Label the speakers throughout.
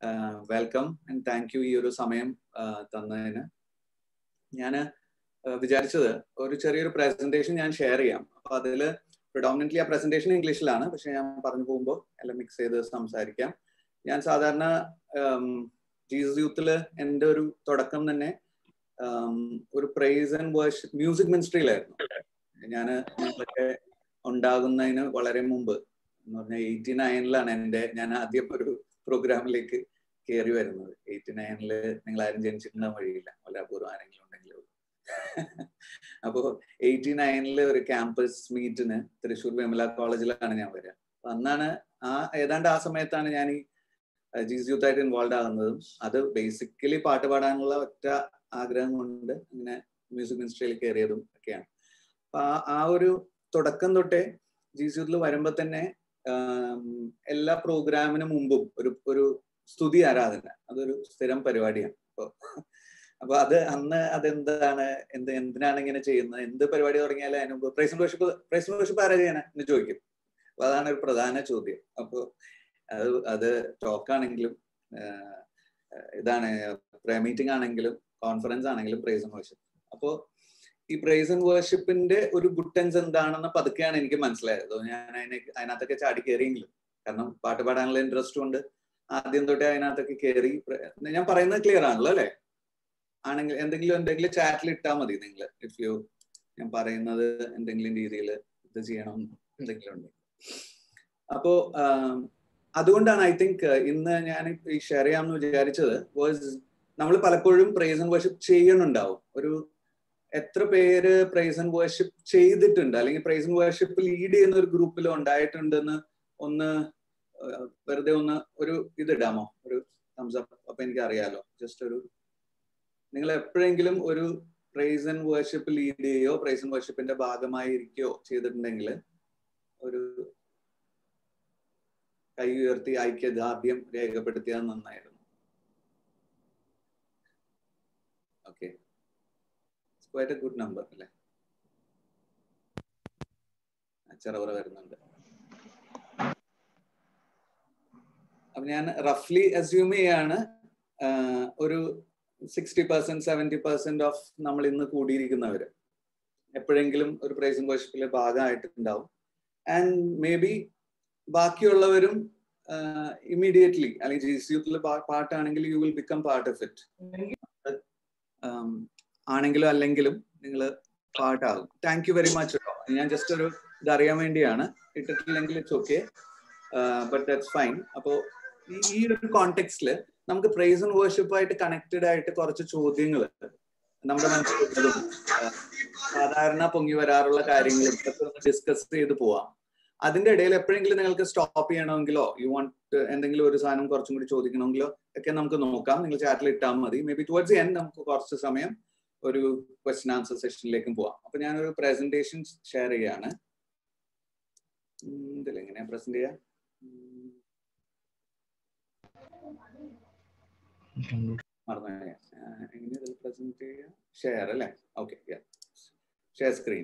Speaker 1: Welcome and thank you ഈ ഒരു സമയം തന്നതിന് ഞാൻ വിചാരിച്ചത് ഒരു ചെറിയൊരു പ്രസന്റേഷൻ ഞാൻ ഷെയർ ചെയ്യാം അപ്പൊ അതിൽ പ്രിഡോമിനന്റ്ലി ആ പ്രസന്റേഷൻ ഇംഗ്ലീഷിലാണ് പക്ഷെ ഞാൻ പറഞ്ഞു പോകുമ്പോൾ എല്ലാം മിക്സ് ചെയ്ത് സംസാരിക്കാം ഞാൻ സാധാരണ ജീസസ് യൂത്തില് എൻ്റെ ഒരു തുടക്കം തന്നെ ഒരു പ്രൈസ് ആൻഡ് വേർഷിപ്പ് മ്യൂസിക് മിനിസ്ട്രിയിലായിരുന്നു ഞാൻ നിങ്ങളൊക്കെ ഉണ്ടാകുന്നതിന് വളരെ മുമ്പ് എന്ന് പറഞ്ഞാൽ എയ്റ്റി നയനിലാണ് എൻ്റെ ഞാൻ ആദ്യം ഒരു പ്രോഗ്രാമിലേക്ക് കയറി വരുന്നത് എയ്റ്റി നയനില് നിങ്ങൾ ആരും ജനിച്ചിട്ടുണ്ടാകാൻ വഴിയില്ല വല്ല അപൂർവം ആരെങ്കിലും ഉണ്ടെങ്കിലും അപ്പോ എയ്റ്റി നയനില് ഒരു ക്യാമ്പസ് മീറ്റിന് തൃശ്ശൂർ വിമല കോളേജിലാണ് ഞാൻ വരിക അപ്പൊ അന്നാണ് ആ ഏതാണ്ട് ആ സമയത്താണ് ഞാൻ ഈ ജീസ് യൂത്ത് ആയിട്ട് ഇൻവോൾവ് ആകുന്നതും അത് ബേസിക്കലി പാട്ട് പാടാനുള്ള ഒറ്റ ആഗ്രഹം കൊണ്ട് ഇങ്ങനെ മ്യൂസിക് മിനിസ്ട്രിയിൽ കയറിയതും ഒക്കെയാണ് അപ്പൊ ആ ഒരു തുടക്കം തൊട്ടേ ജീസ് യൂത്തിൽ വരുമ്പോ തന്നെ എല്ലാ പ്രോഗ്രാമിന് മുമ്പും ഒരു ഒരു സ്തുതി ആരാധന അതൊരു സ്ഥിരം പരിപാടിയാണ് അപ്പൊ അപ്പൊ അത് അന്ന് അതെന്താണ് എന്ത് എന്തിനാണ് ഇങ്ങനെ ചെയ്യുന്നത് എന്ത് പരിപാടി തുടങ്ങിയാലും അതിന് മുമ്പ് പ്രൈസ് വർഷിപ്പ് പ്രൈസ് വർഷിപ്പ് ആരാ ചെയ്യണേ എന്ന് ചോദിക്കും അപ്പൊ അതാണ് ഒരു പ്രധാന ചോദ്യം അപ്പൊ അത് അത് ടോക്കാണെങ്കിലും ഇതാണ് മീറ്റിംഗ് ആണെങ്കിലും കോൺഫറൻസ് ആണെങ്കിലും പ്രൈസ് ആൻഡ് വർഷിപ്പ് അപ്പോ ഈ പ്രൈസ് ആൻഡ് വർഷിപ്പിന്റെ ഒരു ഗുഡ് ടെൻസ് എന്താണെന്ന് പതുക്കെയാണ് എനിക്ക് മനസ്സിലായത് ഞാൻ അതിനെ അതിനകത്തൊക്കെ ചാടി കയറിയെങ്കിലും കാരണം പാട്ട് പാടാനുള്ള ഇൻട്രസ്റ്റ് കൊണ്ട് ആദ്യം തൊട്ടേ അതിനകത്തൊക്കെ കയറി ഞാൻ പറയുന്നത് ക്ലിയർ ആണല്ലോ അല്ലെ ആണെങ്കിൽ എന്തെങ്കിലും എന്തെങ്കിലും ചാറ്റിൽ ഇട്ടാൽ മതി നിങ്ങൾ ഇഫ് യു ഞാൻ പറയുന്നത് എന്തെങ്കിലും രീതിയിൽ ഇത് ചെയ്യണം എന്തെങ്കിലും ഉണ്ടെങ്കിൽ അപ്പോ അതുകൊണ്ടാണ് ഐ തിങ്ക് ഇന്ന് ഞാൻ ഈ ഷെയർ ചെയ്യാമെന്ന് വിചാരിച്ചത് വാസ് നമ്മൾ പലപ്പോഴും പ്രൈസ് ആൻഡ് വർഷിപ്പ് ചെയ്യണുണ്ടാവും ഒരു എത്ര പേര് പ്രൈസ് ആൻഡ് വർഷിപ്പ് ചെയ്തിട്ടുണ്ട് അല്ലെങ്കിൽ പ്രൈസ് ആൻഡ് വർഷിപ്പ് ലീഡ് ചെയ്യുന്ന ഒരു ഗ്രൂപ്പിൽ ഉണ്ടായിട്ടുണ്ടെന്ന് ഒന്ന് വെറുതെ ഒന്ന് ഒരു ഇതിടാമോ ഒരു തംസ് അപ്പ് അപ്പൊ എനിക്ക് അറിയാലോ ജസ്റ്റ് ഒരു നിങ്ങൾ എപ്പോഴെങ്കിലും ഒരു പ്രൈസ് ആൻഡ് വർഷിപ്പ് ലീഡ് ചെയ്യോ പ്രൈസ് ആൻഡ് വർഷിപ്പിന്റെ ഭാഗമായിരിക്കോ ചെയ്തിട്ടുണ്ടെങ്കിൽ ഒരു കൈ ഉയർത്തി ഐക്യദാർഢ്യം രേഖപ്പെടുത്തിയത് നന്നായിരുന്നു okay quite a good number അല്ലേ ചെറവറ വരുന്നുണ്ട് അപ്പൊ ഞാൻ റഫ്ലി അസ്യൂം ചെയ്യാണ് ഒരു sixty percent seventy percent of നമ്മൾ ഇന്ന് കൂടിയിരിക്കുന്നവര് എപ്പോഴെങ്കിലും ഒരു പ്രൈസിംഗ് വർഷിപ്പിലെ ഭാഗമായിട്ടുണ്ടാവും ആൻഡ് മേ ബി ബാക്കിയുള്ളവരും ഇമ്മീഡിയറ്റ്ലി അല്ലെങ്കിൽ ജി സി യൂത്തിൽ പാട്ടാണെങ്കിൽ you will become part of it ആണെങ്കിലും അല്ലെങ്കിലും നിങ്ങൾ പാട്ടാകും താങ്ക് യു വെരി മച്ച് കേട്ടോ ഞാൻ ജസ്റ്റ് ഒരു ഇത് അറിയാൻ വേണ്ടിയാണ് ഇട്ടിട്ടില്ലെങ്കിൽ it's okay but that's fine അപ്പോൾ ഈ ഒരു കോണ്ടെക്സ്റ്റില് നമുക്ക് പ്രൈസ് ആൻഡ് വേർഷിപ്പ് ആയിട്ട് കണക്റ്റഡ് ആയിട്ട് കുറച്ച് ചോദ്യങ്ങൾ നമ്മുടെ മനസ്സിലുള്ളതും സാധാരണ പൊങ്ങി വരാറുള്ള കാര്യങ്ങളും ഒക്കെ ഒന്ന് ഡിസ്കസ് ചെയ്ത് പോവാം അതിന്റെ ഇടയിൽ എപ്പോഴെങ്കിലും നിങ്ങൾക്ക് സ്റ്റോപ്പ് ചെയ്യണമെങ്കിലോ യു വാണ്ട് എന്തെങ്കിലും ഒരു സാധനം കുറച്ചും കൂടി ചോദിക്കണമെങ്കിലോ ഒക്കെ നമുക്ക് നോക്കാം നിങ്ങൾ ചാറ്റിൽ ഇട്ടാൽ മതി മേ ബി ടുവേർഡ്സ് എൻ നമുക്ക് കുറച്ച് സമയം ഒരു ക്വസ്റ്റ്യൻ ആൻസർ സെഷനിലേക്കും പോവാം അപ്പൊ ഞാനൊരു പ്രസന്റേഷൻ ഷെയർ ചെയ്യാണ് ഇതിലെങ്ങനെയാ പ്രസന്റ് ചെയ്യാ മറന്നു എങ്ങനെ ഇതിൽ പ്രസന്റ് ചെയ്യാ ഷെയർ അല്ലേ ഓക്കെ ഷെയർ സ്ക്രീൻ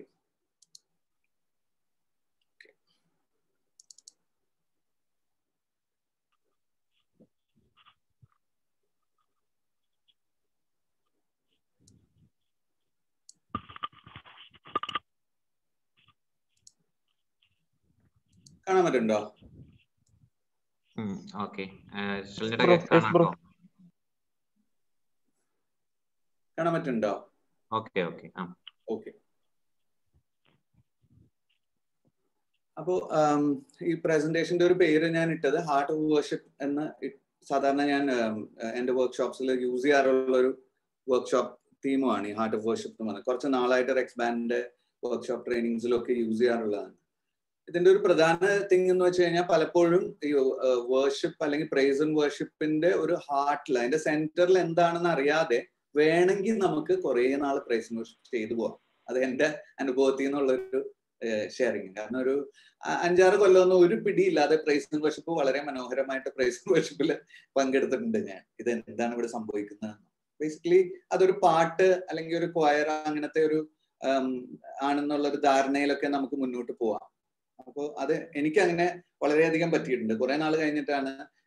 Speaker 1: കാണാൻ പറ്റുണ്ടോ
Speaker 2: ഓക്കെ
Speaker 1: കാണാൻ പറ്റുണ്ടോ
Speaker 2: ഓക്കെ ഓക്കെ ആ
Speaker 1: ഓക്കെ അപ്പോ ഈ പ്രസന്റേഷന്റെ ഒരു പേര് ഞാൻ ഇട്ടത് ഹാർട്ട് ഓഫ് വർഷിപ്പ് എന്ന് സാധാരണ ഞാൻ എന്റെ വർക്ക്ഷോപ്സിൽ യൂസ് ചെയ്യാറുള്ള ഒരു വർക്ക്ഷോപ്പ് തീമുമാണ് ഈ ഹാർട്ട് ഓഫ് വർഷിപ്പ് എന്ന് പറഞ്ഞത് കുറച്ച് നാളായിട്ട് റെക്സ് ബാൻഡിന്റെ വർക്ക്ഷോപ്പ് ട്രെയിനിങ്സിലൊക്കെ യൂസ് ചെയ്യാറുള്ളതാണ് ഇതിന്റെ ഒരു പ്രധാന തിങ് എന്ന് വെച്ച് കഴിഞ്ഞാൽ പലപ്പോഴും ഈ വേർഷിപ്പ് അല്ലെങ്കിൽ പ്രൈസ് ആൻഡ് വേർഷിപ്പിന്റെ ഒരു ഹാർട്ടിൽ അതിന്റെ സെന്ററിൽ എന്താണെന്ന് അറിയാതെ വേണമെങ്കിൽ നമുക്ക് കുറെ നാൾ പ്രൈസ് ആൻഡ് വേർഷിപ്പ് ചെയ്തു പോവാം അത് എന്റെ അനുഭവത്തിൽ നിന്നുള്ളൊരു ഷെയറിങ് കാരണം ഒരു അഞ്ചാറ് കൊല്ലമൊന്നും ഒരു പിടിയില്ലാതെ പ്രൈസ് ആൻഡ് വർഷിപ്പ് വളരെ മനോഹരമായിട്ട് പ്രൈസ് ആൻഡ് വർഷിപ്പിൽ പങ്കെടുത്തിട്ടുണ്ട് ഞാൻ ഇത് എന്താണ് ഇവിടെ സംഭവിക്കുന്നത് ബേസിക്കലി അതൊരു പാട്ട് അല്ലെങ്കിൽ ഒരു ക്വയർ അങ്ങനത്തെ ഒരു ആണെന്നുള്ള ഒരു ധാരണയിലൊക്കെ നമുക്ക് മുന്നോട്ട് പോവാം അപ്പോൾ അത് എനിക്ക് അങ്ങനെ വളരെയധികം പറ്റിയിട്ടുണ്ട് കുറെ നാൾ കഴിഞ്ഞിട്ടാണ്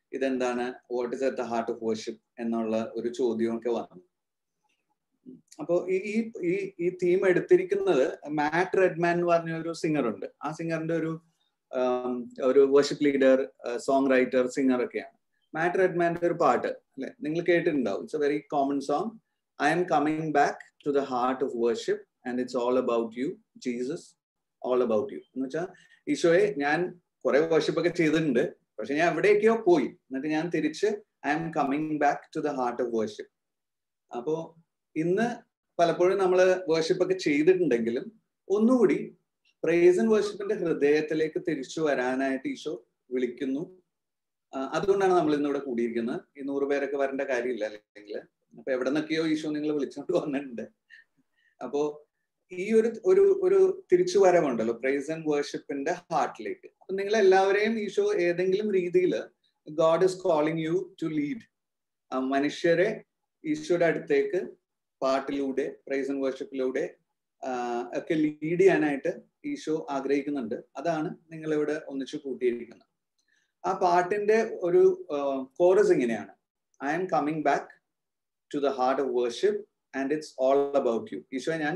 Speaker 1: ഇതെന്താണ് what is at the heart of worship എന്നുള്ള ഒരു ചോദ്യമൊക്കെ വന്നു അപ്പോൾ ഈ ഈ ഈ തീം എടുത്തിരിക്കുന്നത് മാറ്റ് റെഡ്മാൻ എന്ന് പറഞ്ഞ ഒരു സിംഗർ ഉണ്ട് ആ സിംഗറിന്റെ ഒരു ഒരു worship leader song writer singer ഒക്കെയാണ് മാറ്റ് റെഡ്മാന്റെ ഒരു പാട്ട് അല്ലെ നിങ്ങൾ കേട്ടിട്ടുണ്ടാവും it's a very common song I'm coming back to the heart of worship and it's all about you Jesus all about you എന്ന് വെച്ചാൽ ഈശോയെ ഞാൻ കുറെ വർഷിപ്പ് ഒക്കെ ചെയ്തിട്ടുണ്ട് പക്ഷെ ഞാൻ എവിടേക്കോ പോയി എന്നിട്ട് ഞാൻ തിരിച്ച് I'm coming back to the heart of worship അപ്പോ ഇന്ന് പലപ്പോഴും നമ്മൾ വേർഷിപ്പ് ഒക്കെ ചെയ്തിട്ടുണ്ടെങ്കിലും ഒന്നുകൂടി പ്രേസ് ആൻഡ് വേർഷിപ്പിന്റെ ഹൃദയത്തിലേക്ക് തിരിച്ചു വരാനായിട്ട് ഈശോ വിളിക്കുന്നു അതുകൊണ്ടാണ് നമ്മൾ ഇന്ന് ഇവിടെ കൂടിയിരിക്കുന്നത് ഈ നൂറ് പേരൊക്കെ വരേണ്ട കാര്യമില്ല അല്ലെങ്കിൽ അപ്പൊ എവിടെ നിന്നൊക്കെയോ ഈശോ നിങ്ങൾ വിളിച്ചോണ്ട് വന്നിട്ടുണ്ട് അപ്പോ ഈ ഒരു ഒരു ഒരു തിരിച്ചു വരവുണ്ടല്ലോ പ്രൈസ് ആൻഡ് വേർഷിപ്പിന്റെ ഹാർട്ടിലേക്ക് അപ്പൊ നിങ്ങൾ എല്ലാവരെയും ഈശോ ഏതെങ്കിലും രീതിയിൽ God is calling you to lead മനുഷ്യരെ ഈശോയുടെ അടുത്തേക്ക് പാട്ടിലൂടെ പ്രൈസ് ആൻഡ് വേർഷിപ്പിലൂടെ ഒക്കെ ലീഡ് ചെയ്യാനായിട്ട് ഈശോ ആഗ്രഹിക്കുന്നുണ്ട് അതാണ് നിങ്ങൾ ഇവിടെ ഒന്നിച്ചു കൂട്ടിയിരിക്കുന്നത് ആ പാട്ടിന്റെ ഒരു കോറസ് ഇങ്ങനെയാണ് I am coming back to the heart of worship and it's all about you Eesho ഞാൻ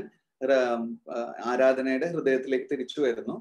Speaker 1: ആരാധനയുടെ ഹൃദയത്തിലേക്ക് തിരിച്ചു വരുന്നു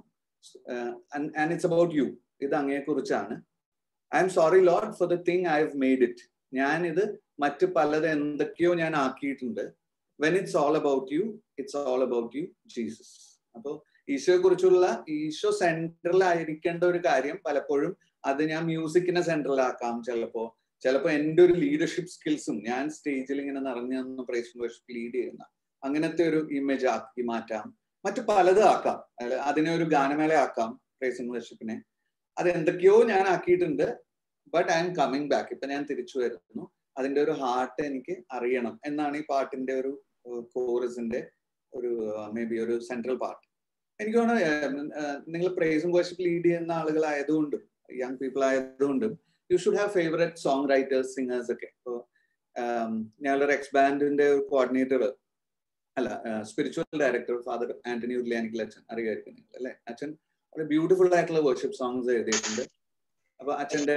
Speaker 1: ആൻഡ് ഇറ്റ്സ് അബൌട്ട് യു ഇത് അങ്ങയെക്കുറിച്ചാണ് I'm sorry lord for the thing I have made it ഞാൻ ഇത് മറ്റ് പലത് എന്തൊക്കെയോ ഞാൻ ആക്കിയിട്ടുണ്ട് when it's all about you it's all about you Jesus അപ്പോൾ ഈശോയെ കുറിച്ചുള്ള ഈശോ സെൻട്രലായിരിക്കേണ്ട ഒരു കാര്യം പലപ്പോഴും അത് ഞാൻ മ്യൂസിക്കിനെ സെൻട്രലാക്കാം ചിലപ്പോ ചിലപ്പോൾ എൻ്റെ ഒരു ലീഡർഷിപ്പ് സ്കിൽസും ഞാൻ സ്റ്റേജിൽ ഇങ്ങനെ നിറഞ്ഞു നിന്ന് പ്രൈസ് വർഷിപ്പ് ലീഡ് ചെയ്യുന്ന അങ്ങനത്തെ ഒരു ഇമേജ് ആക്കി മാറ്റാം മറ്റു പലതും ആക്കാം അതിനെ ഒരു ഗാനമേള ആക്കാം പ്രൈസ് വർഷിപ്പിനെ അത് എന്തൊക്കെയോ ഞാൻ ആക്കിയിട്ടുണ്ട് but I'm coming back ഇപ്പൊ ഞാൻ തിരിച്ചു വരുന്നു അതിന്റെ ഒരു ഹാർട്ട് എനിക്ക് അറിയണം എന്നാണ് ഈ പാട്ടിന്റെ ഒരു കോറസിന്റെ ഒരു മേ ബി ഒരു സെൻട്രൽ പാർട്ട് എനിക്ക് തോന്നുന്നു നിങ്ങൾ പ്രൈസും വർഷിപ്പ് ലീഡ് ചെയ്യുന്ന ആളുകളായതുകൊണ്ടും യങ് പീപ്പിൾ ആയതുകൊണ്ടും you should have favourite song writers singers ഒക്കെ ഇപ്പോൾ ഞങ്ങളൊരു എക്സ് ബാൻഡിന്റെ ഒരു കോർഡിനേറ്റർ അല്ല spiritual director father Antony Urlanikkal അച്ഛൻ അറിയായിരിക്കും നിങ്ങൾ അല്ലെ അച്ഛൻ വളരെ ബ്യൂട്ടിഫുൾ ആയിട്ടുള്ള വർഷിപ്പ് സോങ്സ് എഴുതിയിട്ടുണ്ട് അപ്പൊ അച്ഛന്റെ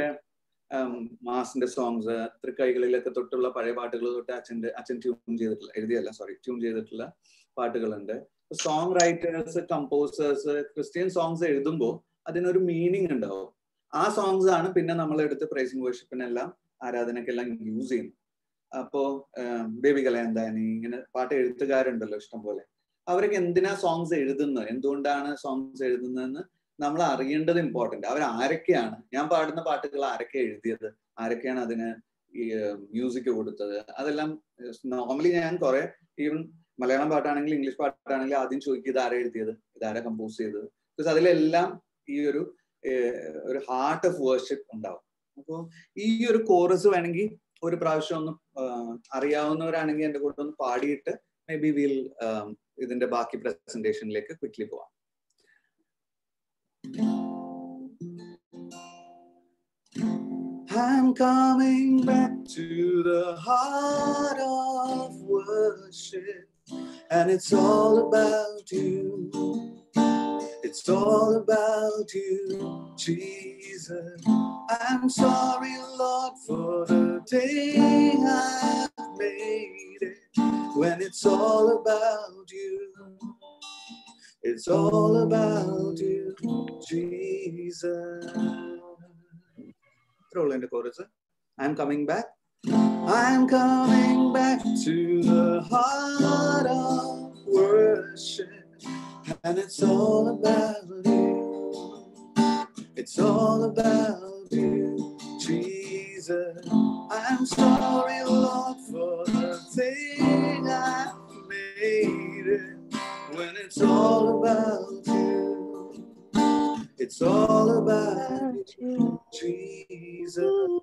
Speaker 1: മാസിന്റെ സോങ്സ് തൃക്കൈകളിലൊക്കെ തൊട്ടുള്ള പഴയ പാട്ടുകൾ തൊട്ട് അച്ഛന്റെ അച്ഛൻ ട്യൂൺ ചെയ്തിട്ടുള്ള എഴുതിയല്ല സോറി ട്യൂൺ ചെയ്തിട്ടുള്ള പാട്ടുകളുണ്ട് song writers composers Christian songs എഴുതുമ്പോൾ അതിനൊരു മീനിങ് ഉണ്ടാവും ആ സോങ്സ് ആണ് പിന്നെ നമ്മൾ എടുത്ത് പ്രൈസിംഗ് വർഷിപ്പിനെല്ലാം ആരാധനക്കെല്ലാം യൂസ് ചെയ്യുന്നത് അപ്പോ ബേബി കലയന്താനി ഇങ്ങനെ പാട്ട് എഴുത്തുകാരുണ്ടല്ലോ ഇഷ്ടം പോലെ അവരൊക്കെ എന്തിനാ സോങ്സ് എഴുതുന്നത് എന്തുകൊണ്ടാണ് സോങ്സ് എഴുതുന്നതെന്ന് നമ്മൾ അറിയേണ്ടത് ഇമ്പോർട്ടന്റ് അവർ ആരൊക്കെയാണ് ഞാൻ പാടുന്ന പാട്ടുകൾ ആരൊക്കെ എഴുതിയത് ആരൊക്കെയാണ് അതിന് ഈ മ്യൂസിക് കൊടുത്തത് അതെല്ലാം നോർമലി ഞാൻ കുറെ ഈവൻ മലയാളം പാട്ടാണെങ്കിൽ ഇംഗ്ലീഷ് പാട്ടാണെങ്കിൽ ആദ്യം ചോദിക്കുക ഇതാരാ എഴുതിയത് ഇതാരാ കമ്പോസ് ചെയ്തത് ബിക്കോസ് അതിലെല്ലാം ഈ ഒരു ഒരു ഹാർട്ട് ഓഫ് വേർഷിപ്പ് ഉണ്ടാവും അപ്പോൾ ഈ ഒരു കോറസ് വേണമെങ്കിൽ ഒരു പ്രാവശ്യം ഒന്ന് അറിയാവുന്നവരാണെങ്കിൽ എൻ്റെ കൂടെ ഒന്ന് പാടിയിട്ട് മേ ബി വിൽ ഇതിന്റെ ബാക്കി പ്രസന്റേഷനിലേക്ക് ക്വിക്ലി പോവാം I'm coming back to the heart of worship, and it's all about you. It's all about you, Jesus. I'm sorry, Lord, for the thing I've made it when it's all about you. It's all about you, Jesus. Roll into chorus. I'm coming back. I'm coming back to the heart of worship. And it's all about you. It's all about you, Jesus. I'm sorry, Lord, for the thing I made it. When it's all about you, it's all about you, Jesus.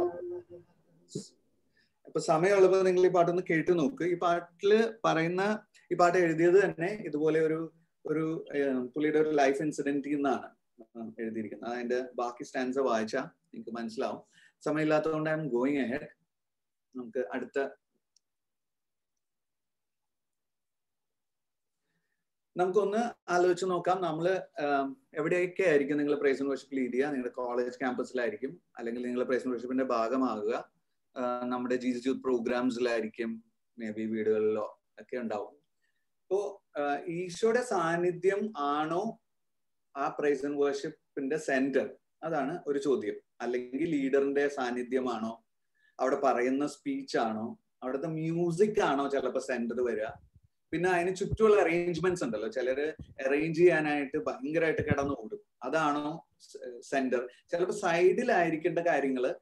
Speaker 1: അപ്പൊ സമയമുള്ളപ്പോ നിങ്ങൾ ഈ പാട്ടൊന്ന് കേട്ടു നോക്ക് ഈ പാട്ടില് പറയുന്ന ഈ പാട്ട് എഴുതിയത് തന്നെ ഇതുപോലെ ഒരു ഒരു പുള്ളിയുടെ ഒരു ലൈഫ് ഇൻസിഡന്റിൽ നിന്നാണ് എഴുതിയിരിക്കുന്നത് അതിന്റെ ബാക്കി സ്റ്റാൻസ് വായിച്ചാൽ നിങ്ങൾക്ക് മനസ്സിലാവും സമയമില്ലാത്തതുകൊണ്ട് ഐ എം ഗോയിങ് അഹെഡ് നമുക്ക് അടുത്ത നമുക്കൊന്ന് ആലോചിച്ച് നോക്കാം നമ്മൾ എവിടെയൊക്കെ ആയിരിക്കും നിങ്ങൾ പ്രൈസ് വർഷിപ്പ് ലീഡ് ചെയ്യുക നിങ്ങളുടെ കോളേജ് ക്യാമ്പസിലായിരിക്കും അല്ലെങ്കിൽ നിങ്ങൾ പ്രൈസ് വർഷിപ്പിന്റെ ഭാഗമാകുക നമ്മുടെ ജി ജി യൂത്ത് പ്രോഗ്രാംസിലായിരിക്കും മേ ബി വീടുകളിലോ ഒക്കെ ഉണ്ടാവും അപ്പോ ഈശോയുടെ സാന്നിധ്യം ആണോ ആ പ്രൈസ് ആൻഡ് വർഷിപ്പിന്റെ സെന്റർ അതാണ് ഒരു ചോദ്യം അല്ലെങ്കിൽ ലീഡറിന്റെ സാന്നിധ്യമാണോ അവിടെ പറയുന്ന സ്പീച്ച് ആണോ അവിടുത്തെ മ്യൂസിക് ആണോ ചിലപ്പോൾ സെന്റർ വരിക പിന്നെ അതിന് ചുറ്റുമുള്ള അറേഞ്ച്മെന്റ്സ് ഉണ്ടല്ലോ ചിലര് അറേഞ്ച് ചെയ്യാനായിട്ട് ഭയങ്കരമായിട്ട് കിടന്നു ഓടും അതാണോ സെന്റർ ചിലപ്പോൾ സൈഡിലായിരിക്കേണ്ട കാര്യങ്ങള്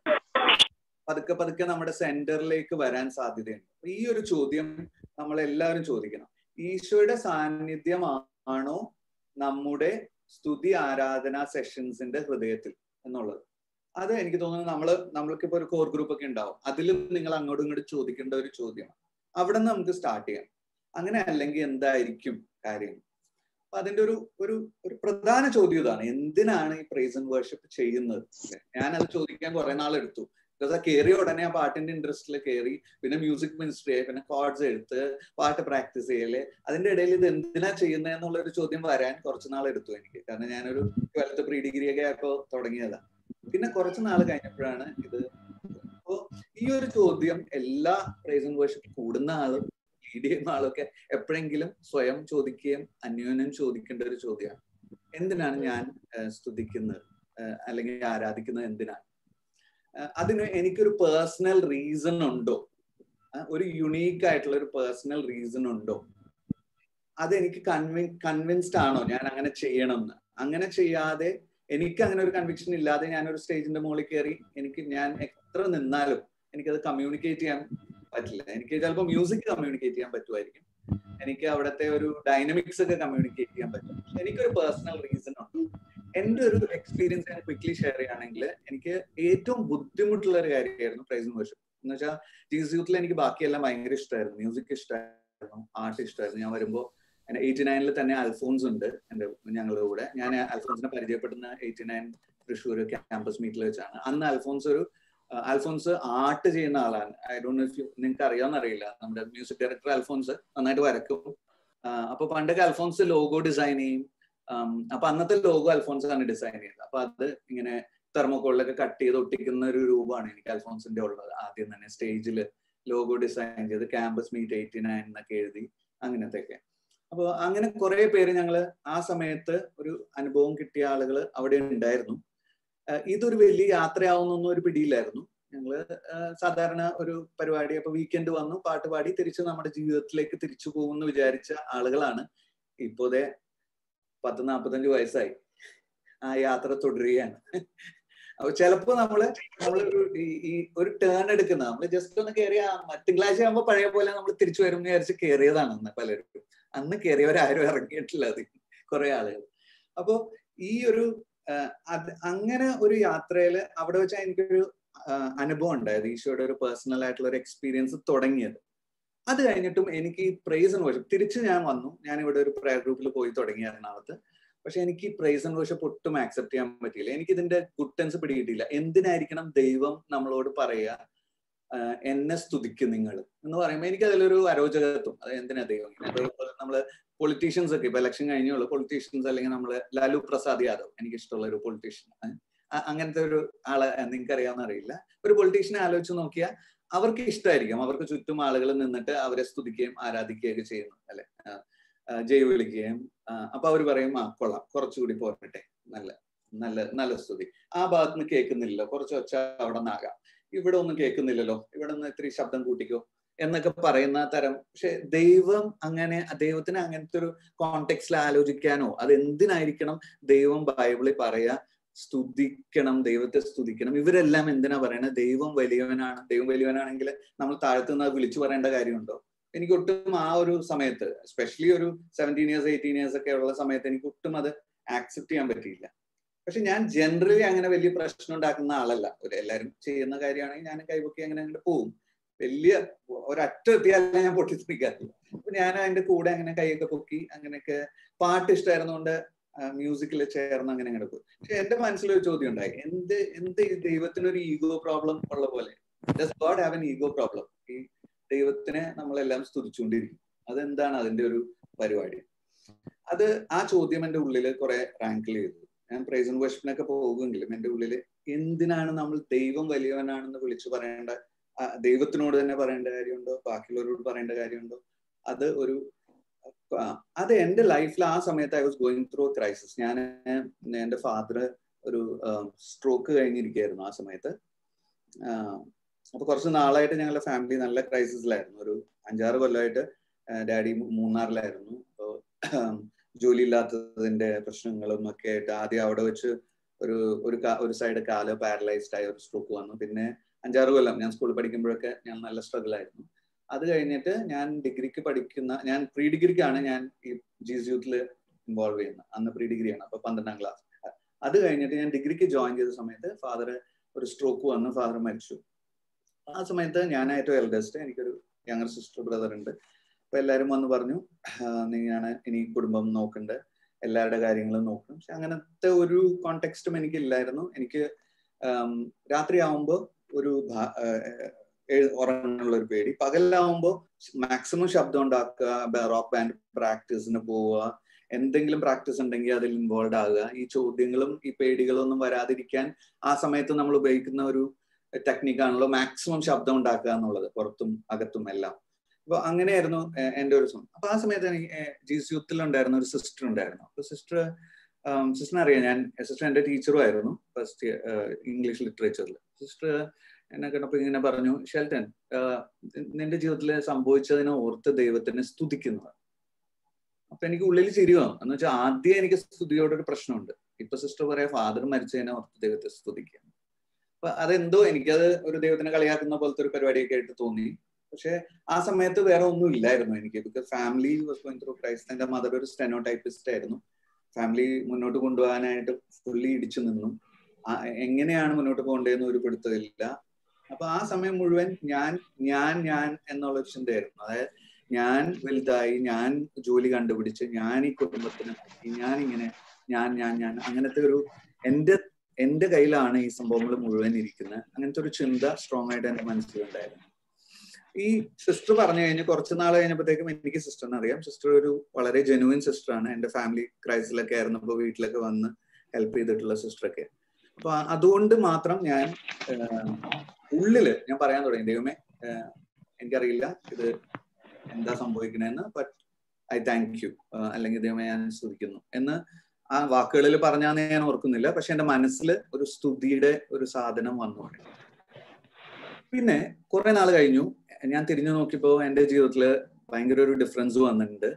Speaker 1: പതുക്കെ പതുക്കെ നമ്മുടെ സെന്ററിലേക്ക് വരാൻ സാധ്യതയുണ്ട് ഈ ഒരു ചോദ്യം നമ്മൾ എല്ലാവരും ചോദിക്കണം ഈശോയുടെ സാന്നിധ്യം ആണോ നമ്മുടെ സ്തുതി ആരാധന സെഷൻസിന്റെ ഹൃദയത്തിൽ എന്നുള്ളത് അത് എനിക്ക് തോന്നുന്നു നമ്മള് നമ്മൾക്കിപ്പോ ഒരു കോർ ഗ്രൂപ്പ് ഒക്കെ ഉണ്ടാവും അതിലും നിങ്ങൾ അങ്ങോട്ടും ഇങ്ങോട്ടും ചോദിക്കേണ്ട ഒരു ചോദ്യമാണ് അവിടെ നിന്ന് നമുക്ക് സ്റ്റാർട്ട് ചെയ്യാം അങ്ങനെ അല്ലെങ്കിൽ എന്തായിരിക്കും കാര്യം അപ്പൊ അതിന്റെ ഒരു ഒരു ഒരു പ്രധാന ചോദ്യം ഇതാണ് എന്തിനാണ് ഈ പ്രൈസ് ആൻഡ് വർഷിപ്പ് ചെയ്യുന്നത് ഞാൻ അത് ചോദിക്കാൻ കുറെ നാളെടുത്തു ബിക്കോസ് ആ കയറിയ ഉടനെ ആ പാട്ടിന്റെ ഇൻട്രസ്റ്റിൽ കയറി പിന്നെ മ്യൂസിക് മിനിസ്ട്രി ആയി പിന്നെ കോഡ്സ് എടുത്ത് പാട്ട് പ്രാക്ടീസ് ചെയ്യല് അതിന്റെ ഇടയിൽ ഇത് എന്തിനാ ചെയ്യുന്നത് എന്നുള്ള ഒരു ചോദ്യം വരാൻ കുറച്ച് നാൾ എടുത്തു എനിക്ക് കാരണം ഞാനൊരു ട്വൽത്ത് പ്രീ ഡിഗ്രി ഒക്കെ ആയപ്പോ തുടങ്ങിയതാണ് പിന്നെ കുറച്ച് നാൾ കഴിഞ്ഞപ്പോഴാണ് ഇത് അപ്പോ ഈ ഒരു ചോദ്യം എല്ലാ പ്രൈസ് ആൻഡ് വർഷിപ്പ് കൂടുന്ന ആളും ലീഡ് ചെയ്യുന്ന ആളൊക്കെ എപ്പോഴെങ്കിലും സ്വയം ചോദിക്കുകയും അന്യോന്യം ചോദിക്കേണ്ട ഒരു ചോദ്യമാണ് എന്തിനാണ് ഞാൻ സ്തുതിക്കുന്നത് അല്ലെങ്കിൽ ആരാധിക്കുന്നത് എന്തിനാണ് അതിന് എനിക്കൊരു പേഴ്സണൽ റീസൺ ഉണ്ടോ ഒരു യുണീക്ക് ആയിട്ടുള്ള ഒരു പേഴ്സണൽ റീസൺ ഉണ്ടോ അതെനിക്ക് കൺവി കൺവിൻസ്ഡ് ആണോ ഞാൻ അങ്ങനെ ചെയ്യണം എന്ന് അങ്ങനെ ചെയ്യാതെ എനിക്ക് അങ്ങനെ ഒരു കൺവിക്ഷൻ ഇല്ലാതെ ഞാൻ ഒരു സ്റ്റേജിന്റെ മുകളിൽ കയറി എനിക്ക് ഞാൻ എത്ര നിന്നാലും എനിക്കത് കമ്മ്യൂണിക്കേറ്റ് ചെയ്യാൻ പറ്റില്ല എനിക്ക് ചിലപ്പോൾ മ്യൂസിക് കമ്മ്യൂണിക്കേറ്റ് ചെയ്യാൻ പറ്റുമായിരിക്കും എനിക്ക് അവിടുത്തെ ഒരു ഡൈനമിക്സ് ഒക്കെ കമ്മ്യൂണിക്കേറ്റ് ചെയ്യാൻ പറ്റും എനിക്കൊരു പേഴ്സണൽ റീസൺ ഉണ്ട് എന്റെ ഒരു എക്സ്പീരിയൻസ് ഞാൻ ക്വിക്ലി ഷെയർ ചെയ്യുകയാണെങ്കിൽ എനിക്ക് ഏറ്റവും ബുദ്ധിമുട്ടുള്ള ഒരു കാര്യമായിരുന്നു പ്രൈസ് വർഷിപ്പ് എന്ന് വെച്ചാൽ ജീസ് യൂത്തിൽ എനിക്ക് ബാക്കിയെല്ലാം ഭയങ്കര ഇഷ്ടമായിരുന്നു മ്യൂസിക് ഇഷ്ടമായിരുന്നു ആർട്ട് ഇഷ്ടമായിരുന്നു ഞാൻ വരുമ്പോൾ എയ്റ്റി നയനിൽ തന്നെ അൽഫോൺസ് ഉണ്ട് എന്റെ ഞങ്ങളുടെ കൂടെ ഞാൻ അൽഫോൺസിനെ പരിചയപ്പെടുന്ന എയ്റ്റി നയൻ തൃശ്ശൂർ ക്യാമ്പസ് മീറ്റിൽ വെച്ചാണ് അന്ന് അൽഫോൺസ് ഒരു അൽഫോൺസ് ആർട്ട് ചെയ്യുന്ന ആളാണ് ഐ ഡോണ്ട് ഇഫ് യു നിങ്ങൾക്ക് അറിയാമെന്ന് അറിയില്ല നമ്മുടെ മ്യൂസിക് ഡയറക്ടർ അൽഫോൺസ് നന്നായിട്ട് വരക്കും അപ്പൊ പണ്ടൊക്കെ അൽഫോൺസ് ലോഗോ ഡിസൈൻ ചെയ്യും അപ്പൊ അന്നത്തെ ലോഗോ അൽഫോൺസ് ആണ് ഡിസൈൻ ചെയ്തത് അപ്പൊ അത് ഇങ്ങനെ തെർമോക്കോളിലൊക്കെ കട്ട് ചെയ്ത് ഒട്ടിക്കുന്ന ഒരു രൂപമാണ് എനിക്ക് അൽഫോൺസിന്റെ ഉള്ളത് ആദ്യം തന്നെ സ്റ്റേജിൽ ലോഗോ ഡിസൈൻ ചെയ്ത് ക്യാമ്പസ് മീറ്റ് എയ്റ്റി നയൻ എന്നൊക്കെ എഴുതി അങ്ങനത്തെ ഒക്കെ അപ്പോൾ അങ്ങനെ കുറെ പേര് ഞങ്ങള് ആ സമയത്ത് ഒരു അനുഭവം കിട്ടിയ ആളുകൾ അവിടെ ഉണ്ടായിരുന്നു ഇതൊരു വലിയ യാത്രയാവുന്നൊന്നും ഒരു പിടിയില്ലായിരുന്നു ഞങ്ങള് സാധാരണ ഒരു പരിപാടി അപ്പൊ വീക്കെൻഡ് വന്നു പാട്ട് പാടി തിരിച്ച് നമ്മുടെ ജീവിതത്തിലേക്ക് തിരിച്ചു പോകുമെന്ന് വിചാരിച്ച ആളുകളാണ് ഇപ്പോതെ പത്ത് നാപ്പത്തഞ്ച് വയസ്സായി ആ യാത്ര തുടരുകയാണ് അപ്പൊ ചിലപ്പോ നമ്മള് നമ്മൾ ഈ ഒരു ടേൺ എടുക്കുന്ന നമ്മൾ ജസ്റ്റ് ഒന്ന് കയറിയ തിങ്കളാഴ്ച ആകുമ്പോ പഴയ പോലെ നമ്മൾ തിരിച്ചു വരും എന്ന് വിചാരിച്ച് കയറിയതാണ് അന്ന് പലരും അന്ന് കയറിയവരാരും ഇറങ്ങിയിട്ടില്ല അത് കുറെ ആളുകൾ അപ്പോ ഈ ഒരു അത് അങ്ങനെ ഒരു യാത്രയില് അവിടെ വെച്ചാൽ എനിക്കൊരു അനുഭവം ഉണ്ടായത് ഈശോയുടെ ഒരു പേഴ്സണൽ ആയിട്ടുള്ള ഒരു എക്സ്പീരിയൻസ് തുടങ്ങിയത് അത് കഴിഞ്ഞിട്ടും എനിക്ക് ഈ പ്രൈസ് ആൻഡ് വർഷിപ്പ് തിരിച്ച് ഞാൻ വന്നു ഞാൻ ഇവിടെ ഒരു പ്രയർ ഗ്രൂപ്പിൽ പോയി തുടങ്ങി എറണാകുളത്ത് പക്ഷെ എനിക്ക് ഈ പ്രൈസ് ആൻഡ് വർഷിപ്പ് ഒട്ടും ആക്സെപ്റ്റ് ചെയ്യാൻ പറ്റിയില്ല എനിക്ക് ഇതിന്റെ ഗുഡൻസ് പിടികിട്ടിയില്ല എന്തിനായിരിക്കണം ദൈവം നമ്മളോട് പറയുക എന്നെ സ്തുതിക്കും നിങ്ങൾ എന്ന് പറയുമ്പോൾ എനിക്ക് അതിലൊരു അരോചകത്വം അത് എന്തിനാ ദൈവം നമ്മള് പൊളിറ്റീഷ്യൻസ് ഒക്കെ ഇപ്പൊ ഇലക്ഷൻ കഴിഞ്ഞുള്ള പൊളിറ്റീഷ്യൻസ് അല്ലെങ്കിൽ നമ്മള് ലാലു പ്രസാദ് യാദവ് എനിക്ക് ഇഷ്ടമുള്ള ഒരു പൊളിറ്റീഷ്യൻ അങ്ങനത്തെ ഒരു ആളെ നിങ്ങൾക്ക് അറിയാവുന്ന അറിയില്ല ഒരു പൊളിറ്റീഷ്യനെ ആലോചിച്ച് നോക്കിയാൽ അവർക്ക് ഇഷ്ടമായിരിക്കും അവർക്ക് ചുറ്റും ആളുകൾ നിന്നിട്ട് അവരെ സ്തുതിക്കുകയും ആരാധിക്കുകയൊക്കെ ചെയ്യുന്നു അല്ലെ ജയ് വിളിക്കുകയും അപ്പൊ അവർ പറയും ആ കൊള്ളാം കുറച്ചുകൂടി പോരട്ടെ നല്ല നല്ല നല്ല സ്തുതി ആ ഭാഗത്ത് നിന്ന് കേൾക്കുന്നില്ലല്ലോ കുറച്ച് ഒച്ച അവിടെ നിന്നാകാം ഇവിടെ ഒന്നും കേൾക്കുന്നില്ലല്ലോ ഇവിടെ നിന്ന് ഇത്തിരി ശബ്ദം കൂട്ടിക്കോ എന്നൊക്കെ പറയുന്ന തരം പക്ഷെ ദൈവം അങ്ങനെ ദൈവത്തിന് അങ്ങനത്തെ ഒരു കോണ്ടെക്സ്റ്റിൽ ആലോചിക്കാനോ അത് എന്തിനായിരിക്കണം ദൈവം ബൈബിളിൽ പറയാ സ്തുതിക്കണം ദൈവത്തെ സ്തുതിക്കണം ഇവരെല്ലാം എന്തിനാ പറയണത് ദൈവം വലിയവനാണ് ദൈവം വലിയവനാണെങ്കിൽ നമ്മൾ താഴ്ത്തുനിന്ന് വിളിച്ചു പറയേണ്ട കാര്യമുണ്ടോ എനിക്ക് ഒട്ടും ആ ഒരു സമയത്ത് എസ്പെഷ്യലി ഒരു സെവൻറ്റീൻ ഇയേഴ്സ് എയ്റ്റീൻ ഇയേഴ്സ് ഒക്കെ ഉള്ള സമയത്ത് എനിക്ക് ഒട്ടും അത് ആക്സെപ്റ്റ് ചെയ്യാൻ പറ്റിയില്ല പക്ഷെ ഞാൻ ജനറലി അങ്ങനെ വലിയ പ്രശ്നം ഉണ്ടാക്കുന്ന ആളല്ല ഒരു എല്ലാവരും ചെയ്യുന്ന കാര്യമാണെങ്കിൽ ഞാൻ കൈപൊക്കി അങ്ങനെ അങ്ങനെ പോവും വലിയ ഒരറ്റ എത്തിയാലേ ഞാൻ പൊട്ടിത്തെറിക്കാറില്ല അപ്പൊ ഞാൻ അതിന്റെ കൂടെ അങ്ങനെ കൈയൊക്കെ പൊക്കി അങ്ങനെയൊക്കെ പാട്ട് ഇഷ്ടമായിരുന്നുകൊണ്ട് മ്യൂസിക്കിൽ ചേർന്ന് അങ്ങനെ അങ്ങനെ പോയി പക്ഷെ എന്റെ മനസ്സിലൊരു ചോദ്യം ഉണ്ടായി എന്ത് എന്ത് ദൈവത്തിനൊരു ഈഗോ പ്രോബ്ലം ഉള്ള പോലെ does God have an ego problem ഈ ദൈവത്തിനെ നമ്മളെല്ലാം സ്തുതിച്ചുകൊണ്ടിരിക്കും അതെന്താണ് അതിന്റെ ഒരു പരിപാടി അത് ആ ചോദ്യം എൻ്റെ ഉള്ളിൽ കുറെ റാങ്കിൾ ചെയ്തു ഞാൻ പ്രൈസ് ആൻഡ് വർഷിപ്പിനൊക്കെ പോകുമെങ്കിലും എൻ്റെ ഉള്ളിൽ എന്തിനാണ് നമ്മൾ ദൈവം വലിയവനാണെന്ന് വിളിച്ചു പറയേണ്ട ദൈവത്തിനോട് തന്നെ പറയേണ്ട കാര്യമുണ്ടോ ബാക്കിയുള്ളവരോട് പറയേണ്ട കാര്യമുണ്ടോ അത് ഒരു അത് എൻ്റെ ലൈഫിൽ ആ സമയത്ത് I was going through crisis ഞാൻ എൻ്റെ ഫാദർ ഒരു സ്ട്രോക്ക് കഴിഞ്ഞിരിക്കുകയായിരുന്നു ആ സമയത്ത് അപ്പൊ കുറച്ച് നാളായിട്ട് ഞങ്ങളുടെ ഫാമിലി നല്ല ക്രൈസിസിലായിരുന്നു ഒരു അഞ്ചാറ് കൊല്ലമായിട്ട് ഡാഡി മൂന്നാറിലായിരുന്നു അപ്പോൾ ജോലി ഇല്ലാത്തതിന്റെ പ്രശ്നങ്ങളും ഒക്കെ ആയിട്ട് ആദ്യം അവിടെ വെച്ച് ഒരു ഒരു ഒരു സൈഡ് കാല് പാരലൈസ്ഡ് ആയ ഒരു സ്ട്രോക്ക് വന്നു പിന്നെ അഞ്ചാറ് കൊല്ലം ഞാൻ സ്കൂളിൽ പഠിക്കുമ്പോഴൊക്കെ ഞാൻ നല്ല സ്ട്രഗിൾ ആയിരുന്നു അത് കഴിഞ്ഞിട്ട് ഞാൻ ഡിഗ്രിക്ക് പഠിക്കുന്ന ഞാൻ പ്രീ ഡിഗ്രിക്കാണ് ഞാൻ ഈ ജീസ് യൂത്തിൽ ഇൻവോൾവ് ചെയ്യുന്നത് അന്ന് പ്രീ ഡിഗ്രിയാണ് അപ്പൊ പന്ത്രണ്ടാം ക്ലാസ് അത് കഴിഞ്ഞിട്ട് ഞാൻ ഡിഗ്രിക്ക് ജോയിൻ ചെയ്ത സമയത്ത് ഫാദർ ഒരു സ്ട്രോക്ക് വന്ന് ഫാദർ മരിച്ചു ആ സമയത്ത് ഞാൻ ഏറ്റവും എൽഡസ്റ്റ് എനിക്കൊരു യങ്ങർ സിസ്റ്റർ ബ്രദർ ഉണ്ട് അപ്പൊ എല്ലാവരും വന്ന് പറഞ്ഞു നീയാണ് ഇനി കുടുംബം നോക്കണ്ട് എല്ലാവരുടെ കാര്യങ്ങളും നോക്കണം പക്ഷെ അങ്ങനത്തെ ഒരു കോണ്ടെക്സ്റ്റും എനിക്കില്ലായിരുന്നു എനിക്ക് രാത്രി ആവുമ്പോൾ ഒരു ഉറങ്ങാനുള്ള ഒരു പേടി പകലാവുമ്പോൾ മാക്സിമം ശബ്ദം ഉണ്ടാക്കുക റോക്ക് ബാൻഡ് പ്രാക്ടീസിന് പോവുക എന്തെങ്കിലും പ്രാക്ടീസ് ഉണ്ടെങ്കിൽ അതിൽ ഇൻവോൾവ് ആകുക ഈ ചോദ്യങ്ങളും ഈ പേടികളും ഒന്നും വരാതിരിക്കാൻ ആ സമയത്ത് നമ്മൾ ഉപയോഗിക്കുന്ന ഒരു ടെക്നിക്കാണല്ലോ മാക്സിമം ശബ്ദം ഉണ്ടാക്കുക എന്നുള്ളത് പുറത്തും അകത്തും എല്ലാം അപ്പൊ അങ്ങനെയായിരുന്നു എൻ്റെ ഒരു സമയം അപ്പൊ ആ സമയത്ത് എനിക്ക് ജീസ് യൂത്തിൽ ഉണ്ടായിരുന്ന ഒരു സിസ്റ്റർ ഉണ്ടായിരുന്നു അപ്പൊ സിസ്റ്റർ സിസ്റ്ററിനെ അറിയാം ഞാൻ സിസ്റ്റർ എൻ്റെ ടീച്ചറും ആയിരുന്നു ഫസ്റ്റ് ഇംഗ്ലീഷ് ലിറ്ററേച്ചറിൽ സിസ്റ്റർ എന്നെ കണ്ടപ്പോ ഇങ്ങനെ പറഞ്ഞു ഷെൽട്ടൻ നിന്റെ ജീവിതത്തിൽ സംഭവിച്ചതിനെ ഓർത്ത് ദൈവത്തിനെ സ്തുതിക്കുന്നത് അപ്പൊ എനിക്ക് ഉള്ളിൽ ചിരി വന്നു എന്ന് വെച്ചാൽ ആദ്യം എനിക്ക് സ്തുതിയോടൊരു പ്രശ്നമുണ്ട് ഇപ്പൊ സിസ്റ്റർ പറയാ ഫാദർ മരിച്ചതിനെ ഓർത്ത് ദൈവത്തെ സ്തുതിക്കുക അപ്പൊ അതെന്തോ എനിക്കത് ഒരു ദൈവത്തിനെ കളിയാക്കുന്ന പോലത്തെ ഒരു പരിപാടിയൊക്കെ ആയിട്ട് തോന്നി പക്ഷെ ആ സമയത്ത് വേറെ ഒന്നും ഇല്ലായിരുന്നു എനിക്ക് because family was going through Christ എന്റെ മദർ ഒരു സ്റ്റെനോ ടൈപ്പിസ്റ്റ് ആയിരുന്നു ഫാമിലി മുന്നോട്ട് കൊണ്ടുപോകാനായിട്ട് ഫുള്ളി ഇടിച്ചു നിന്നു എങ്ങനെയാണ് മുന്നോട്ട് പോകേണ്ടതെന്ന് ഒരു പിടുത്തമില്ല അപ്പൊ ആ സമയം മുഴുവൻ ഞാൻ ഞാൻ ഞാൻ എന്നുള്ള ഒരു ചിന്തയായിരുന്നു അതായത് ഞാൻ വലുതായി ഞാൻ ജോലി കണ്ടുപിടിച്ച് ഞാൻ ഈ കുടുംബത്തിന് ഞാൻ ഇങ്ങനെ ഞാൻ ഞാൻ ഞാൻ അങ്ങനത്തെ ഒരു എന്റെ എന്റെ കയ്യിലാണ് ഈ സംഭവങ്ങൾ മുഴുവൻ ഇരിക്കുന്നത് അങ്ങനത്തെ ഒരു ചിന്ത സ്ട്രോങ് ആയിട്ട് എന്റെ മനസ്സിലുണ്ടായിരുന്നു ഈ സിസ്റ്റർ പറഞ്ഞു കഴിഞ്ഞ് കുറച്ച് നാൾ കഴിഞ്ഞപ്പോഴത്തേക്കും എനിക്ക് സിസ്റ്ററിനെ അറിയാം സിസ്റ്റർ ഒരു വളരെ ജെനുവിൻ സിസ്റ്ററാണ് എന്റെ ഫാമിലി ക്രൈസിലൊക്കെ ആയിരുന്നപ്പോൾ വീട്ടിലൊക്കെ വന്ന് ഹെൽപ്പ് ചെയ്തിട്ടുള്ള സിസ്റ്ററൊക്കെ അപ്പൊ അതുകൊണ്ട് മാത്രം ഞാൻ ഉള്ളില് ഞാൻ പറയാൻ തുടങ്ങി ദൈവമേ എനിക്കറിയില്ല ഇത് എന്താ സംഭവിക്കണേന്ന് ബട്ട് ഐ താങ്ക് യു അല്ലെങ്കിൽ ദൈവമേ ഞാൻ സ്തുതിക്കുന്നു എന്ന് ആ വാക്കുകളിൽ പറഞ്ഞാന്ന് ഞാൻ ഓർക്കുന്നില്ല പക്ഷെ എന്റെ മനസ്സിൽ ഒരു സ്തുതിയുടെ ഒരു സാധനം വന്നു പിന്നെ കുറെ നാൾ കഴിഞ്ഞു ഞാൻ തിരിഞ്ഞു നോക്കിയപ്പോ എന്റെ ജീവിതത്തിൽ ഭയങ്കര ഒരു ഡിഫറൻസ് വന്നിട്ടുണ്ട്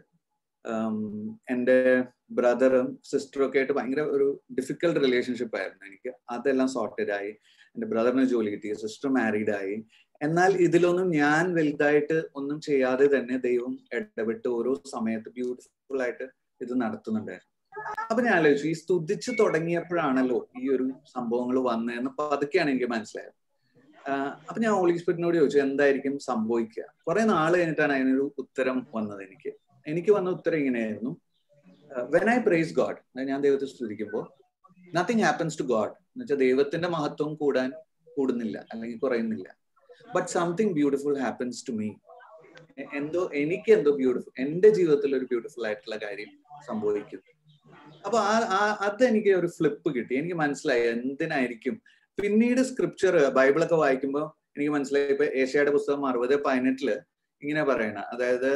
Speaker 1: എൻ്റെ ബ്രദറും സിസ്റ്ററും ഒക്കെ ആയിട്ട് ഭയങ്കര ഒരു ഡിഫിക്കൽട്ട് റിലേഷൻഷിപ്പ് ആയിരുന്നു എനിക്ക് അതെല്ലാം സോർട്ടഡ് ആയി എൻ്റെ ബ്രദറിന് ജോലി കിട്ടി സിസ്റ്റർ മാരീഡ് ആയി എന്നാൽ ഇതിലൊന്നും ഞാൻ വലുതായിട്ട് ഒന്നും ചെയ്യാതെ തന്നെ ദൈവം ഇടപെട്ട് ഓരോ സമയത്ത് ബ്യൂട്ടിഫുൾ ആയിട്ട് ഇത് നടത്തുന്നുണ്ടായിരുന്നു അപ്പൊ ഞാൻ ആലോചിച്ചു ഈ സ്തുതിച്ച് തുടങ്ങിയപ്പോഴാണല്ലോ ഈ ഒരു സംഭവങ്ങൾ വന്നതെന്ന് പതുക്കെയാണ് എനിക്ക് മനസ്സിലായത് അപ്പൊ ഞാൻ ഹോളി സ്പിരിറ്റിനോട് ചോദിച്ചു എന്തായിരിക്കും സംഭവിക്കുക കുറെ നാൾ കഴിഞ്ഞിട്ടാണ് അതിനൊരു ഉത്തരം വന്നത് എനിക്ക് എനിക്ക് വന്ന ഉത്തരം ഇങ്ങനെയായിരുന്നു വെൻ ഐ പ്രൈസ് ഗോഡ് ഞാൻ ദൈവത്തെ സ്തുതിക്കുമ്പോൾ നത്തിങ് ഹാപ്പൻസ് ടു ഗോഡ് എന്ന് വെച്ചാൽ ദൈവത്തിന്റെ മഹത്വം കൂടാൻ കൂടുന്നില്ല അല്ലെങ്കിൽ കുറയുന്നില്ല but something beautiful happens to me എന്തോ എനിക്ക് എന്തോ ബ്യൂട്ടിഫുൾ എന്റെ ജീവിതത്തിൽ ഒരു ബ്യൂട്ടിഫുൾ ആയിട്ടുള്ള കാര്യം സംഭവിക്കും അപ്പൊ ആ അത് എനിക്ക് ഒരു ഫ്ലിപ്പ് കിട്ടി എനിക്ക് മനസ്സിലായി എന്തിനായിരിക്കും പിന്നീട് സ്ക്രിപ്ചർ ബൈബിളൊക്കെ വായിക്കുമ്പോൾ എനിക്ക് മനസ്സിലായി ഇപ്പൊ ഏഷ്യയുടെ പുസ്തകം അറുപത് പതിനെട്ടില് ഇങ്ങനെ പറയണ അതായത്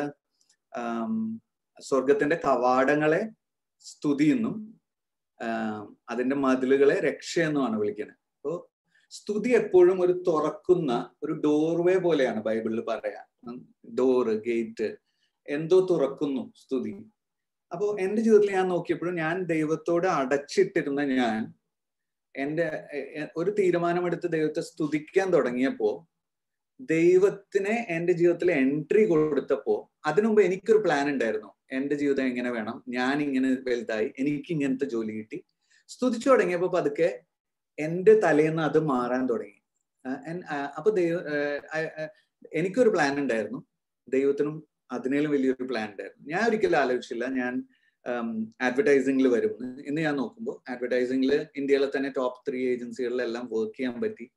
Speaker 1: സ്വർഗത്തിന്റെ കവാടങ്ങളെ സ്തുതിയെന്നും അതിന്റെ മതിലുകളെ രക്ഷയെന്നുമാണ് വിളിക്കുന്നത് അപ്പോ സ്തുതി എപ്പോഴും ഒരു തുറക്കുന്ന ഒരു ഡോർവേ പോലെയാണ് ബൈബിളിൽ പറയാ ഡോറ് ഗേറ്റ് എന്തോ തുറക്കുന്നു സ്തുതി അപ്പോ എന്റെ ജീവിതത്തിൽ ഞാൻ നോക്കിയപ്പോഴും ഞാൻ ദൈവത്തോട് അടച്ചിട്ടിരുന്ന ഞാൻ എന്റെ ഒരു തീരുമാനമെടുത്ത് ദൈവത്തെ സ്തുതിക്കാൻ തുടങ്ങിയപ്പോ ദൈവത്തിനെ എന്റെ ജീവിതത്തിൽ എൻട്രി കൊടുത്തപ്പോ അതിനുമുമ്പ് എനിക്കൊരു പ്ലാൻ ഉണ്ടായിരുന്നു എന്റെ ജീവിതം എങ്ങനെ വേണം ഞാൻ ഇങ്ങനെ വലുതായി എനിക്ക് ഇങ്ങനത്തെ ജോലി കിട്ടി സ്തുതിച്ചു തുടങ്ങിയപ്പോ പതുക്കെ എന്റെ തലേന്ന് അത് മാറാൻ തുടങ്ങി അപ്പൊ ദൈവ എനിക്കൊരു പ്ലാൻ ഉണ്ടായിരുന്നു ദൈവത്തിനും അതിനേലും വലിയൊരു പ്ലാൻ ഉണ്ടായിരുന്നു ഞാൻ ഒരിക്കലും ആലോചിച്ചില്ല ഞാൻ അഡ്വർടൈസിംഗിൽ വരും ഇന്ന് ഞാൻ നോക്കുമ്പോൾ അഡ്വർടൈസിംഗിൽ ഇന്ത്യയിലെ തന്നെ ടോപ്പ് ത്രീ ഏജൻസികളിലെല്ലാം വർക്ക് ചെയ്യാൻ പറ്റി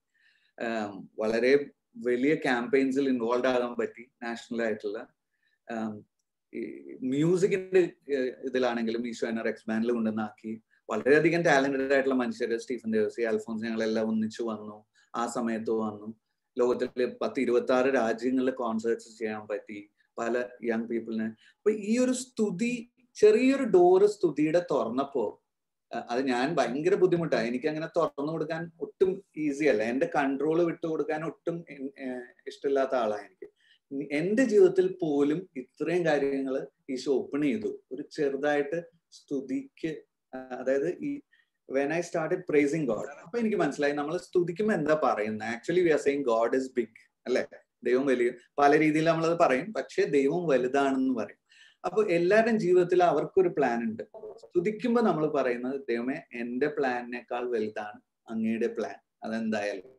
Speaker 1: വളരെ വലിയ ക്യാമ്പയിൻസിൽ ഇൻവോൾവ് ആകാൻ പറ്റി നാഷണൽ ആയിട്ടുള്ള ഈ മ്യൂസിക്കിന്റെ ഇതിലാണെങ്കിലും ഈശോ എന്നെ റെക്സ് ബാൻഡിൽ കൊണ്ടുവന്നാക്കി വളരെയധികം ടാലന്റഡ് ആയിട്ടുള്ള മനുഷ്യർ സ്റ്റീഫൻ ദേവസി അൽഫോൻസ് ഞങ്ങളെല്ലാം ഒന്നിച്ചു വന്നു ആ സമയത്ത് വന്നു ലോകത്തിലെ പത്ത് ഇരുപത്തി ആറ് രാജ്യങ്ങളിൽ കോൺസേർട്സ് ചെയ്യാൻ പറ്റി പല യങ് പീപ്പിളിന് അപ്പൊ ഈ ഒരു സ്തുതി ചെറിയൊരു ഡോറ് സ്തുതിയുടെ തുറന്നപ്പോ അത് ഞാൻ ഭയങ്കര ബുദ്ധിമുട്ടാണ് എനിക്ക് അങ്ങനെ തുറന്നു കൊടുക്കാൻ ഒട്ടും ഈസി അല്ല എന്റെ കൺട്രോൾ വിട്ടു കൊടുക്കാൻ ഒട്ടും ഇഷ്ടമില്ലാത്ത ആളാണ് എനിക്ക് എന്റെ ജീവിതത്തിൽ പോലും ഇത്രയും കാര്യങ്ങൾ ഈശോ ഓപ്പൺ ചെയ്തു ഒരു ചെറുതായിട്ട് സ്തുതിക്ക് അതായത് ഈ when I started praising God അപ്പൊ എനിക്ക് മനസ്സിലായി നമ്മൾ സ്തുതിക്കുമ്പോൾ എന്താ പറയുന്നത് actually we are saying God is big അല്ലെ ദൈവം വലിയ പല രീതിയിൽ നമ്മളത് പറയും പക്ഷെ ദൈവം വലുതാണെന്ന് പറയും അപ്പൊ എല്ലാവരുടെയും ജീവിതത്തിൽ അവർക്കൊരു പ്ലാൻ ഉണ്ട് സ്തുതിക്കുമ്പോൾ നമ്മൾ പറയുന്നത് ദൈവമേ എന്റെ പ്ലാനിനേക്കാൾ വലുതാണ് അങ്ങയുടെ പ്ലാൻ അതെന്തായാലും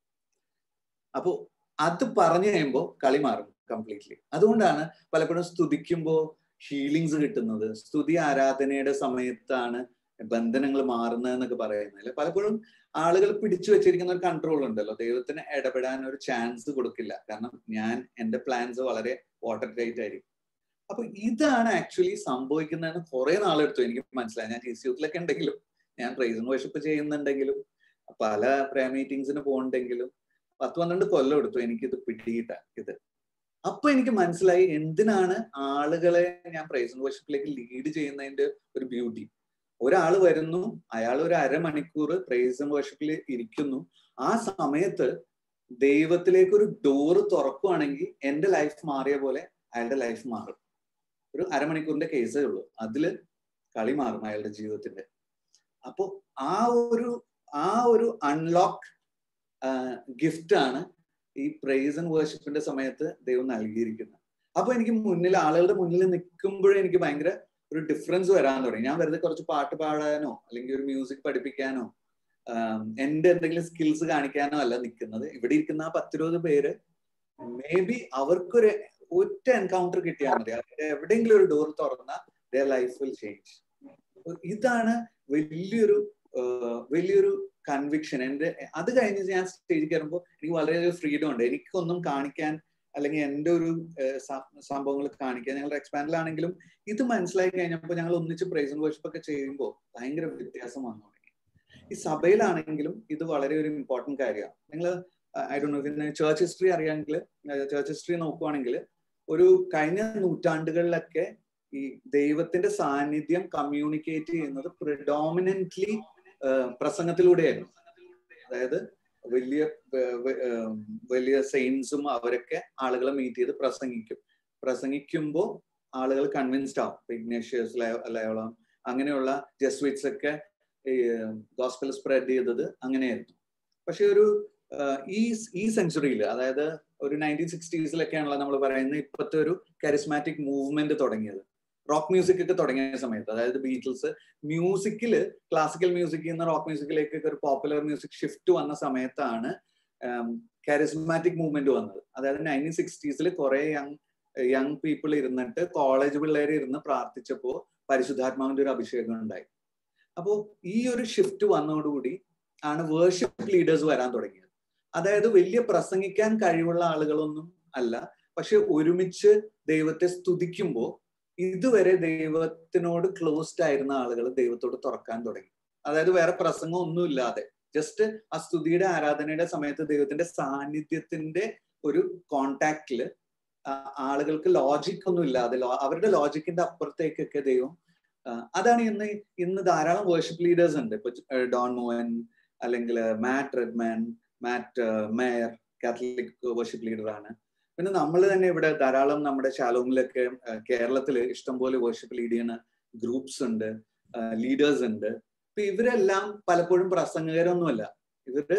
Speaker 1: അപ്പോ അത് പറഞ്ഞു കഴിയുമ്പോൾ കളി മാറും കംപ്ലീറ്റ്ലി അതുകൊണ്ടാണ് പലപ്പോഴും സ്തുതിക്കുമ്പോൾ ഹീലിങ്സ് കിട്ടുന്നത് സ്തുതി ആരാധനയുടെ സമയത്താണ് ബന്ധനങ്ങൾ മാറുന്നതെന്നൊക്കെ പറയുന്നത് പലപ്പോഴും ആളുകൾ പിടിച്ചു വെച്ചിരിക്കുന്ന ഒരു കൺട്രോൾ ഉണ്ടല്ലോ ദൈവത്തിന് ഇടപെടാൻ ഒരു ചാൻസ് കൊടുക്കില്ല കാരണം ഞാൻ എന്റെ പ്ലാൻസ് വളരെ വാട്ടർ ടൈറ്റ് ആയിരിക്കും അപ്പൊ ഇതാണ് ആക്ച്വലി സംഭവിക്കുന്നതെന്ന് കുറെ നാളെടുത്തു എനിക്ക് മനസ്സിലായി ഞാൻ ജി സി യൂത്തിലൊക്കെ ഉണ്ടെങ്കിലും ഞാൻ പ്രൈസ് വർഷിപ്പ് ചെയ്യുന്നുണ്ടെങ്കിലും പല പ്രേ മീറ്റിംഗ്സിന് പോകുന്നുണ്ടെങ്കിലും പത്ത് പന്ത്രണ്ട് കൊല്ലം എടുത്തു എനിക്കിത് പിടിയിട്ട ഇത് അപ്പൊ എനിക്ക് മനസ്സിലായി എന്തിനാണ് ആളുകളെ ഞാൻ പ്രൈസ് വർഷിപ്പിലേക്ക് ലീഡ് ചെയ്യുന്നതിന്റെ ഒരു ബ്യൂട്ടി ഒരാൾ വരുന്നു അയാൾ ഒരു അരമണിക്കൂർ പ്രൈസ് വർഷിപ്പിൽ ഇരിക്കുന്നു ആ സമയത്ത് ദൈവത്തിലേക്ക് ഒരു ഡോറ് തുറക്കുവാണെങ്കിൽ എന്റെ ലൈഫ് മാറിയ പോലെ അയാളുടെ ലൈഫ് മാറും ഒരു അരമണിക്കൂറിന്റെ കേസേ ഉള്ളൂ അതില് കളി മാറും അയാളുടെ ജീവിതത്തിന്റെ അപ്പോ ആ ഒരു ആ ഒരു അൺലോക്ക് ഗിഫ്റ്റ് ആണ് ഈ പ്രൈസ് ആൻഡ് വേർഷിപ്പിന്റെ സമയത്ത് ദൈവം നൽകിയിരിക്കുന്നത് അപ്പൊ എനിക്ക് മുന്നിൽ ആളുകളുടെ മുന്നിൽ നിൽക്കുമ്പോഴേ എനിക്ക് ഭയങ്കര ഒരു ഡിഫറൻസ് വരാൻ തുടങ്ങി ഞാൻ വെറുതെ കുറച്ച് പാട്ട് പാടാനോ അല്ലെങ്കിൽ ഒരു മ്യൂസിക് പഠിപ്പിക്കാനോ എന്റെ എന്തെങ്കിലും സ്കിൽസ് കാണിക്കാനോ അല്ല നിൽക്കുന്നത് ഇവിടെ ഇരിക്കുന്ന ആ പത്തിരുപത് പേര് മേ ബി അവർക്കൊരു ഒറ്റ എൻകൗണ്ടർ കിട്ടിയാൽ മതി എവിടെയെങ്കിലും ഒരു ഡോർ തുറന്ന ദർ ലൈഫ് വിൽ ചേഞ്ച് ഇതാണ് വലിയൊരു വലിയൊരു കൺവിക്ഷൻ എന്റെ അത് കഴിഞ്ഞ് ഞാൻ സ്റ്റേജിൽ കയറുമ്പോൾ എനിക്ക് വളരെയധികം ഫ്രീഡം ഉണ്ട് എനിക്കൊന്നും കാണിക്കാൻ അല്ലെങ്കിൽ എൻ്റെ ഒരു സംഭവങ്ങൾ കാണിക്കാൻ ഞങ്ങളുടെ എക്സ്പാൻഡിലാണെങ്കിലും ഇത് മനസ്സിലായി കഴിഞ്ഞപ്പോൾ ഞങ്ങൾ ഒന്നിച്ച് പ്രൈസ് വർഷിപ്പ് ഒക്കെ ചെയ്യുമ്പോൾ ഭയങ്കര വ്യത്യാസം വന്നു തുടങ്ങി ഈ സഭയിലാണെങ്കിലും ഇത് വളരെ ഒരു ഇമ്പോർട്ടന്റ് കാര്യമാണ് നിങ്ങൾ ഐ ഡോ നോ പിന്നെ ചേർച്ച് ഹിസ്റ്ററി അറിയാമെങ്കിൽ ചേർച്ച് ഹിസ്റ്ററി നോക്കുവാണെങ്കിൽ ഒരു കഴിഞ്ഞ നൂറ്റാണ്ടുകളിലൊക്കെ ഈ ദൈവത്തിന്റെ സാന്നിധ്യം കമ്മ്യൂണിക്കേറ്റ് ചെയ്യുന്നത് പ്രിഡോമിനന്റ്ലി പ്രസംഗത്തിലൂടെയായിരുന്നു അതായത് വലിയ വലിയ സെയിൻസും അവരൊക്കെ ആളുകളെ മീറ്റ് ചെയ്ത് പ്രസംഗിക്കും പ്രസംഗിക്കുമ്പോൾ ആളുകൾ കൺവിൻസ്ഡ് ആവും ഇഗ്നേഷ്യസ് ലയോളം അങ്ങനെയുള്ള ജസ്വിറ്റ്സ് ഒക്കെ ഗോസ്പൽ സ്പ്രെഡ് ചെയ്തത് അങ്ങനെയായിരുന്നു പക്ഷെ ഒരു ഈ ഈ സെഞ്ചുറിയിൽ അതായത് ഒരു നയൻറ്റീൻ സിക്സ്റ്റീസിലൊക്കെയാണല്ലോ നമ്മൾ പറയുന്നത് ഇപ്പോഴത്തെ ഒരു കരിസ്മാറ്റിക് മൂവ്മെന്റ് തുടങ്ങിയത് റോക്ക് മ്യൂസിക് ഒക്കെ തുടങ്ങിയ സമയത്ത് അതായത് ബീറ്റിൽസ് മ്യൂസിക്കില് ക്ലാസിക്കൽ മ്യൂസിക്കിൽ നിന്ന് റോക്ക് മ്യൂസിക്കിലേക്ക് ഒരു പോപ്പുലർ മ്യൂസിക് ഷിഫ്റ്റ് വന്ന സമയത്താണ് കരിസ്മാറ്റിക് മൂവ്മെന്റ് വന്നത് അതായത് നയൻറ്റീൻ സിക്സ്റ്റീസിൽ കുറെ യങ് യങ് പീപ്പിൾ ഇരുന്നിട്ട് കോളേജ് പിള്ളേർ ഇരുന്ന് പ്രാർത്ഥിച്ചപ്പോൾ പരിശുദ്ധാത്മാവിന്റെ ഒരു അഭിഷേകം ഉണ്ടായി അപ്പോൾ ഈ ഒരു ഷിഫ്റ്റ് വന്നതോടുകൂടി ആണ് വേർഷിപ്പ് ലീഡേഴ്സ് വരാൻ തുടങ്ങിയത് അതായത് വലിയ പ്രസംഗിക്കാൻ കഴിവുള്ള ആളുകളൊന്നും അല്ല പക്ഷെ ഒരുമിച്ച് ദൈവത്തെ സ്തുതിക്കുമ്പോൾ ഇതുവരെ ദൈവത്തിനോട് ക്ലോസ്ഡ് ആയിരുന്ന ആളുകൾ ദൈവത്തോട് തുറക്കാൻ തുടങ്ങി അതായത് വേറെ പ്രസംഗം ഒന്നും ഇല്ലാതെ ജസ്റ്റ് ആ സ്തുതിയുടെ ആരാധനയുടെ സമയത്ത് ദൈവത്തിന്റെ സാന്നിധ്യത്തിന്റെ ഒരു കോണ്ടാക്റ്റില് ആളുകൾക്ക് ലോജിക് ഒന്നും ഇല്ലാതെ അവരുടെ ലോജിക്കിന്റെ അപ്പുറത്തേക്കൊക്കെ ദൈവം അതാണ് ഇന്ന് ഇന്ന് ധാരാളം വേർഷിപ്പ് ലീഡേഴ്സ് ഉണ്ട് ഇപ്പൊ ഡോൺ മോഹൻ അല്ലെങ്കിൽ Matt Redman Matt Maher Catholic worship ലീഡറാണ് പിന്നെ നമ്മൾ തന്നെ ഇവിടെ ധാരാളം നമ്മുടെ ശാലോമിലൊക്കെ കേരളത്തിൽ ഇഷ്ടംപോലെ വേർഷിപ്പ് ലീഡ് ചെയ്യുന്ന ഗ്രൂപ്പ്സ് ഉണ്ട് ലീഡേഴ്സ് ഉണ്ട് ഇപ്പൊ ഇവരെല്ലാം പലപ്പോഴും പ്രസംഗകരൊന്നുമല്ല ഇവര്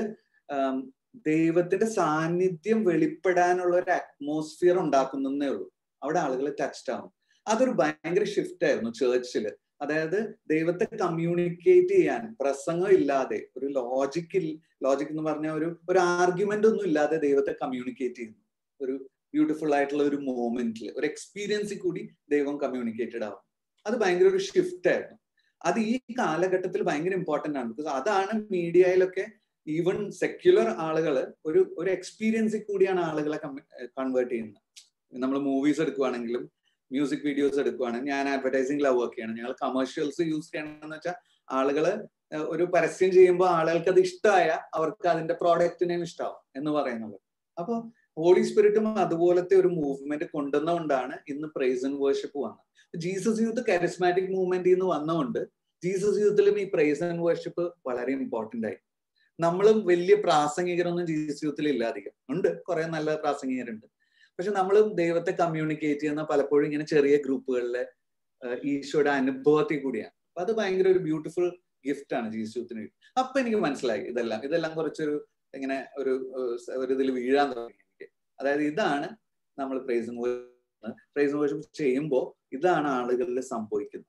Speaker 1: ദൈവത്തിന്റെ സാന്നിധ്യം വെളിപ്പെടാനുള്ള ഒരു അറ്റ്മോസ്ഫിയർ ഉണ്ടാക്കുന്നേ ഉള്ളൂ അവിടെ ആളുകൾ ടച്ച്ഡ് ആവും അതൊരു ഭയങ്കര ഷിഫ്റ്റ് ആയിരുന്നു ചേർച്ചിൽ അതായത് ദൈവത്തെ കമ്മ്യൂണിക്കേറ്റ് ചെയ്യാൻ പ്രസംഗം ഇല്ലാതെ ഒരു ലോജിക്കിൽ ലോജിക് എന്ന് പറഞ്ഞ ഒരു ഒരു ആർഗ്യുമെന്റ് ഒന്നും ഇല്ലാതെ ദൈവത്തെ കമ്മ്യൂണിക്കേറ്റ് ചെയ്യുന്നു ഒരു ബ്യൂട്ടിഫുൾ ആയിട്ടുള്ള ഒരു മോമെന്റിൽ ഒരു എക്സ്പീരിയൻസിൽ കൂടി ദൈവം കമ്മ്യൂണിക്കേറ്റഡ് ആവും അത് ഭയങ്കര ഒരു ഷിഫ്റ്റ് ആയിരുന്നു അത് ഈ കാലഘട്ടത്തിൽ ഭയങ്കര ഇമ്പോർട്ടന്റ് ആണ് ബിക്കോസ് അതാണ് മീഡിയയിലൊക്കെ ഈവൻ സെക്യുലർ ആളുകൾ ഒരു ഒരു എക്സ്പീരിയൻസിൽ കൂടിയാണ് ആളുകളെ കൺവേർട്ട് ചെയ്യുന്നത് നമ്മൾ മൂവീസ് എടുക്കുവാണെങ്കിലും മ്യൂസിക് വീഡിയോസ് എടുക്കുവാണ് ഞാൻ അഡ്വർടൈസിംഗിലാണ് വർക്ക് ചെയ്യണം ഞങ്ങൾ കമേഴ്ഷ്യൽസ് യൂസ് ചെയ്യണമെന്ന് വെച്ചാൽ ആളുകള് ഒരു പരസ്യം ചെയ്യുമ്പോൾ ആളുകൾക്ക് അത് ഇഷ്ടമായ അവർക്ക് അതിന്റെ പ്രോഡക്റ്റിനെയും ഇഷ്ടമാവും എന്ന് പറയുന്നത് അപ്പോൾ ഹോളി സ്പിരിറ്റും അതുപോലത്തെ ഒരു മൂവ്മെന്റ് കൊണ്ടുവന്നുകൊണ്ടാണ് ഇന്ന് പ്രൈസ് ആൻഡ് വേർഷിപ്പ് വന്നത് ജീസസ് യൂത്ത് കരിസ്മാറ്റിക് മൂവ്മെന്റ് നിന്ന് വന്നുകൊണ്ട് ജീസസ് യൂത്തിലും ഈ പ്രൈസ് ആൻഡ് വേർഷിപ്പ് വളരെ ഇമ്പോർട്ടന്റ് ആയി നമ്മളും വലിയ പ്രാസംഗികരൊന്നും ജീസസ് യൂത്തിൽ ഇല്ല അധികം ഉണ്ട് കുറെ നല്ല പ്രാസംഗികരുണ്ട് പക്ഷെ നമ്മളും ദൈവത്തെ കമ്മ്യൂണിക്കേറ്റ് ചെയ്യുന്ന പലപ്പോഴും ഇങ്ങനെ ചെറിയ ഗ്രൂപ്പുകളിലെ ഈശോയുടെ അനുഭവത്തിൽ കൂടിയാണ് അപ്പൊ അത് ഭയങ്കര ഒരു ബ്യൂട്ടിഫുൾ ഗിഫ്റ്റ് ആണ് ജീസസ് യൂത്തിന് അപ്പൊ എനിക്ക് മനസ്സിലായി ഇതെല്ലാം ഇതെല്ലാം കുറച്ചൊരു ഇങ്ങനെ ഒരു ഒരു ഇതിൽ വീഴാൻ തുടങ്ങി എനിക്ക് അതായത് ഇതാണ് നമ്മൾ പ്രൈസ് പ്രൈസ് വേർഷിപ്പ് ചെയ്യുമ്പോൾ ഇതാണ് ആളുകളിൽ സംഭവിക്കുന്നത്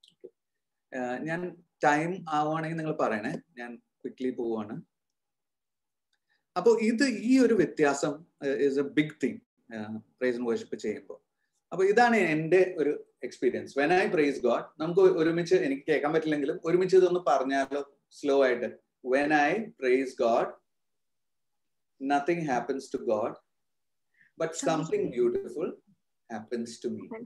Speaker 1: ഞാൻ ടൈം ആവുകയാണെങ്കിൽ നിങ്ങൾ പറയണേ ഞാൻ ക്വിക്ലി പോവാണ് അപ്പോൾ ഇത് ഈ ഒരു വ്യത്യാസം is a big thing praise worship ചെയ്യുമ്പോൾ അപ്പൊ ഇതാണ് എന്റെ ഒരു experience when I praise God നമുക്ക് ഒരുമിച്ച് എനിക്ക് കേൾക്കാൻ പറ്റില്ലെങ്കിലും ഒരുമിച്ച് ഇതൊന്ന് പറഞ്ഞാലോ സ്ലോ ആയിട്ട് when I praise God nothing happens to God but something beautiful happens to me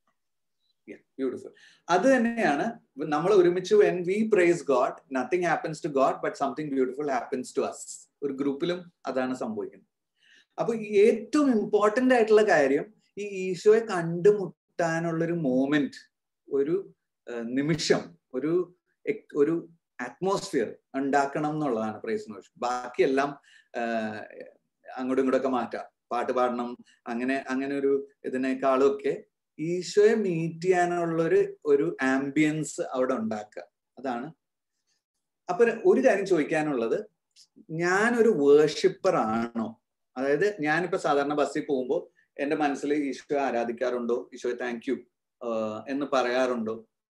Speaker 1: beautiful അത് തന്നെയാണ് നമ്മൾ ഒരുമിച്ച് when we praise God nothing happens to God but something beautiful happens to us ഒരു ഗ്രൂപ്പിലും അതാണ് സംഭവിക്കുന്നത് അപ്പൊ ഏറ്റവും ഇമ്പോർട്ടന്റ് ആയിട്ടുള്ള കാര്യം ഈ ഈശോയെ കണ്ടുമുട്ടാനുള്ള ഒരു മോമെന്റ് ഒരു നിമിഷം ഒരു ഒരു അറ്റ്മോസ്ഫിയർ ഉണ്ടാക്കണം എന്നുള്ളതാണ് പ്രൈസ് വർഷിപ്പ് ബാക്കിയെല്ലാം അങ്ങോട്ടും ഇങ്ങോട്ടൊക്കെ മാറ്റാം പാട്ട് പാടണം അങ്ങനെ അങ്ങനെ ഒരു ഇതിനേക്കാളും ഒക്കെ ഈശോയെ മീറ്റ് ചെയ്യാനുള്ള ഒരു ഒരു ആംബിയൻസ് അവിടെ ഉണ്ടാക്കുക അതാണ് അപ്പൊ ഒരു കാര്യം ചോദിക്കാനുള്ളത് ഞാനൊരു വേർഷിപ്പർ ആണോ അതായത് ഞാനിപ്പോ സാധാരണ ബസ്സിൽ പോകുമ്പോൾ എന്റെ മനസ്സിൽ ഈശോയെ ആരാധിക്കാറുണ്ടോ ഈശോയെ താങ്ക് യു എന്ന് പറയാറുണ്ടോ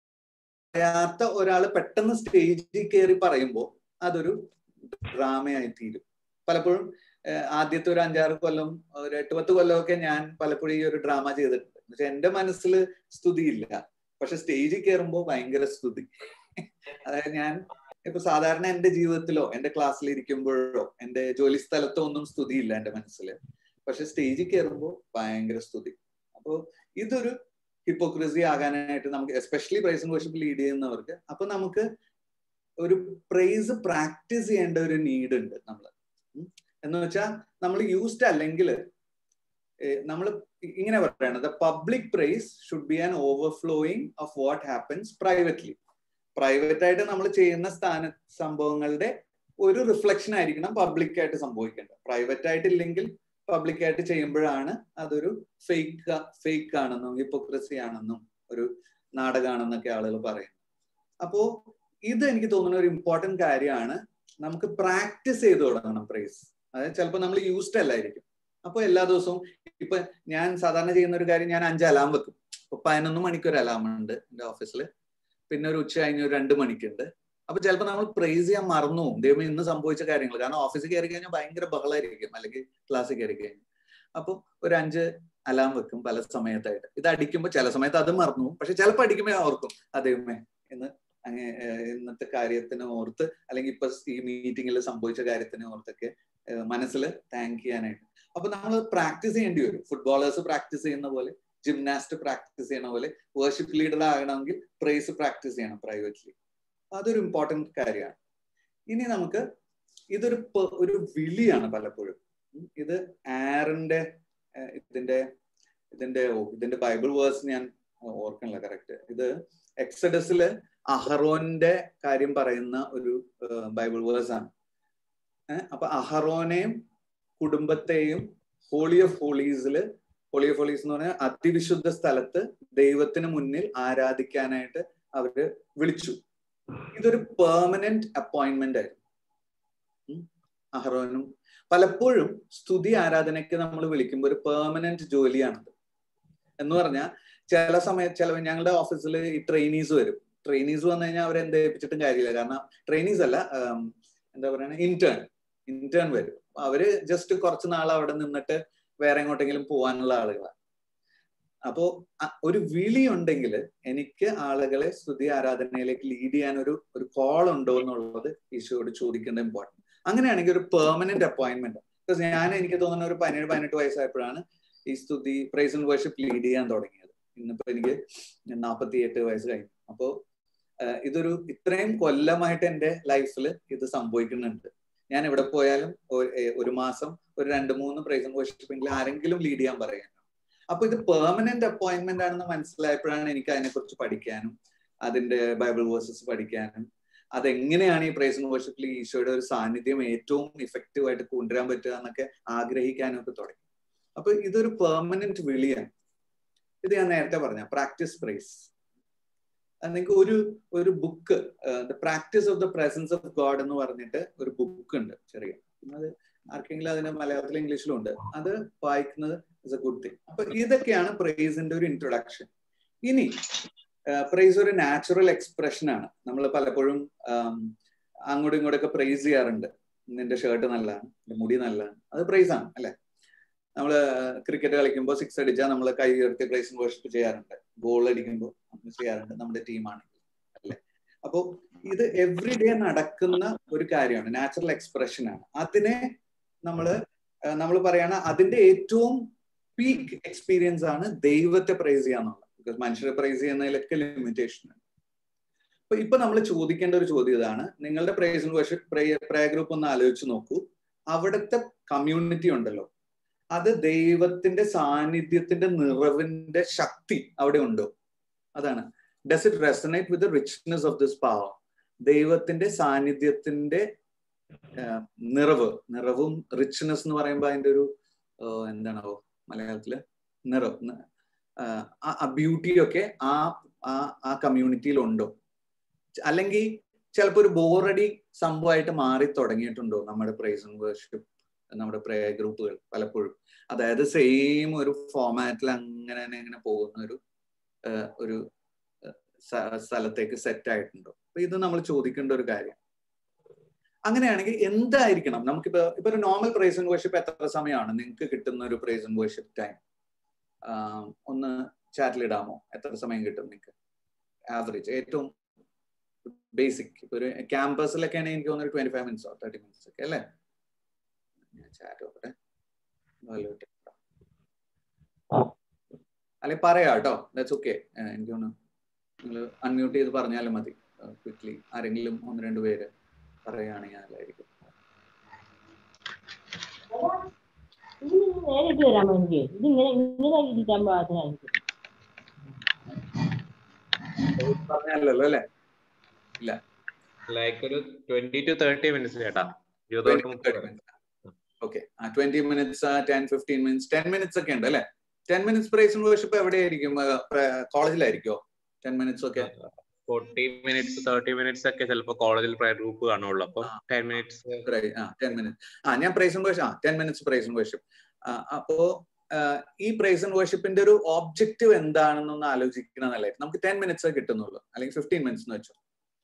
Speaker 1: പറയാത്ത ഒരാൾ പെട്ടെന്ന് സ്റ്റേജിൽ കയറി പറയുമ്പോൾ അതൊരു ഡ്രാമയായി തീരും പലപ്പോഴും ആദ്യത്തെ ഒരു അഞ്ചാറ് കൊല്ലം ഒരു എട്ട് പത്ത് കൊല്ലമൊക്കെ ഞാൻ പലപ്പോഴും ഈ ഒരു ഡ്രാമ ചെയ്തിട്ടുണ്ട് പക്ഷെ എന്റെ മനസ്സിൽ സ്തുതിയില്ല പക്ഷെ സ്റ്റേജിൽ കയറുമ്പോൾ ഭയങ്കര സ്തുതി അതായത് ഞാൻ ഇപ്പൊ സാധാരണ എന്റെ ജീവിതത്തിലോ എന്റെ ക്ലാസ്സിൽ ഇരിക്കുമ്പോഴോ എന്റെ ജോലി സ്ഥലത്തോ ഒന്നും സ്തുതിയില്ല എന്റെ മനസ്സിൽ പക്ഷെ സ്റ്റേജിൽ കയറുമ്പോൾ ഭയങ്കര സ്തുതി അപ്പോൾ ഇതൊരു ഹിപ്പോക്രസി ആകാനായിട്ട് നമുക്ക് especially praise and worship lead ചെയ്യുന്നവർക്ക് അപ്പൊ നമുക്ക് ഒരു പ്രൈസ് പ്രാക്ടീസ് ചെയ്യേണ്ട ഒരു നീഡ് ഉണ്ട് നമ്മൾ എന്ന് വെച്ചാൽ നമ്മൾ യൂസ്ഡ് അല്ലെങ്കിൽ നമ്മൾ ഇങ്ങനെ പറയണത് public praise should be an overflowing of what happens privately private ആയിട്ട് നമ്മൾ ചെയ്യുന്ന സ്ഥാന സംഭവങ്ങളുടെ ഒരു റിഫ്ലക്ഷൻ ആയിരിക്കണം പബ്ലിക് ആയിട്ട് സംഭവിക്കേണ്ടത് പ്രൈവറ്റ് ആയിട്ടില്ലെങ്കിൽ പബ്ലിക് ആയിട്ട് ചെയ്യുമ്പോഴാണ് അതൊരു ഫേക്ക് ഫേക്ക് ആണെന്നും ഹിപ്പോക്രസി ആണെന്നും ഒരു നാടകമാണെന്നൊക്കെ ആളുകൾ പറയുന്നത് അപ്പോ ഇത് എനിക്ക് തോന്നുന്ന ഒരു ഇമ്പോർട്ടന്റ് കാര്യമാണ് നമുക്ക് പ്രാക്ടീസ് ചെയ്ത് തുടങ്ങണം പ്രൈസ് അതായത് ചിലപ്പോൾ നമ്മൾ യൂസ്ഡ് അല്ലായിരിക്കും അപ്പൊ എല്ലാ ദിവസവും ഇപ്പൊ ഞാൻ സാധാരണ ചെയ്യുന്ന ഒരു കാര്യം ഞാൻ അഞ്ച് അലാം വെക്കും ഇപ്പൊ പതിനൊന്ന് മണിക്ക് ഒരു അലാം ഉണ്ട് എന്റെ ഓഫീസിൽ പിന്നെ ഒരു ഉച്ച കഴിഞ്ഞ് ഒരു രണ്ട് മണിക്കുണ്ട് അപ്പൊ ചിലപ്പോൾ നമ്മൾ പ്രൈസ് ചെയ്യാൻ മറന്നു പോകും ദൈവം ഇന്ന് സംഭവിച്ച കാര്യങ്ങൾ കാരണം ഓഫീസിൽ കയറി കഴിഞ്ഞാൽ ഭയങ്കര ബഹളമായിരിക്കും അല്ലെങ്കിൽ ക്ലാസ്സിൽ കയറി കഴിഞ്ഞാൽ അപ്പൊ ഒരു അഞ്ച് അലാം വെക്കും പല സമയത്തായിട്ട് ഇത് അടിക്കുമ്പോൾ ചില സമയത്ത് അത് മറന്നു പക്ഷെ ചിലപ്പോൾ അടിക്കുമ്പോൾ ഓർക്കും അതേമേ എന്ന് അങ്ങ് ഇന്നത്തെ കാര്യത്തിന് ഓർത്ത് അല്ലെങ്കിൽ ഇപ്പൊ ഈ മീറ്റിംഗിൽ സംഭവിച്ച കാര്യത്തിന് ഓർത്തൊക്കെ മനസ്സിൽ താങ്ക് ചെയ്യാനായിട്ട് അപ്പൊ നമ്മൾ പ്രാക്ടീസ് ചെയ്യേണ്ടി വരും ഫുട്ബോളേഴ്സ് പ്രാക്ടീസ് ചെയ്യുന്ന പോലെ ജിംനാസ്റ്റ് പ്രാക്ടീസ് ചെയ്യണ പോലെ വേർഷിപ്പ് ലീഡർ ആകണമെങ്കിൽ പ്രൈസ് പ്രാക്ടീസ് ചെയ്യണം പ്രൈവറ്റ്ലി അതൊരു ഇമ്പോർട്ടന്റ് കാര്യമാണ് ഇനി നമുക്ക് ഇതൊരു ഒരു വിളിയാണ് പലപ്പോഴും ഇത് ആറിന്റെ ഇതിന്റെ ഇതിന്റെ ഇതിന്റെ ബൈബിൾ വേഴ്സ് ഞാൻ ഓർക്കണില്ല കറക്റ്റ് ഇത് എക്സഡസില് അഹറോന്റെ കാര്യം പറയുന്ന ഒരു ബൈബിൾ വേഴ്സ് ആണ് അപ്പൊ അഹറോനെയും കുടുംബത്തെയും ഹോളി ഓഫ് ഹോളീസില് ഹോളി ഓഫ് ഹോളീസ് എന്ന് പറഞ്ഞാൽ അതിവിശുദ്ധ സ്ഥലത്ത് ദൈവത്തിന് മുന്നിൽ ആരാധിക്കാനായിട്ട് അവര് വിളിച്ചു ഇതൊരു പെർമനന്റ് അപ്പോയിന്റ്മെന്റ് ആയിരുന്നു അഹറോനും പലപ്പോഴും സ്തുതി ആരാധനയ്ക്ക് നമ്മൾ വിളിക്കുമ്പോൾ ഒരു പെർമനന്റ് ജോലിയാണത് എന്ന് പറഞ്ഞാൽ ചില സമയത്ത് ചില ഞങ്ങളുടെ ഓഫീസിൽ ഈ ട്രെയിനീസ് വരും ട്രെയിനീസ് വന്നു കഴിഞ്ഞാൽ അവരെ എന്ത് ഏൽപ്പിച്ചിട്ടും കാര്യമില്ല കാരണം ട്രെയിനീസ് അല്ല എന്താ പറയുക ഇന്റേൺ ഇന്റേൺ വരും അവര് ജസ്റ്റ് കുറച്ച് നാൾ അവിടെ നിന്നിട്ട് വേറെ എങ്ങോട്ടെങ്കിലും പോകാനുള്ള ആളുകളാണ് അപ്പോ ഒരു വിളി ഉണ്ടെങ്കിൽ എനിക്ക് ആളുകളെ സ്തുതി ആരാധനയിലേക്ക് ലീഡ് ചെയ്യാൻ ഒരു ഒരു കോൾ ഉണ്ടോ എന്നുള്ളത് ഈശോയോട് ചോദിക്കേണ്ട ഇമ്പോർട്ടൻറ്റ് അങ്ങനെയാണെങ്കിൽ ഒരു പെർമനന്റ് അപ്പോയിന്റ്മെന്റ് ബിക്കോസ് ഞാൻ എനിക്ക് തോന്നുന്ന ഒരു പതിനേഴ് പതിനെട്ട് വയസ്സായപ്പോഴാണ് ഈ സ്തുതി പ്രൈസ് ആൻഡ് വർഷിപ്പ് ലീഡ് ചെയ്യാൻ തുടങ്ങിയത് ഇന്നിപ്പോ എനിക്ക് നാൽപ്പത്തി എട്ട് വയസ്സ് കഴിഞ്ഞു അപ്പോ ഇതൊരു ഇത്രയും കൊല്ലമായിട്ട് എൻ്റെ ലൈഫിൽ ഇത് സംഭവിക്കുന്നുണ്ട് ഞാൻ എവിടെ പോയാലും ഒരു മാസം ഒരു രണ്ട് മൂന്ന് പ്രൈസ് വർഷിപ്പെങ്കിൽ ആരെങ്കിലും ലീഡ് ചെയ്യാൻ പറയാൻ അപ്പൊ ഇത് പെർമനന്റ് അപ്പോയിന്റ്മെന്റ് ആണെന്ന് മനസ്സിലായപ്പോഴാണ് എനിക്ക് അതിനെക്കുറിച്ച് പഠിക്കാനും അതിന്റെ ബൈബിൾ വേഴ്സസ് പഠിക്കാനും അതെങ്ങനെയാണ് ഈ പ്രൈസ് വർഷിപ്പിൽ ഈശോയുടെ ഒരു സാന്നിധ്യം ഏറ്റവും ഇഫക്റ്റീവ് ആയിട്ട് കൊണ്ടുവരാൻ പറ്റുക എന്നൊക്കെ ആഗ്രഹിക്കാനും ഒക്കെ തുടങ്ങി അപ്പൊ ഇതൊരു പെർമനന്റ് വിളിയാണ് ഇത് ഞാൻ നേരത്തെ പറഞ്ഞ പ്രാക്ടീസ് പ്രൈസ് നിങ്ങൾക്ക് ഒരു ഒരു book the practice of the presence of God എന്ന് പറഞ്ഞിട്ട് ഒരു ബുക്ക് ഉണ്ട് ചെറിയ അത് ആർക്കെങ്കിലും അതിന് മലയാളത്തിലും ഇംഗ്ലീഷിലും ഉണ്ട് അത് വായിക്കുന്നത് ഇസ് എ ഗുഡ് തിങ് അപ്പൊ ഇതൊക്കെയാണ് പ്രൈസിന്റെ ഒരു ഇൻട്രൊഡക്ഷൻ ഇനി പ്രൈസ് ഒരു നാച്ചുറൽ എക്സ്പ്രഷൻ ആണ് നമ്മൾ പലപ്പോഴും അങ്ങോട്ടും ഇങ്ങോട്ടൊക്കെ പ്രൈസ് ചെയ്യാറുണ്ട് നിന്റെ ഷർട്ട് നല്ലതാണ് നിന്റെ മുടി നല്ലതാണ് അത് പ്രൈസ് ആണ് അല്ലെ നമ്മൾ ക്രിക്കറ്റ് കളിക്കുമ്പോൾ സിക്സ് അടിച്ചാൽ നമ്മൾ കൈ ഉയർത്തി പ്രൈസ് വർഷിപ്പ് ചെയ്യാറുണ്ട് ഗോൾ അടിക്കുമ്പോൾ നമ്മൾ ചെയ്യാറുണ്ട് നമ്മുടെ ടീമാണെങ്കിൽ അല്ലെ അപ്പോൾ ഇത് എവറി ഡേ നടക്കുന്ന ഒരു കാര്യമാണ് നാച്ചുറൽ എക്സ്പ്രഷൻ ആണ് അതിനെ നമ്മൾ നമ്മൾ പറയണ അതിന്റെ ഏറ്റവും പീക്ക് എക്സ്പീരിയൻസ് ആണ് ദൈവത്തെ പ്രൈസ് ചെയ്യാന്നുള്ളത് ബിക്കോസ് മനുഷ്യരെ പ്രൈസ് ചെയ്യുന്നതിലൊക്കെ ലിമിറ്റേഷൻ ആണ് അപ്പൊ ഇപ്പൊ നമ്മൾ ചോദിക്കേണ്ട ഒരു ചോദ്യം ഇതാണ് നിങ്ങളുടെ പ്രൈസ് വർഷിപ്പ് പ്രേ ഗ്രൂപ്പ് ഒന്ന് ആലോചിച്ച് നോക്കൂ അവിടുത്തെ കമ്മ്യൂണിറ്റി ഉണ്ടല്ലോ അത് ദൈവത്തിന്റെ സാന്നിധ്യത്തിന്റെ നിറവിന്റെ ശക്തി അവിടെ ഉണ്ടോ അതാണ് does it resonate with richness of this power ദൈവത്തിന്റെ സാന്നിധ്യത്തിന്റെ നിറവ് നിറവും റിച്ച്നെസ് എന്ന് പറയുമ്പോൾ അതിന്റെ ഒരു എന്താണോ മലയാളത്തില് നിറവ് ആ ബ്യൂട്ടിയൊക്കെ ആ ആ കമ്മ്യൂണിറ്റിയിൽ ഉണ്ടോ അല്ലെങ്കിൽ ചിലപ്പോൾ ഒരു ബോറടി സംഭവമായിട്ട് മാറി തുടങ്ങിയിട്ടുണ്ടോ നമ്മുടെ പ്രൈസ് ആൻഡ് വേർഷിപ്പ് നമ്മുടെ പ്രേ ഗ്രൂപ്പുകൾ പലപ്പോഴും അതായത് സെയിം ഒരു ഫോമാറ്റിൽ അങ്ങനെ തന്നെ ഇങ്ങനെ പോകുന്ന ഒരു ഒരു സ്ഥലത്തേക്ക് സെറ്റ് ആയിട്ടുണ്ടോ അപ്പൊ ഇത് നമ്മൾ ചോദിക്കേണ്ട ഒരു കാര്യം അങ്ങനെയാണെങ്കിൽ എന്തായിരിക്കണം നമുക്കിപ്പോ ഇപ്പൊ ഒരു നോർമൽ പ്രൈസ് ആൻഡ് വർഷിപ്പ് എത്ര സമയമാണ് നിങ്ങൾക്ക് കിട്ടുന്ന ഒരു പ്രൈസ് ആൻഡ് വർഷിപ്പ് ടൈം ഒന്ന് ചാറ്റിലിടാമോ എത്ര സമയം കിട്ടും നിങ്ങൾക്ക് ആവറേജ് ഏറ്റവും ബേസിക് ഇപ്പൊ ഒരു ക്യാമ്പസിലൊക്കെ ആണെങ്കിൽ എനിക്ക് തോന്നുന്നു ട്വന്റി ഫൈവ് മിനിറ്റ്സോ തേർട്ടി മിനിറ്റ്സ് ഒക്കെ അല്ലേ ചാറ്റ് നോക്കട്ടെ അല്ലെ പറയാ കേട്ടോ ദാറ്റ്സ് ഓക്കെ എനിക്ക് തോന്നുന്നു നിങ്ങൾ അൺമ്യൂട്ട് ചെയ്ത് പറഞ്ഞാലും മതി ക്വിക്ലി ആരെങ്കിലും ഒന്ന് രണ്ട് പേര് പറയുകയാണെങ്കിൽ നല്ലതായിരിക്കും
Speaker 2: നേരിട്ട് വരാമോ എനിക്ക് ഇത് ഇങ്ങനെ ഇങ്ങനെ ഇരിക്കാൻ പാകത്തിനായിരിക്കും
Speaker 1: പറഞ്ഞല്ലോ അല്ലേ ഇല്ല
Speaker 3: ലൈക്ക് ഒരു ട്വന്റി ടു തേർട്ടി മിനിറ്റ്സ് ചേട്ടാ ഇരുപത് മുപ്പത്
Speaker 1: ഓക്കെ ആ twenty minutes ten fifteen minutes ten minutes ഒക്കെ ഉണ്ട് അല്ലെ ടെൻ മിനിറ്റ്സ് പ്രൈസ് വർഷിപ്പ് എവിടെയായിരിക്കും കോളേജിലായിരിക്കോ ടെൻ മിനിറ്റ്സ് ഒക്കെ
Speaker 3: ഫോർട്ടി മിനിറ്റ്സ് തേർട്ടി മിനിറ്റ്സ് ഒക്കെ ചിലപ്പോ കോളേജിൽ പ്രയർ ഗ്രൂപ്പ് കാണുള്ളൂ അപ്പൊ ടെൻ മിനിറ്റ്സ്
Speaker 1: ആ ടെൻ മിനിറ്റ്സ് ആ ഞാൻ പ്രൈസ് ആൻഡ് വർഷിപ്പ് ആ ten minutes praise and worship അപ്പോ ഈ പ്രൈസ് ആൻഡ് വർഷിപ്പിന്റെ ഒരു ഓബ്ജക്റ്റീവ് എന്താണെന്നൊന്ന് ആലോചിക്കുന്ന നല്ലതായിട്ട് നമുക്ക് ടെൻ മിനിറ്റ്സ് കിട്ടുന്നുള്ളൂ അല്ലെങ്കിൽ ഫിഫ്റ്റീൻ മിനിറ്റ്സ് എന്ന് വെച്ചോ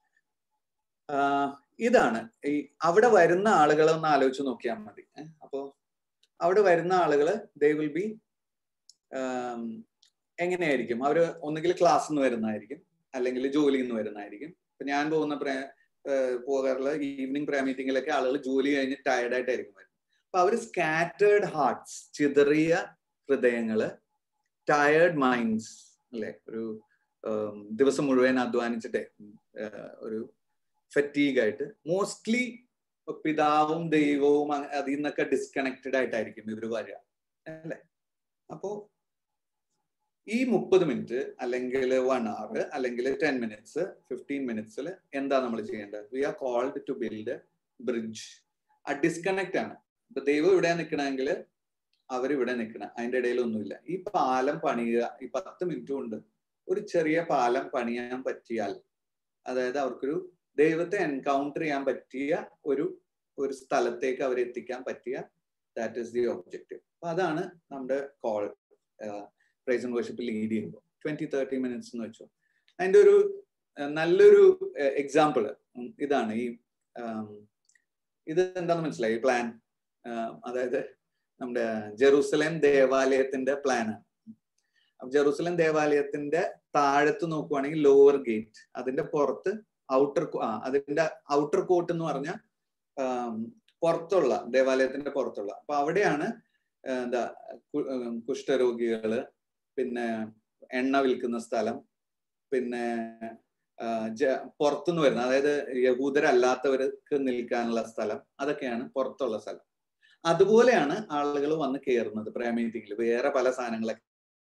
Speaker 1: ഇതാണ് ഈ അവിടെ വരുന്ന ആളുകളെ ഒന്ന് ആലോചിച്ച് നോക്കിയാൽ മതി അപ്പോ അവിടെ വരുന്ന ആളുകൾ ദേ വിൽ ബി എങ്ങനെയായിരിക്കും അവര് ഒന്നുകിൽ ക്ലാസ്സിൽ നിന്ന് വരുന്നതായിരിക്കും അല്ലെങ്കിൽ ജോലിയിൽ നിന്ന് വരുന്നതായിരിക്കും ഇപ്പൊ ഞാൻ പോകുന്ന പ്രേ പോകാറുള്ള ഈവനിങ് പ്രേ മീറ്റിങ്ങിലൊക്കെ ആളുകൾ ജോലി കഴിഞ്ഞ് ടയർഡായിട്ടായിരിക്കും വരുന്നത് അപ്പൊ അവര് സ്കാറ്റേർഡ് ഹാർട്ട്സ് ചിതറിയ ഹൃദയങ്ങള് ടയേർഡ് മൈൻഡ്സ് അല്ലെ ഒരു ദിവസം മുഴുവൻ അധ്വാനിച്ചിട്ട് ഒരു ഫറ്റീഗ് ആയിട്ട് മോസ്റ്റ്ലി പിതാവും ദൈവവും അതിൽ നിന്നൊക്കെ ഡിസ്കണക്റ്റഡ് ആയിട്ടായിരിക്കും ഇവർ വരിക അല്ലെ അപ്പോ ഈ മുപ്പത് മിനിറ്റ് അല്ലെങ്കിൽ വൺ അവർ അല്ലെങ്കിൽ ടെൻ മിനിറ്റ്സ് ഫിഫ്റ്റീൻ മിനിറ്റ്സിൽ എന്താ നമ്മൾ ചെയ്യേണ്ടത് we are called to build bridge ആ ഡിസ്കണക്ട് ആണ് ഇപ്പൊ ദൈവം ഇവിടെ നിൽക്കണമെങ്കിൽ അവർ ഇവിടെ നിൽക്കണം അതിന്റെ ഇടയിൽ ഒന്നുമില്ല ഈ പാലം പണിയുക ഈ പത്ത് മിനിറ്റ് കൊണ്ട് ഒരു ചെറിയ പാലം പണിയാൻ പറ്റിയാൽ അതായത് അവർക്കൊരു ദൈവത്തെ എൻകൗണ്ടർ ചെയ്യാൻ പറ്റിയ ഒരു ഒരു സ്ഥലത്തേക്ക് അവരെ എത്തിക്കാൻ പറ്റിയ ദാറ്റ് ഈസ് ദി ഒബ്ജക്റ്റീവ് അപ്പൊ അതാണ് നമ്മുടെ call praise and worship lead ചെയ്യുമ്പോൾ ട്വന്റി തേർട്ടി മിനിറ്റ്സ് എന്ന് വെച്ചോ അതിന്റെ ഒരു നല്ലൊരു എക്സാമ്പിൾ ഇതാണ് ഈ ഇത് എന്താന്ന് മനസ്സിലായി പ്ലാൻ അതായത് നമ്മുടെ ജെറൂസലേം ദേവാലയത്തിന്റെ പ്ലാനാണ് ജെറൂസലേം ദേവാലയത്തിന്റെ താഴത്ത് നോക്കുവാണെങ്കിൽ ലോവർ ഗേറ്റ് അതിന്റെ പുറത്ത് ഔട്ടർ ആ അതിന്റെ ഔട്ടർ കോട്ട് എന്ന് പറഞ്ഞ പുറത്തുള്ള ദേവാലയത്തിന്റെ പുറത്തുള്ള അപ്പൊ അവിടെയാണ് എന്താ കുഷ്ഠരോഗികള് പിന്നെ എണ്ണ വിൽക്കുന്ന സ്ഥലം പിന്നെ ആ, ജ- പുറത്തുനിന്ന് വരുന്ന അതായത് യഹൂദരല്ലാത്തവർക്ക് നിൽക്കാനുള്ള സ്ഥലം അതൊക്കെയാണ് പുറത്തുള്ള സ്ഥലം അതുപോലെയാണ് ആളുകൾ വന്ന് കയറുന്നത് പ്രേ മീറ്റിംഗിൽ വേറെ പല സാധനങ്ങളൊക്കെ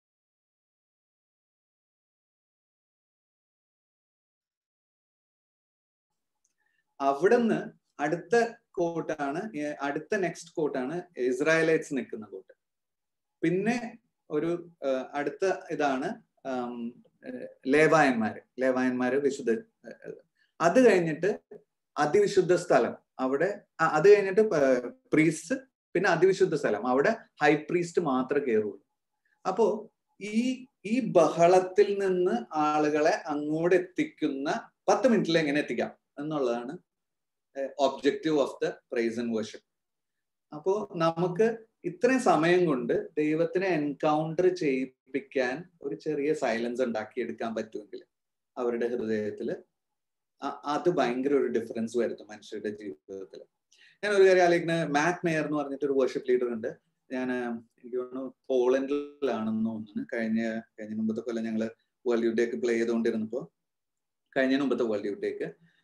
Speaker 1: അവിടുന്ന് അടുത്ത കോട്ടാണ് ഏർ അടുത്ത നെക്സ്റ്റ് കോട്ടാണ് ഇസ്രായേലൈറ്റ്സ് നിൽക്കുന്ന കോട്ട് പിന്നെ ഒരു ഏർ അടുത്ത ഇതാണ് ആം, ഏർ ലേവായന്മാര് ലേവായന്മാര് വിശുദ്ധ ഏർ അത് കഴിഞ്ഞിട്ട് അതിവിശുദ്ധ സ്ഥലം അവിടെ ആ, അത് കഴിഞ്ഞിട്ട് പ്രീസ്റ്റ് പിന്നെ അതിവിശുദ്ധ സ്ഥലം അവിടെ ഹൈ പ്രീസ്റ്റ് മാത്രമേ കയറുള്ളൂ അപ്പോ ഈ ഈ ബഹളത്തിൽ നിന്ന് ആളുകളെ അങ്ങോട്ട് എത്തിക്കുന്ന പത്ത് മിനിറ്റിൽ എങ്ങനെ എത്തിക്കാം എന്നുള്ളതാണ് objective of the praise and worship അപ്പോ നമുക്ക് ഇത്രയും സമയം കൊണ്ട് ദൈവത്തിനെ എൻകൗണ്ടർ ചെയ്യിപ്പിക്കാൻ ഒരു ചെറിയ സൈലൻസ് ഉണ്ടാക്കിയെടുക്കാൻ പറ്റുമെങ്കിൽ അവരുടെ ഹൃദയത്തിൽ അത് ഭയങ്കര ഒരു ഡിഫറൻസ് വരുത്തും മനുഷ്യരുടെ ജീവിതത്തിൽ ഞാൻ ഒരു കാര്യം ആലോചിക്കുന്നത് മാറ്റ് മേയർ എന്ന് പറഞ്ഞിട്ട് ഒരു വർഷിപ്പ് ലീഡർ ഉണ്ട് ഞാൻ എനിക്ക് തോന്നുന്നു പോളണ്ടിലാണെന്ന് തോന്നുന്നു കഴിഞ്ഞ കഴിഞ്ഞ മുമ്പത്തെ കൊല്ലം ഞങ്ങൾ വേൾഡ് യൂട്ടേക്ക് പ്ലേ ചെയ്തുകൊണ്ടിരുന്നപ്പോൾ കഴിഞ്ഞ മുമ്പത്തെ വേൾഡ് യൂട്ടേക്ക്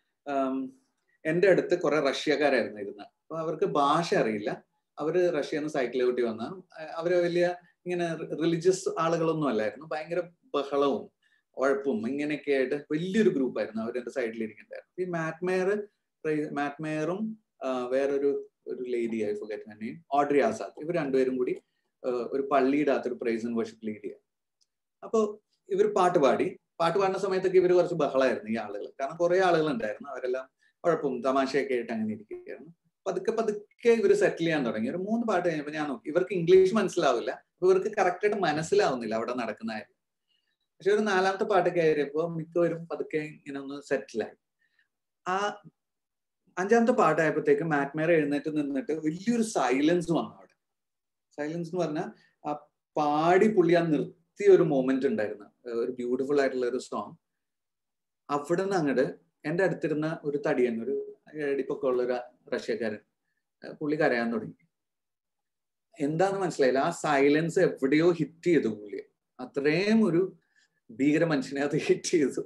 Speaker 1: എൻ്റെ അടുത്ത് കുറെ റഷ്യക്കാരായിരുന്നു ഇരുന്നത് അപ്പൊ അവർക്ക് ഭാഷ അറിയില്ല അവര് റഷ്യയിൽ നിന്ന് സൈക്കിൾ ചവിട്ടി വന്ന അവര് വലിയ ഇങ്ങനെ റിലീജിയസ് ആളുകളൊന്നും അല്ലായിരുന്നു ഭയങ്കര ബഹളവും ഉഴപ്പും ഇങ്ങനെയൊക്കെ ആയിട്ട് വലിയൊരു ഗ്രൂപ്പായിരുന്നു അവർ എൻ്റെ സൈഡിൽ ഇരിക്കുന്നുണ്ടായിരുന്നു ഈ മാറ്റ്മെയർ മാറ്റ്മെയറും വേറൊരു ഒരു ലേഡി ആയി ഫുഗറ്റ് തന്നെയും ഓഡ്രി ആസാദ് ഇവർ രണ്ടുപേരും കൂടി ഒരു പള്ളിയുടെ അകത്തൊരു പ്രൈസ് ആൻഡ് വർഷിപ്പ് ലീഡ് ചെയ്യുക അപ്പോൾ ഇവർ പാട്ട് പാടി പാട്ട് പാടുന്ന സമയത്തൊക്കെ ഇവർ കുറച്ച് ബഹളമായിരുന്നു ഈ ആളുകൾ കാരണം കുറെ ആളുകൾ ഉണ്ടായിരുന്നു അവരെല്ലാം കുഴപ്പം തമാശയൊക്കെ ആയിട്ട് അങ്ങനെ ഇരിക്കുകയായിരുന്നു പതുക്കെ പതുക്കെ ഇവർ സെറ്റിൽ ചെയ്യാൻ തുടങ്ങി ഒരു മൂന്ന് പാട്ട് കഴിഞ്ഞപ്പോൾ ഞാൻ നോക്കി ഇവർക്ക് ഇംഗ്ലീഷ് മനസ്സിലാവില്ല ഇവർക്ക് കറക്റ്റ് ആയിട്ട് മനസ്സിലാവുന്നില്ല അവിടെ നടക്കുന്നതായിരുന്നു പക്ഷെ ഒരു നാലാമത്തെ പാട്ട് കയറിയപ്പോ മിക്കവരും പതുക്കെ ഇങ്ങനെ ഒന്ന് സെറ്റിലായി ആ അഞ്ചാമത്തെ പാട്ടായപ്പോഴത്തേക്ക് മാറ്റ്മേർ എഴുന്നേറ്റ് നിന്നിട്ട് വലിയൊരു സൈലൻസ് വന്നു അവിടെ സൈലൻസ് എന്ന് പറഞ്ഞാൽ ആ പാടി പുള്ളി ആ നിർത്തിയ ഒരു മൊമെന്റ് ഉണ്ടായിരുന്നു ഒരു ബ്യൂട്ടിഫുൾ ആയിട്ടുള്ള ഒരു സോങ് അവിടെ നിന്ന് അങ്ങോട്ട് എൻ്റെ അടുത്തിരുന്ന ഒരു തടിയൻ ഒരു എടിപ്പൊക്കെ ഉള്ള ഒരു റഷ്യക്കാരൻ പുള്ളി കരയാൻ തുടങ്ങി എന്താന്ന് മനസ്സിലായില്ല ആ സൈലൻസ് എവിടെയോ ഹിറ്റ് ചെയ്തു പുള്ളി അത്രയും ഒരു ഭീകര മനുഷ്യനെ അത് ഹിറ്റ് ചെയ്തു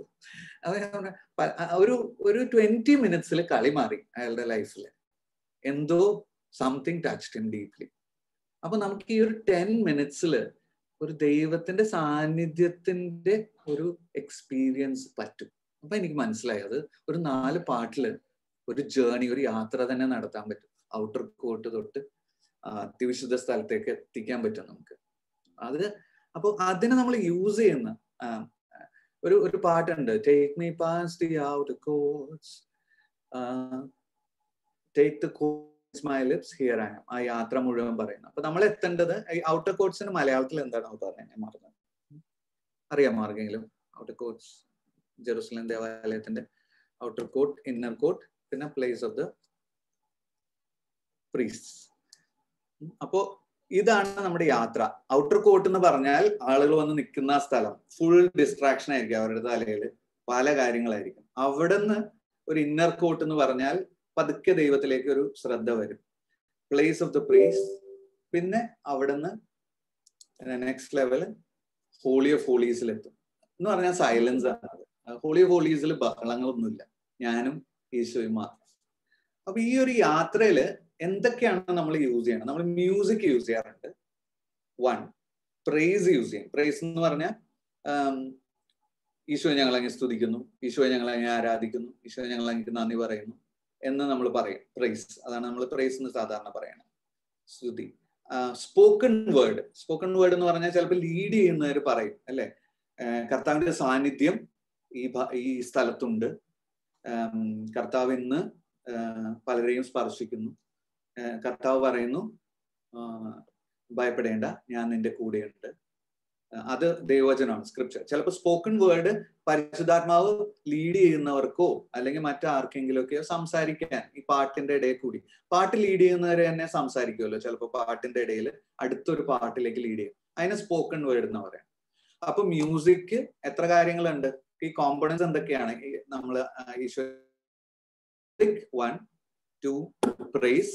Speaker 1: ഒരു ഒരു ട്വന്റി മിനിറ്റ്സിൽ കളി മാറി അയാളുടെ ലൈഫിൽ എന്തോ സംതിങ് ടച്ച്ഡ് ഹിം ഡീപ്ലി അപ്പൊ നമുക്ക് ഈ ഒരു ടെൻ മിനിറ്റ്സിൽ ഒരു ദൈവത്തിന്റെ സാന്നിധ്യത്തിന്റെ ഒരു എക്സ്പീരിയൻസ് പറ്റും അപ്പൊ എനിക്ക് മനസ്സിലായത് ഒരു നാല് പാട്ടില് ഒരു ജേണി ഒരു യാത്ര തന്നെ നടത്താൻ പറ്റും ഔട്ടർ കോട്ട് തൊട്ട് അതിവിശുദ്ധ സ്ഥലത്തേക്ക് എത്തിക്കാൻ പറ്റും നമുക്ക് അത് അപ്പോൾ അതിനെ നമ്മൾ യൂസ് ചെയ്യുന്ന ഒരു ഒരു പാട്ടുണ്ട് take me past the out courts take the courts my lips here am ആ യാത്ര മുഴുവൻ പറയുന്നു അപ്പൊ നമ്മൾ എത്തേണ്ടത് ഈ ഔട്ടർ കോട്സിന് മലയാളത്തിൽ എന്താണ് പറഞ്ഞത് ഞാൻ മറന്നത് അറിയാമോ ആർക്കെങ്കിലും ഔട്ടർ കോട്സ് ജെറുസലേം ദേവാലയത്തിന്റെ ഔട്ടർ കോട്ട് ഇന്നർ കോട്ട് പിന്നെ പ്ലേസ് ഓഫ് ദ പ്രീസ്റ്റ് അപ്പോ ഇതാണ് നമ്മുടെ യാത്ര ഔട്ടർ കോട്ട് എന്ന് പറഞ്ഞാൽ ആളുകൾ വന്ന് നിൽക്കുന്ന സ്ഥലം ഫുൾ ഡിസ്ട്രാക്ഷൻ ആയിരിക്കും അവരുടെ തലയിൽ പല കാര്യങ്ങളായിരിക്കും അവിടുന്ന് ഒരു ഇന്നർ കോട്ട് എന്ന് പറഞ്ഞാൽ പതുക്കെ ദൈവത്തിലേക്ക് ഒരു ശ്രദ്ധ വരും പ്ലേസ് ഓഫ് ദ പ്രീസ് പിന്നെ അവിടുന്ന് നെക്സ്റ്റ് ലെവല് ഹോളി ഓഫ് ഹോളീസിലെത്തും എന്ന് പറഞ്ഞാൽ സൈലൻസ് ആണ് ഹോളി ഓഫ് ഹോളീസിൽ ബഹളങ്ങളൊന്നുമില്ല ഞാനും ഈശോയും മാത്രം അപ്പൊ ഈ ഒരു യാത്രയില് എന്തൊക്കെയാണ് നമ്മൾ യൂസ് ചെയ്യണം നമ്മൾ മ്യൂസിക് യൂസ് ചെയ്യാറുണ്ട് വൺ പ്രേസ് യൂസ് ചെയ്യും പ്രേസ് എന്ന് പറഞ്ഞാൽ ഈശോയെ ഞങ്ങൾ അങ്ങ് സ്തുതിക്കുന്നു ഈശോയെ ഞങ്ങൾ അങ്ങ് ആരാധിക്കുന്നു ഈശോയെ ഞങ്ങൾ അങ്ങ് നന്ദി പറയുന്നു എന്ന് നമ്മൾ പറയും പ്രൈസ് അതാണ് നമ്മൾ പ്രൈസ് എന്ന് സാധാരണ പറയണം സ്തുതി സ്പോക്കൺ വേർഡ് സ്പോക്കൺ വേർഡ് എന്ന് പറഞ്ഞാൽ ചിലപ്പോൾ ലീഡ് ചെയ്യുന്നവർ പറയും അല്ലെ കർത്താവിന്റെ സാന്നിധ്യം ഈ ഈ സ്ഥലത്തുണ്ട് കർത്താവ് ഇന്ന് പലരെയും സ്പർശിക്കുന്നു കർത്താവ് പറയുന്നു ഭയപ്പെടേണ്ട ഞാൻ നിന്റെ കൂടെയുണ്ട് അത് ദൈവവചനമാണ് സ്ക്രിപ്ചർ ചിലപ്പോൾ സ്പോക്കൺ വേർഡ് പരിശുദ്ധാത്മാവ് ലീഡ് ചെയ്യുന്നവർക്കോ അല്ലെങ്കിൽ മറ്റാർക്കെങ്കിലും ഒക്കെയോ സംസാരിക്കാൻ ഈ പാട്ടിന്റെ ഇടയിൽ കൂടി പാട്ട് ലീഡ് ചെയ്യുന്നവരെ തന്നെ സംസാരിക്കുമല്ലോ ചിലപ്പോൾ പാട്ടിന്റെ ഇടയിൽ അടുത്തൊരു പാട്ടിലേക്ക് ലീഡ് ചെയ്യും അതിന് സ്പോക്കൺ വേർഡ് എന്ന് പറയാം അപ്പൊ മ്യൂസിക് എത്ര കാര്യങ്ങളുണ്ട് ഈ കോമ്പണൻസ് എന്തൊക്കെയാണ് നമ്മൾ ഈശ്വര one two praise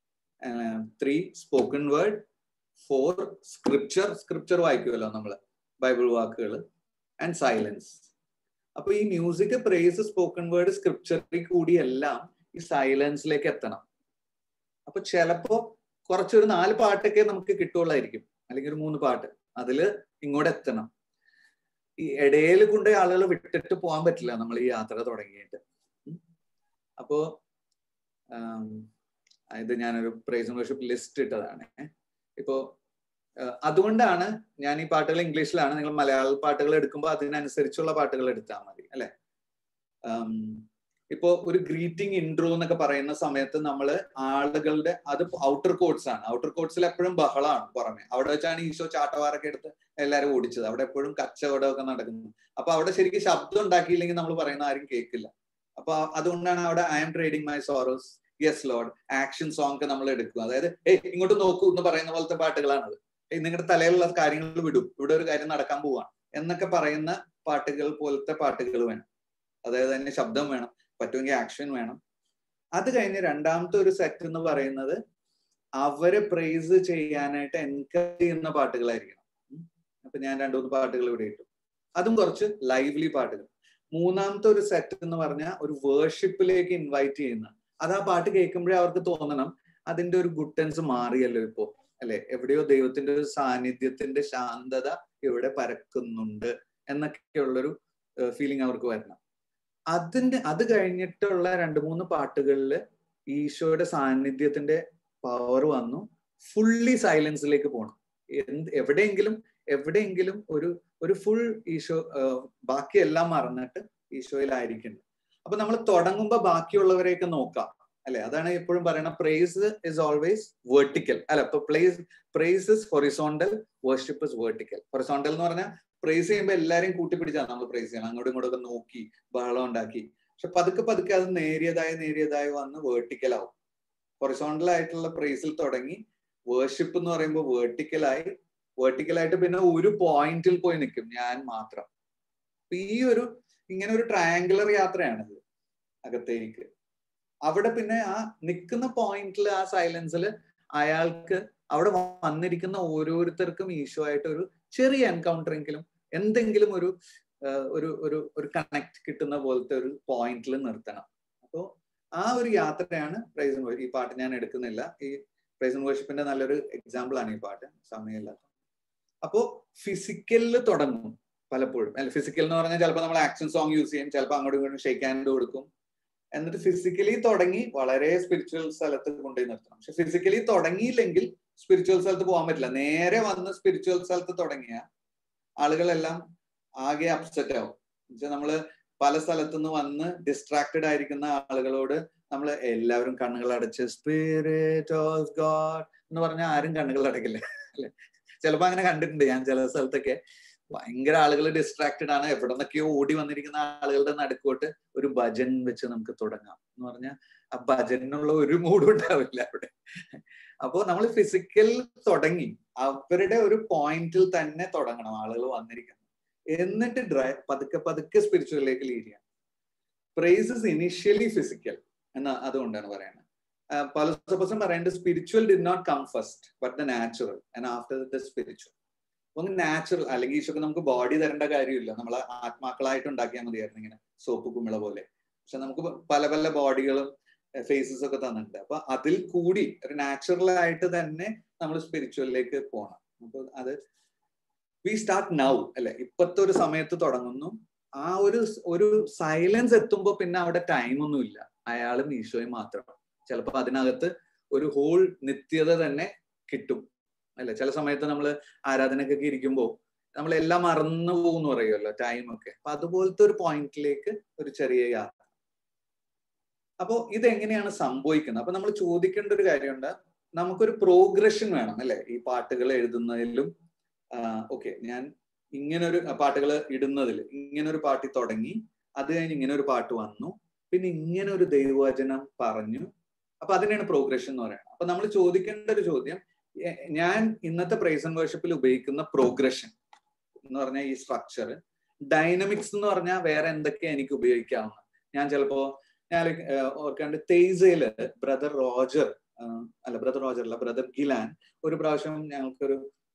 Speaker 1: three spoken word four scripture scripture വായിക്കുമല്ലോ നമ്മൾ ബൈബിൾ വാക്കുകൾ ആൻഡ് സൈലൻസ് അപ്പൊ ഈ മ്യൂസിക് പ്രേസ് സ്പോക്കൺ വേർഡ് സ്ക്രിപ്ചറിൽ കൂടി എല്ലാം ഈ സൈലൻസിലേക്ക് എത്തണം അപ്പൊ ചിലപ്പോ കുറച്ചൊരു നാല് പാട്ടൊക്കെ നമുക്ക് കിട്ടുള്ളായിരിക്കും അല്ലെങ്കിൽ ഒരു മൂന്ന് പാട്ട് അതില് ഇങ്ങോട്ട് എത്തണം ഈ ഇടയിൽ കൊണ്ട് ആളുകൾ വിട്ടിട്ട് പോകാൻ പറ്റില്ല നമ്മൾ ഈ യാത്ര തുടങ്ങിയിട്ട് അപ്പോ ഇത് ഞാനൊരു പ്രൈസ് വർഷിപ്പ് ലിസ്റ്റ് ഇട്ടതാണ് ഇപ്പോ അതുകൊണ്ടാണ് ഞാൻ ഈ പാട്ടുകൾ ഇംഗ്ലീഷിലാണ് നിങ്ങൾ മലയാള പാട്ടുകൾ എടുക്കുമ്പോൾ അതിനനുസരിച്ചുള്ള പാട്ടുകൾ എടുത്താൽ മതി അല്ലെ ഇപ്പോ ഒരു ഗ്രീറ്റിംഗ് ഇൻട്രോ എന്നൊക്കെ പറയുന്ന സമയത്ത് നമ്മൾ ആളുകളുടെ അത് ഔട്ടർ കോട്ട്സ് ആണ് ഔട്ടർ കോട്ട്സിൽ എപ്പോഴും ബഹളമാണ് പുറമെ അവിടെ വെച്ചാണ് ഈശോ ചാട്ടവാറൊക്കെ എടുത്ത് എല്ലാവരും ഓടിച്ചത് അവിടെ എപ്പോഴും കച്ചവടമൊക്കെ നടക്കുന്നു അപ്പൊ അവിടെ ശരിക്കും ശബ്ദം ഉണ്ടാക്കിയില്ലെങ്കിൽ നമ്മൾ പറയുന്ന ആരും കേൾക്കില്ല അപ്പൊ അതുകൊണ്ടാണ് അവിടെ I'm trading my sorrows yes Lord action song ഒക്കെ നമ്മൾ എടുക്കും അതായത് ഏയ് ഇങ്ങോട്ട് നോക്കൂ എന്ന് പറയുന്ന പോലത്തെ പാട്ടുകളാണത് നിങ്ങളുടെ തലയിലുള്ള കാര്യങ്ങൾ വിടും ഇവിടെ ഒരു കാര്യം നടക്കാൻ പോവാണ് എന്നൊക്കെ പറയുന്ന പാട്ടുകൾ പോലത്തെ പാട്ടുകൾ വേണം അതായത് തന്നെ ശബ്ദം വേണം പറ്റുമെങ്കിൽ ആക്ഷൻ വേണം അത് കഴിഞ്ഞ് രണ്ടാമത്തെ ഒരു സെറ്റ് എന്ന് പറയുന്നത് അവരെ പ്രൈസ് ചെയ്യാനായിട്ട് എൻകറേജ് ചെയ്യുന്ന പാട്ടുകളായിരിക്കണം അപ്പൊ ഞാൻ രണ്ടു മൂന്ന് പാട്ടുകൾ ഇവിടെ ഇട്ടു അതും കുറച്ച് ലൈവ്ലി പാട്ടുകൾ മൂന്നാമത്തെ ഒരു സെറ്റ് എന്ന് പറഞ്ഞാൽ ഒരു വേർഷിപ്പിലേക്ക് ഇൻവൈറ്റ് ചെയ്യുന്ന അത് ആ പാട്ട് കേൾക്കുമ്പോഴേ അവർക്ക് തോന്നണം അതിന്റെ ഒരു ഗുട്ടൻസ് മാറിയല്ലോ ഇപ്പോ അല്ലെ എവിടെയോ ദൈവത്തിന്റെ ഒരു സാന്നിധ്യത്തിന്റെ ശാന്തത ഇവിടെ പരക്കുന്നുണ്ട് എന്നൊക്കെയുള്ളൊരു ഫീലിംഗ് അവർക്ക് വരണം അതിന്റെ അത് കഴിഞ്ഞിട്ടുള്ള രണ്ട് മൂന്ന് പാട്ടുകളിൽ ഈശോയുടെ സാന്നിധ്യത്തിന്റെ പവർ വന്നു ഫുള്ളി സൈലൻസിലേക്ക് പോകണം എന്ത് എവിടെയെങ്കിലും എവിടെയെങ്കിലും ഒരു ഒരു ഫുൾ ഈശോ ബാക്കി എല്ലാം മറന്നിട്ട് ഈശോയിലായിരിക്കുന്നു അപ്പൊ നമ്മൾ തുടങ്ങുമ്പോ ബാക്കിയുള്ളവരെയൊക്കെ നോക്കാം അല്ലെ അതാണ് എപ്പോഴും പറയുന്നത് പ്രൈസ് ഇസ് ഓൾവേസ് വേർട്ടിക്കൽ അല്ല ഇപ്പൊ place praise is horizontal worship is vertical horizontal എന്ന് പറഞ്ഞാൽ പ്രൈസ് ചെയ്യുമ്പോൾ എല്ലാരെയും കൂട്ടിപ്പിടിച്ചാണ് നമ്മൾ പ്രൈസ് ചെയ്യണം അങ്ങോട്ടും ഇങ്ങോട്ടും ഒക്കെ നോക്കി ബഹളം ഉണ്ടാക്കി പക്ഷെ പതുക്കെ പതുക്കെ അത് നേരിയതായി നേരിയതായി വന്ന് വേർട്ടിക്കൽ ആവും ഹൊറിസോണ്ടൽ ആയിട്ടുള്ള പ്രൈസിൽ തുടങ്ങി വേർഷിപ്പ് എന്ന് പറയുമ്പോൾ വേർട്ടിക്കലായി വേർട്ടിക്കലായിട്ട് പിന്നെ ഒരു പോയിന്റിൽ പോയി നിൽക്കും ഞാൻ മാത്രം ഈ ഒരു ഇങ്ങനെ ഒരു ട്രയാങ്കുലർ യാത്രയാണിത് അകത്തേക്ക് അവിടെ പിന്നെ ആ നിൽക്കുന്ന പോയിന്റിൽ ആ സൈലൻസിൽ അയാൾക്ക് അവിടെ വന്നിരിക്കുന്ന ഓരോരുത്തർക്കും ഈശോ ആയിട്ട് ഒരു ചെറിയ എൻകൗണ്ടറെങ്കിലും എന്തെങ്കിലും ഒരു ഒരു ഒരു ഒരു കണക്ട് കിട്ടുന്ന പോലത്തെ ഒരു പോയിന്റിൽ നിർത്തണം അപ്പോൾ ആ ഒരു യാത്രയാണ് പ്രൈസ് ഈ പാട്ട് ഞാൻ എടുക്കുന്നില്ല ഈ പ്രൈസ് ആൻഡ് വർഷിപ്പിന്റെ നല്ലൊരു എക്സാമ്പിൾ ആണ് ഈ പാട്ട് സമയമില്ലാത്ത അപ്പോ ഫിസിക്കലിൽ തുടങ്ങും പലപ്പോഴും അല്ല ഫിസിക്കൽ എന്ന് പറഞ്ഞാൽ ചിലപ്പോൾ നമ്മൾ ആക്ഷൻ സോങ് യൂസ് ചെയ്യും ചിലപ്പോൾ അങ്ങോട്ടും ഇങ്ങോട്ടും ഷെയ്ക്ക് ഹാൻഡ് കൊടുക്കും എന്നിട്ട് ഫിസിക്കലി തുടങ്ങി വളരെ സ്പിരിച്വൽ സ്ഥലത്ത് കൊണ്ടുപോയി നിർത്തണം പക്ഷെ ഫിസിക്കലി തുടങ്ങിയില്ലെങ്കിൽ സ്പിരിച്വൽ സ്ഥലത്ത് പോകാൻ പറ്റില്ല നേരെ വന്ന് സ്പിരിച്വൽ സ്ഥലത്ത് തുടങ്ങിയ ആളുകളെല്ലാം ആകെ അപ്സെറ്റ് ആവും എന്നുവെച്ചാൽ നമ്മള് പല സ്ഥലത്തുനിന്ന് വന്ന് ഡിസ്ട്രാക്റ്റഡ് ആയിരിക്കുന്ന ആളുകളോട് നമ്മൾ എല്ലാവരും കണ്ണുകൾ അടച്ച് സ്പിരിറ്റ് ഓഫ് ഗോഡ് എന്ന് പറഞ്ഞാൽ ആരും കണ്ണുകൾ അടയ്ക്കില്ല അല്ലെ ചിലപ്പോ അങ്ങനെ കണ്ടിട്ടുണ്ട് ഞാൻ ചില സ്ഥലത്തൊക്കെ ഭയങ്കര ആളുകൾ ഡിസ്ട്രാക്റ്റഡ് ആണ് എവിടെ നിന്നൊക്കെയോ ഓടി വന്നിരിക്കുന്ന ആളുകളുടെ നടുക്കോട്ട് ഒരു ഭജൻ വെച്ച് നമുക്ക് തുടങ്ങാം എന്ന് പറഞ്ഞാൽ ആ ഭജനുള്ള ഒരു മൂഡും ഉണ്ടാവില്ല അവിടെ അപ്പോ നമ്മൾ ഫിസിക്കൽ തുടങ്ങി അവരുടെ ഒരു പോയിന്റിൽ തന്നെ തുടങ്ങണം ആളുകൾ വന്നിരിക്കുന്നത് എന്നിട്ട് ഡ്രൈ പതുക്കെ പതുക്കെ സ്പിരിച്വലിലേക്ക് ലീഡ് ചെയ്യാം പ്രൈസസ് ഇനിഷ്യലി ഫിസിക്കൽ എന്ന് അതുകൊണ്ടാണ് പറയുന്നത് പല സപ്പോസും പറയുന്നത് spiritual did not come first but the natural and after the spiritual അപ്പൊ നാച്ചുറൽ അല്ലെങ്കിൽ ഈശോക്ക് നമുക്ക് ബോഡി തരേണ്ട കാര്യമില്ല നമ്മൾ ആത്മാക്കളായിട്ട് ഉണ്ടാക്കിയാൽ മതിയായിരുന്നു ഇങ്ങനെ സോപ്പ് കുമിള പോലെ പക്ഷെ നമുക്ക് പല പല ബോഡികളും ഫേസസ് ഒക്കെ തന്നിട്ടുണ്ട് അപ്പൊ അതിൽ കൂടി ഒരു നാച്ചുറൽ ആയിട്ട് തന്നെ നമ്മൾ സ്പിരിച്വലിലേക്ക് പോകണം അപ്പൊ അത് വി സ്റ്റാർട്ട് നൗ അല്ലെ ഇപ്പത്തെ ഒരു സമയത്ത് തുടങ്ങുന്നു ആ ഒരു ഒരു സൈലൻസ് എത്തുമ്പോൾ പിന്നെ അവിടെ ടൈം ഒന്നുമില്ല അയാളും ഈശോയും മാത്രം ചിലപ്പോൾ അതിനകത്ത് ഒരു ഹോൾ നിത്യത തന്നെ കിട്ടും അല്ലെ ചില സമയത്ത് നമ്മൾ ആരാധനക്കൊക്കെ ഇരിക്കുമ്പോൾ നമ്മൾ എല്ലാം മറന്നു പോകുന്നു പറയുമല്ലോ ടൈം ഒക്കെ അപ്പൊ അതുപോലത്തെ ഒരു പോയിന്റിലേക്ക് ഒരു ചെറിയ യാത്ര അപ്പോ ഇതെങ്ങനെയാണ് സംഭവിക്കുന്നത് അപ്പൊ നമ്മൾ ചോദിക്കേണ്ട ഒരു കാര്യമുണ്ട് നമുക്കൊരു പ്രോഗ്രഷൻ വേണം അല്ലെ ഈ പാട്ടുകൾ എഴുതുന്നതിലും ഓക്കെ ഞാൻ ഇങ്ങനെ ഒരു പാട്ടുകൾ ഇടുന്നതിൽ ഇങ്ങനെ ഒരു പാട്ടി തുടങ്ങി അത് കഴിഞ്ഞ് ഇങ്ങനെ ഒരു പാട്ട് വന്നു പിന്നെ ഇങ്ങനെ ഒരു ദൈവവചനം പറഞ്ഞു അപ്പൊ അതിനെയാണ് പ്രോഗ്രഷൻ എന്ന് പറയുന്നത് അപ്പൊ നമ്മൾ ചോദിക്കേണ്ട ഒരു ചോദ്യം ഞാൻ ഇന്നത്തെ പ്രൈസ് ആൻഡ് വേർഷിപ്പിൽ ഉപയോഗിക്കുന്ന പ്രോഗ്രഷൻ എന്ന് പറഞ്ഞാൽ ഈ സ്ട്രക്ചർ ഡൈനമിക്സ് എന്ന് പറഞ്ഞാൽ വേറെ എന്തൊക്കെയാ എനിക്ക് ഉപയോഗിക്കാവുന്ന ഞാൻ ചിലപ്പോ ഞാൻ ഓർക്കാണ്ട് തേസയില് ബ്രദർ റോജർ അല്ല ബ്രദർ റോജർ അല്ല ബ്രദർ ഗിലാൻ ഒരു പ്രാവശ്യം ഞങ്ങൾക്കൊരു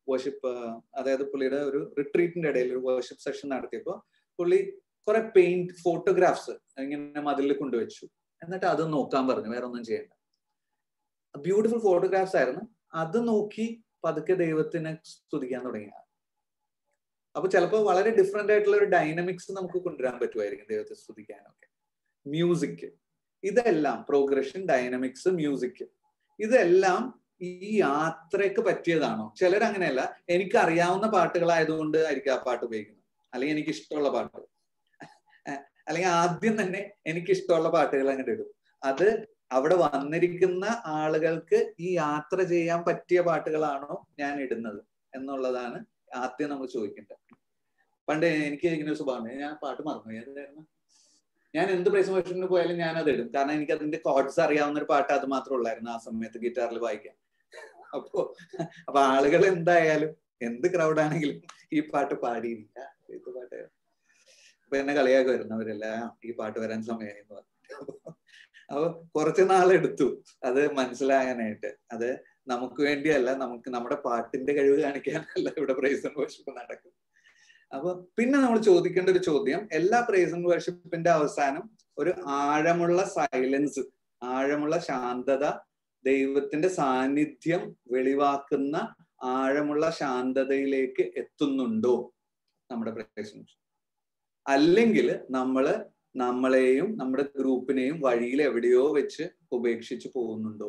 Speaker 1: വർഷിപ്പ് അതായത് പുള്ളിയുടെ ഒരു റിട്രീറ്റിന്റെ ഇടയിൽ ഒരു വർഷിപ്പ് സെഷൻ നടത്തിയപ്പോൾ പുള്ളി കുറെ പെയിന്റ് ഫോട്ടോഗ്രാഫ്സ് ഇങ്ങനെ മതിലിൽ കൊണ്ടുവച്ചു എന്നിട്ട് അത് നോക്കാൻ പറഞ്ഞു വേറെ ഒന്നും ചെയ്യണ്ട ബ്യൂട്ടിഫുൾ ഫോട്ടോഗ്രാഫ്സ് ആയിരുന്നു അത് നോക്കി പതുക്കെ ദൈവത്തിനെ സ്തുതിക്കാൻ തുടങ്ങിയ അപ്പൊ ചിലപ്പോൾ വളരെ ഡിഫറെന്റ് ആയിട്ടുള്ള ഒരു ഡൈനമിക്സ് നമുക്ക് കൊണ്ടുവരാൻ പറ്റുമായിരിക്കും ദൈവത്തെ സ്തുതിക്കാനൊക്കെ മ്യൂസിക് ഇതെല്ലാം പ്രോഗ്രഷൻ ഡൈനമിക്സ് മ്യൂസിക് ഇതെല്ലാം ഈ യാത്രയ്ക്ക് പറ്റിയതാണോ ചിലർ അങ്ങനെയല്ല എനിക്ക് അറിയാവുന്ന പാട്ടുകളായതുകൊണ്ട് ആയിരിക്കും ആ പാട്ട് ഉപയോഗിക്കുന്നത് അല്ലെങ്കിൽ എനിക്ക് ഇഷ്ടമുള്ള പാട്ടുകൾ അല്ലെങ്കിൽ ആദ്യം തന്നെ എനിക്ക് ഇഷ്ടമുള്ള പാട്ടുകൾ അങ്ങനെ ഇടും അത് അവിടെ വന്നിരിക്കുന്ന ആളുകൾക്ക് ഈ യാത്ര ചെയ്യാൻ പറ്റിയ പാട്ടുകളാണോ ഞാൻ ഇടുന്നത് എന്നുള്ളതാണ് ആദ്യം നമ്മൾ ചോദിക്കേണ്ടത് പണ്ട് എനിക്ക് ഇങ്ങനെ ഒരു സ്വഭാവം ഞാൻ പാട്ട് മറന്നു ഏതായിരുന്നു ഞാൻ എന്ത് പ്രസന്റേഷന് പോയാലും ഞാൻ അത് ഇടും കാരണം എനിക്ക് അതിന്റെ കോഡ്സ് അറിയാവുന്ന ഒരു പാട്ട് അത് മാത്രമേ ഉള്ളായിരുന്നു ആ സമയത്ത് ഗിറ്റാറിൽ വായിക്കാൻ അപ്പോ അപ്പൊ ആളുകൾ എന്തായാലും എന്ത് ക്രൗഡ് ആണെങ്കിലും ഈ പാട്ട് പാടിയിരിക്കുക ഇത് പാട്ട് അപ്പൊ എന്നെ കളിയാക്കി വരുന്നവരെല്ലാം ഈ പാട്ട് വരാൻ സമയമായി എന്ന് പറഞ്ഞു അപ്പൊ കുറച്ചു നാളെടുത്തു അത് മനസ്സിലാകാനായിട്ട് അത് നമുക്ക് വേണ്ടിയല്ല നമുക്ക് നമ്മുടെ പാട്ടിന്റെ കഴിവ് കാണിക്കാനല്ല ഇവിടെ പ്രൈസ് ആൻഡ് വർഷിപ്പ് നടക്കും അപ്പൊ പിന്നെ നമ്മൾ ചോദിക്കേണ്ട ഒരു ചോദ്യം എല്ലാ പ്രൈസ് ആൻഡ് വർഷിപ്പിന്റെ അവസാനം ഒരു ആഴമുള്ള സൈലൻസ് ആഴമുള്ള ശാന്തത ദൈവത്തിന്റെ സാന്നിധ്യം വെളിവാക്കുന്ന ആഴമുള്ള ശാന്തതയിലേക്ക് എത്തുന്നുണ്ടോ നമ്മുടെ പ്രൈസ് അല്ലെങ്കിൽ നമ്മള് നമ്മളെയും നമ്മുടെ ഗ്രൂപ്പിനെയും വഴിയിൽ എവിടെയോ വെച്ച് ഉപേക്ഷിച്ച് പോകുന്നുണ്ടോ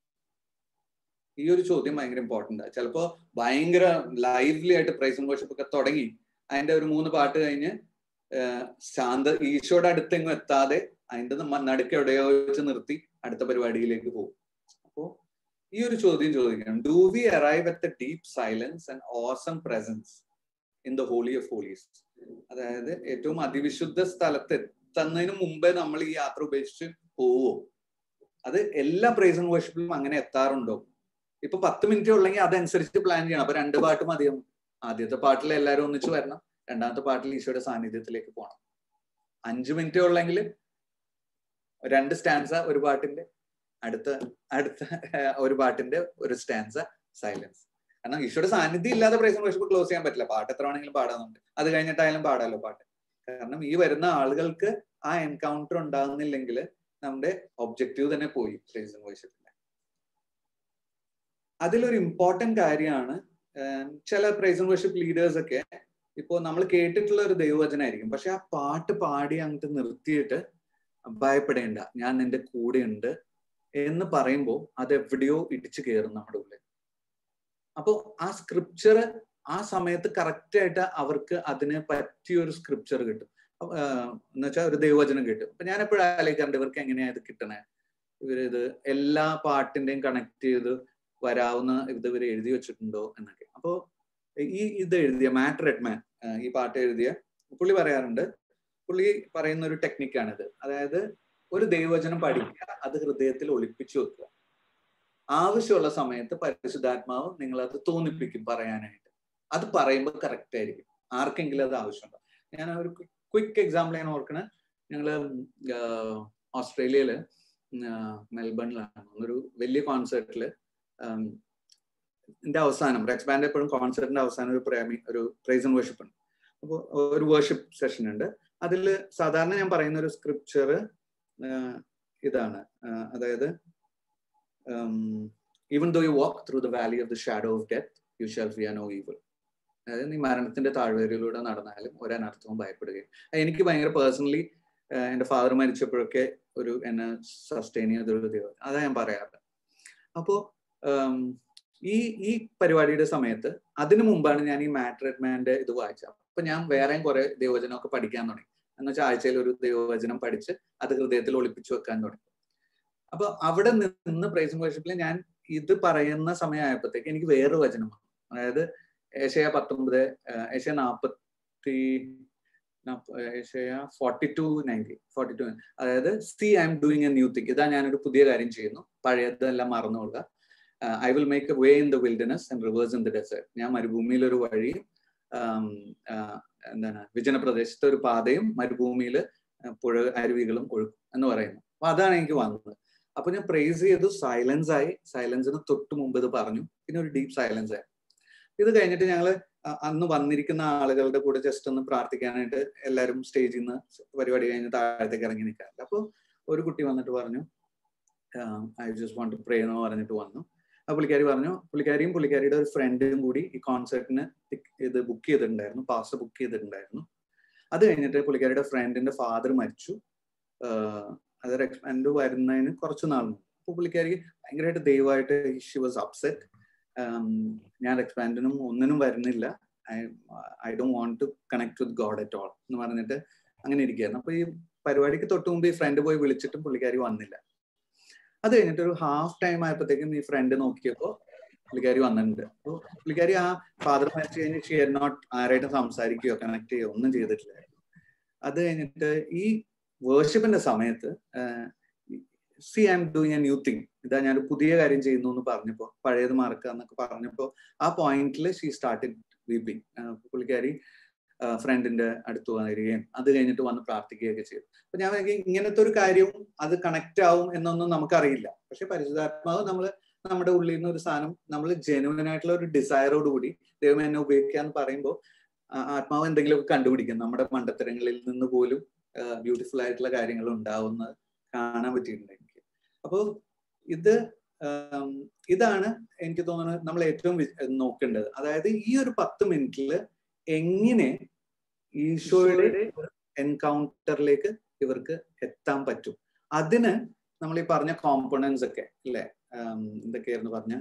Speaker 1: ഈ ഒരു ചോദ്യം ഭയങ്കര ഇമ്പോർട്ടൻ്റ് ആണ് ചിലപ്പോ ഭയങ്കര ലൈവ്ലി ആയിട്ട് പ്രൈസ് ആൻഡ് വർഷിപ്പ് ഒക്കെ തുടങ്ങി അതിന്റെ ഒരു മൂന്ന് പാട്ട് കഴിഞ്ഞ് ശാന്ത ഈശോയുടെ അടുത്തെങ്ങും എത്താതെ അതിന്റെ നടുക്ക് എവിടെയോ വെച്ച് നിർത്തി അടുത്ത പരിപാടിയിലേക്ക് പോകും അപ്പോ ഈ ഒരു ചോദ്യം ചോദിക്കണം do we arrive at the deep silence and awesome presence in the holy of holies അതായത് ഏറ്റവും അതിവിശുദ്ധ സ്ഥലത്ത് എത്തുന്നതിന് മുമ്പേ നമ്മൾ ഈ യാത്ര ഉപേക്ഷിച്ച് പോവോ അത് എല്ലാ പ്രൈസ് ആൻഡ് വർഷിപ്പിലും അങ്ങനെ എത്താറുണ്ടോ ഇപ്പൊ പത്ത് മിനിറ്റ് ഉള്ളെങ്കിൽ അതനുസരിച്ച് പ്ലാൻ ചെയ്യണം അപ്പൊ രണ്ട് പാട്ട് മതിയോ ആദ്യത്തെ പാട്ടിൽ എല്ലാവരും ഒന്നിച്ച് വരണം രണ്ടാമത്തെ പാട്ടിൽ ഈശോയുടെ സാന്നിധ്യത്തിലേക്ക് പോകണം അഞ്ചു മിനിറ്റ് ഉള്ളെങ്കിൽ രണ്ട് സ്റ്റാൻസ ഒരു പാട്ടിന്റെ അടുത്ത അടുത്ത ഒരു പാട്ടിന്റെ ഒരു സ്റ്റാൻസ സൈലൻസ് കാരണം ഈശോയുടെ സാന്നിധ്യം ഇല്ലാതെ പ്രൈസ് വർഷിപ്പ് ക്ലോസ് ചെയ്യാൻ പറ്റില്ല പാട്ട് എത്ര വേണമെങ്കിലും പാടാന്നുണ്ട് അത് കഴിഞ്ഞിട്ടായാലും പാടാലോ പാട്ട് കാരണം ഈ വരുന്ന ആളുകൾക്ക് ആ എൻകൗണ്ടർ ഉണ്ടാകുന്നില്ലെങ്കിൽ നമ്മുടെ ഒബ്ജക്റ്റീവ് തന്നെ പോയി പ്രൈസ് വർഷിപ്പിന്റെ അതിലൊരു ഇമ്പോർട്ടന്റ് കാര്യമാണ് ചില പ്രൈസ് വർഷിപ്പ് ലീഡേഴ്സ് ഒക്കെ ഇപ്പോ നമ്മൾ കേട്ടിട്ടുള്ള ഒരു ദൈവവചനായിരിക്കും പക്ഷെ ആ പാട്ട് പാടി അങ്ങോട്ട് നിർത്തിയിട്ട് ഭയപ്പെടേണ്ട ഞാൻ നിന്റെ കൂടെ ഉണ്ട് എന്ന് പറയുമ്പോൾ അത് എവിടെയോ ഇടിച്ചു കയറും നമ്മുടെ ഉള്ളിൽ അപ്പോൾ ആ സ്ക്രിപ്ചർ ആ സമയത്ത് കറക്റ്റ് ആയിട്ട് അവർക്ക് അതിന് പറ്റിയ ഒരു സ്ക്രിപ്ചർ കിട്ടും എന്ന് വെച്ചാൽ ഒരു ദൈവവചനം കിട്ടും അപ്പൊ ഞാൻ എപ്പോഴും ആലോചിക്കാറുണ്ട് ഇവർക്ക് എങ്ങനെയാ ഇത് കിട്ടണേ ഇവരിത് എല്ലാ പാട്ടിന്റെയും കണക്ട് ചെയ്ത് വരാവുന്ന ഇത് ഇവർ എഴുതി വെച്ചിട്ടുണ്ടോ എന്നൊക്കെ അപ്പോ ഈ ഇത് എഴുതിയ മാറ്റ് റെഡ്മാൻ ഈ പാട്ട് എഴുതിയ പുള്ളി പറയാറുണ്ട് പുള്ളി പറയുന്ന ഒരു ടെക്നിക്കാണിത് അതായത് ഒരു ദൈവവചനം പഠിക്കുക അത് ഹൃദയത്തിൽ ഒളിപ്പിച്ചു വെക്കുക ആവശ്യമുള്ള സമയത്ത് പരിശുദ്ധാത്മാവ് നിങ്ങൾ അത് തോന്നിപ്പിക്കും പറയാനായിട്ട് അത് പറയുമ്പോൾ കറക്റ്റ് ആയിരിക്കും ആർക്കെങ്കിലും അത് ആവശ്യമുണ്ടോ ഞാൻ ഒരു ക്വിക്ക് എക്സാമ്പിൾ ഞാൻ ഓർക്കണേ ഞങ്ങള് ഓസ്ട്രേലിയയില് മെൽബണിലാണ് ഒരു വലിയ കോൺസേർട്ടില് ഇതിന്റെ അവസാനം റെക്സ് ബാൻഡ് എപ്പോഴും കോൺസേർട്ടിന്റെ അവസാനം ഒരു പ്രേമി ഒരു പ്രൈസ് ആൻഡ് വർഷിപ്പ് ഉണ്ട് അപ്പോൾ ഒരു വർഷിപ്പ് സെഷൻ ഉണ്ട് അതിൽ സാധാരണ ഞാൻ പറയുന്ന ഒരു സ്ക്രിപ്ചർ ഇതാണ് അതായത് even though you walk through the valley of the shadow of death you shall fear no evil അതായത് നീ മരണത്തിന്റെ താഴ്വരയിലൂടെ നടന്നാലും ഒരനർത്ഥവും ഭയപ്പെടുകയും എനിക്ക് ഭയങ്കര പേഴ്സണലി എൻ്റെ ഫാദർ മരിച്ചപ്പോഴൊക്കെ ഒരു എന്നെ സസ്റ്റെയിൻ ചെയ്തൊരു ദൈവം അതാ ഞാൻ പറയാറ് അപ്പോ ഈ ഈ പരിപാടിയുടെ സമയത്ത് അതിനു മുമ്പാണ് ഞാൻ ഈ മാട്രഡ്മാന്റെ ഇത് വായിച്ചത് അപ്പൊ ഞാൻ വേറെയും കുറെ ദൈവവചനമൊക്കെ പഠിക്കാൻ തുടങ്ങി എന്ന് വെച്ചാൽ ആഴ്ചയിൽ ഒരു ദൈവവചനം പഠിച്ച് അത് ഹൃദയത്തിൽ ഒളിപ്പിച്ചു വെക്കാൻ തുടങ്ങി അപ്പൊ അവിടെ നിന്ന് പ്രൈസ് വർഷിപ്പിൽ ഞാൻ ഇത് പറയുന്ന സമയമായപ്പോഴത്തേക്ക് എനിക്ക് വേറെ വചനം വന്നു അതായത് ഏഷ്യ പത്തൊമ്പത് ഏഷ്യ നാപ്പത്തി Isaiah forty two ninety forty two അതായത് see I'm doing a new thing ഇതാ ഞാനൊരു പുതിയ കാര്യം ചെയ്യുന്നു പഴയതെല്ലാം മറന്നുകൊള്ളുക I will make a way in the wilderness and rivers in the desert ഞാൻ മരുഭൂമിയിൽ ഒരു വഴിയും എന്താണ് വിജനപ്രദേശത്തെ ഒരു പാതയും മരുഭൂമിയിൽ പുഴ അരുവികളും ഒഴുക്കും എന്ന് പറയുന്നു അപ്പൊ അതാണ് എനിക്ക് വന്നത് അപ്പൊ ഞാൻ പ്രേസ് ചെയ്തു സൈലൻസ് ആയി സൈലൻസിന് തൊട്ട് മുമ്പ് ഇത് പറഞ്ഞു പിന്നെ ഒരു ഡീപ്പ് സൈലൻസ് ആയി ഇത് കഴിഞ്ഞിട്ട് ഞങ്ങള് അ- അന്ന് വന്നിരിക്കുന്ന ആളുകളുടെ കൂടെ ജസ്റ്റ് ഒന്ന് പ്രാർത്ഥിക്കാനായിട്ട് എല്ലാവരും സ്റ്റേജിൽ നിന്ന് പരിപാടി കഴിഞ്ഞ് താഴത്തേക്ക് ഇറങ്ങി നിൽക്കാറില്ല അപ്പോൾ ഒരു കുട്ടി വന്നിട്ട് പറഞ്ഞു I just want to pray എന്ന് പറഞ്ഞിട്ട് വന്നു ആ പുള്ളിക്കാരി പറഞ്ഞു പുള്ളിക്കാരിയും പുള്ളിക്കാരിയുടെ ഒരു ഫ്രണ്ടും കൂടി ഈ കോൺസെർട്ടിന് ഇത് ബുക്ക് ചെയ്തിട്ടുണ്ടായിരുന്നു പാസ് ബുക്ക് ചെയ്തിട്ടുണ്ടായിരുന്നു അത് കഴിഞ്ഞിട്ട് പുള്ളിക്കാരിയുടെ ഫ്രണ്ടിന്റെ ഫാദർ മരിച്ചു ആഹ് അതൊരു എക്സ്പാൻഡ് വരുന്നതിന് കുറച്ച് നാൾ മുമ്പ് അപ്പോൾ പുള്ളിക്കാരിക്ക് ഭയങ്കരമായിട്ട് ദൈവമായിട്ട് ഷി വാസ് അപ്സെറ്റ് ഞാൻ എക്സ്പാൻഡിനും ഒന്നിനും വരുന്നില്ല I I don't want to connect with God at all എന്ന് പറഞ്ഞിട്ട് അങ്ങനെ ഇരിക്കുകയായിരുന്നു അപ്പൊ ഈ പരിപാടിക്ക് തൊട്ട് മുമ്പ് ഈ ഫ്രണ്ട് പോയി വിളിച്ചിട്ടും പുള്ളിക്കാരി വന്നില്ല അത് കഴിഞ്ഞിട്ട് ഒരു ഹാഫ് ടൈം ആയപ്പോഴത്തേക്കും ഈ ഫ്രണ്ട് നോക്കിയപ്പോ പുള്ളിക്കാരി വന്നിട്ടുണ്ട് അപ്പോൾ പുള്ളിക്കാരി ആ ഫാദർ മരിച്ചു കഴിഞ്ഞ് ഷെയർ നോട്ട് ആരായിട്ടും സംസാരിക്കുകയോ കണക്ട് ചെയ്യുകയോ ഒന്നും ചെയ്തിട്ടില്ലായിരുന്നു അത് കഴിഞ്ഞിട്ട് ഈ വേർഷിപ്പിന്റെ സമയത്ത് see I'm doing a new thing ഇതാ ഞാൻ പുതിയ കാര്യം ചെയ്യുന്നു എന്ന് പറഞ്ഞപ്പോ പഴയത് മറക്കുക എന്നൊക്കെ പറഞ്ഞപ്പോ ആ പോയിന്റിൽ ഷീ സ്റ്റാർട്ടഡ് വീപ്പിംഗ് പുള്ളിക്കാരി ഫ്രണ്ടിന്റെ അടുത്ത് വരികയും അത് കഴിഞ്ഞിട്ട് വന്ന് പ്രാർത്ഥിക്കുകയൊക്കെ ചെയ്തു അപ്പൊ ഞാൻ വിചാരിക്കും ഇങ്ങനത്തെ ഒരു കാര്യവും അത് കണക്ട് ആവും എന്നൊന്നും നമുക്കറിയില്ല പക്ഷെ പരിശുദ്ധാത്മാവ് നമ്മൾ നമ്മുടെ ഉള്ളിൽ നിന്ന് ഒരു സാധനം നമ്മൾ ജെനുവൻ ആയിട്ടുള്ള ഒരു ഡിസയറോട് കൂടി ദൈവം എന്നെ ഉപയോഗിക്കുക എന്ന് പറയുമ്പോൾ ആത്മാവ് എന്തെങ്കിലുമൊക്കെ കണ്ടുപിടിക്കും നമ്മുടെ മണ്ടത്തരങ്ങളിൽ നിന്ന് പോലും ബ്യൂട്ടിഫുൾ ആയിട്ടുള്ള കാര്യങ്ങൾ ഉണ്ടാവുന്നത് കാണാൻ പറ്റിയിട്ടുണ്ട് എനിക്ക് അപ്പോൾ ഇത് ആം, ഇതാണ് എനിക്ക് തോന്നുന്നത് നമ്മൾ ഏറ്റവും വി- നോക്കേണ്ടത് അതായത് ഈ ഒരു പത്ത് മിനിറ്റിൽ എങ്ങനെ ഈശോയുടെ എൻകൗണ്ടറിലേക്ക് ഇവർക്ക് എത്താൻ പറ്റും അതിന് നമ്മൾ ഈ പറഞ്ഞ കോമ്പണൻസ് ഒക്കെ അല്ലേ ആം, എന്തൊക്കെയായിരുന്നു പറഞ്ഞ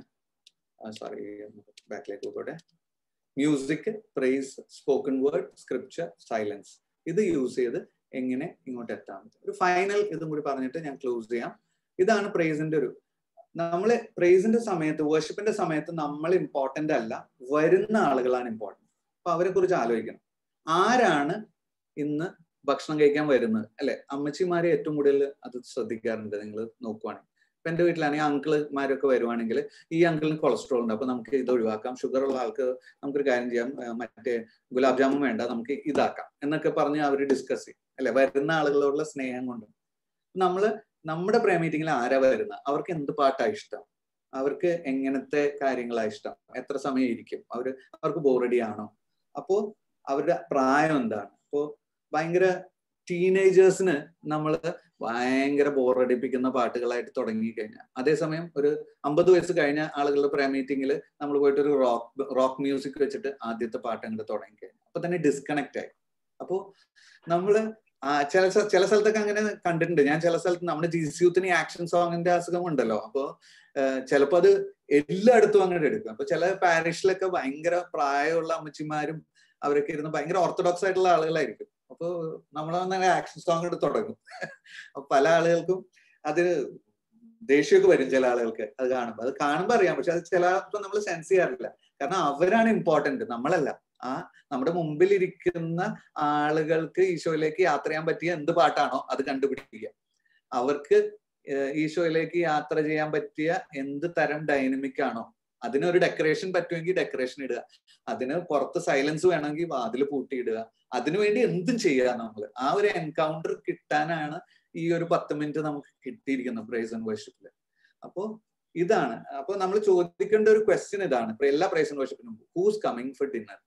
Speaker 1: സോറി ബാക്കിലേക്ക് പോകട്ടെ music praise spoken word scripture silence ഇത് യൂസ് ചെയ്ത് എങ്ങനെ ഇങ്ങോട്ട് എത്താൻ പറ്റും ഒരു ഫൈനൽ ഇതും കൂടി പറഞ്ഞിട്ട് ഞാൻ ക്ലോസ് ചെയ്യാം ഇതാണ് പ്രൈസിന്റെ ഒരു നമ്മള് പ്രൈസിന്റെ സമയത്ത് വേർഷിപ്പിന്റെ സമയത്ത് നമ്മൾ ഇമ്പോർട്ടന്റ് അല്ല വരുന്ന ആളുകളാണ് ഇമ്പോർട്ടന്റ് അപ്പൊ അവരെ കുറിച്ച് ആലോചിക്കണം ആരാണ് ഇന്ന് ഭക്ഷണം കഴിക്കാൻ വരുന്നത് അല്ലെ അമ്മച്ചിമാരെ ഏറ്റവും കൂടുതൽ അത് ശ്രദ്ധിക്കാറുണ്ട് നിങ്ങൾ നോക്കുവാണെങ്കിൽ ഇപ്പൊ എന്റെ വീട്ടിലാണെങ്കിൽ അങ്കിൾമാരൊക്കെ വരുവാണെങ്കിൽ ഈ അങ്കിളിന് കൊളസ്ട്രോൾ ഉണ്ട് അപ്പൊ നമുക്ക് ഇത് ഒഴിവാക്കാം ഷുഗർ ഉള്ള ആൾക്ക് നമുക്കൊരു കാര്യം ചെയ്യാം ആ, മറ്റേ ഗുലാബ് ജാമുൻ വേണ്ട നമുക്ക് ഇതാക്കാം എന്നൊക്കെ പറഞ്ഞ് അവർ ഡിസ്കസ് ചെയ്യും അല്ലെ വരുന്ന ആളുകളോടുള്ള സ്നേഹം കൊണ്ട് നമ്മള് നമ്മുടെ പ്രേ മീറ്റിംഗിൽ ആരാ വരുന്നത് അവർക്ക് എന്ത് പാട്ടാ ഇഷ്ടം അവർക്ക് എങ്ങനത്തെ കാര്യങ്ങളാ ഇഷ്ടം എത്ര സമയം ഇരിക്കും അവര് അവർക്ക് ബോറടി ആണോ അപ്പോ അവരുടെ പ്രായം എന്താണ് അപ്പോ ഭയങ്കര ടീനേജേഴ്സിന് നമ്മൾ ഭയങ്കര ബോറടിപ്പിക്കുന്ന പാട്ടുകളായിട്ട് തുടങ്ങി കഴിഞ്ഞാൽ അതേസമയം ഒരു അമ്പത് വയസ്സ് കഴിഞ്ഞ ആളുകളുടെ പ്രേ മീറ്റിംഗിൽ നമ്മൾ പോയിട്ട് ഒരു റോക്ക് റോക്ക് മ്യൂസിക് വെച്ചിട്ട് ആദ്യത്തെ പാട്ട് അങ്ങോട്ട് തുടങ്ങി കഴിഞ്ഞു അപ്പൊ തന്നെ ഡിസ്കണക്ട് ആയി അപ്പോ നമ്മള് ആ ചില സ്ഥ- ചില സ്ഥലത്തൊക്കെ അങ്ങനെ കണ്ടിട്ടുണ്ട് ഞാൻ ചില സ്ഥലത്ത് നമ്മുടെ ജി സി യൂത്തിന് ആക്ഷൻ സോങ്ങിന്റെ അസുഖം ഉണ്ടല്ലോ അപ്പോ ചിലപ്പോ അത് എല്ലായിടത്തും അങ്ങോട്ട് എടുക്കും അപ്പൊ ചില പാരിഷിലൊക്കെ ഭയങ്കര പ്രായമുള്ള അമ്മച്ചിമാരും അവരൊക്കെ ഇരുന്ന് ഭയങ്കര ഓർത്തഡോക്സ് ആയിട്ടുള്ള ആളുകളായിരിക്കും അപ്പൊ നമ്മൾ തന്നെ ആക്ഷൻ സോങ് എടുത്ത് തുടങ്ങും അപ്പൊ പല ആളുകൾക്കും അത് ദേഷ്യമൊക്കെ വരും ചില ആളുകൾക്ക് അത് കാണുമ്പോൾ അത് കാണുമ്പോൾ അറിയാം പക്ഷെ അത് ചിലപ്പോൾ നമ്മൾ സെൻസ് ചെയ്യാറില്ല കാരണം അവരാണ് ഇമ്പോർട്ടന്റ് നമ്മളല്ല ആ നമ്മുടെ മുമ്പിൽ ഇരിക്കുന്ന ആളുകൾക്ക് ഈശോയിലേക്ക് യാത്ര ചെയ്യാൻ പറ്റിയ എന്ത് പാട്ടാണോ അത് കണ്ടുപിടിക്കുക അവർക്ക് ഏഹ് ഈശോയിലേക്ക് യാത്ര ചെയ്യാൻ പറ്റിയ എന്ത് തരം ഡൈനമിക് ആണോ അതിനൊരു ഡെക്കറേഷൻ പറ്റുമെങ്കിൽ ഡെക്കറേഷൻ ഇടുക അതിന് പുറത്ത് സൈലൻസ് വേണമെങ്കിൽ വാതിൽ പൂട്ടിയിടുക അതിനുവേണ്ടി എന്തും ചെയ്യുക നമ്മൾ ആ ഒരു എൻകൗണ്ടർ കിട്ടാനാണ് ഈ ഒരു പത്ത് മിനിറ്റ് നമുക്ക് കിട്ടിയിരിക്കുന്നത് പ്രൈസ് ആൻഡ് വർഷിപ്പില് അപ്പോ ഇതാണ് അപ്പൊ നമ്മൾ ചോദിക്കേണ്ട ഒരു ക്വസ്റ്റ്യൻ ഇതാണ് ഇപ്പൊ എല്ലാ പ്രൈസ് ആൻഡ് വർഷിപ്പിനും ഹൂസ് കമ്മിങ് ഫോർ ഡിന്നർ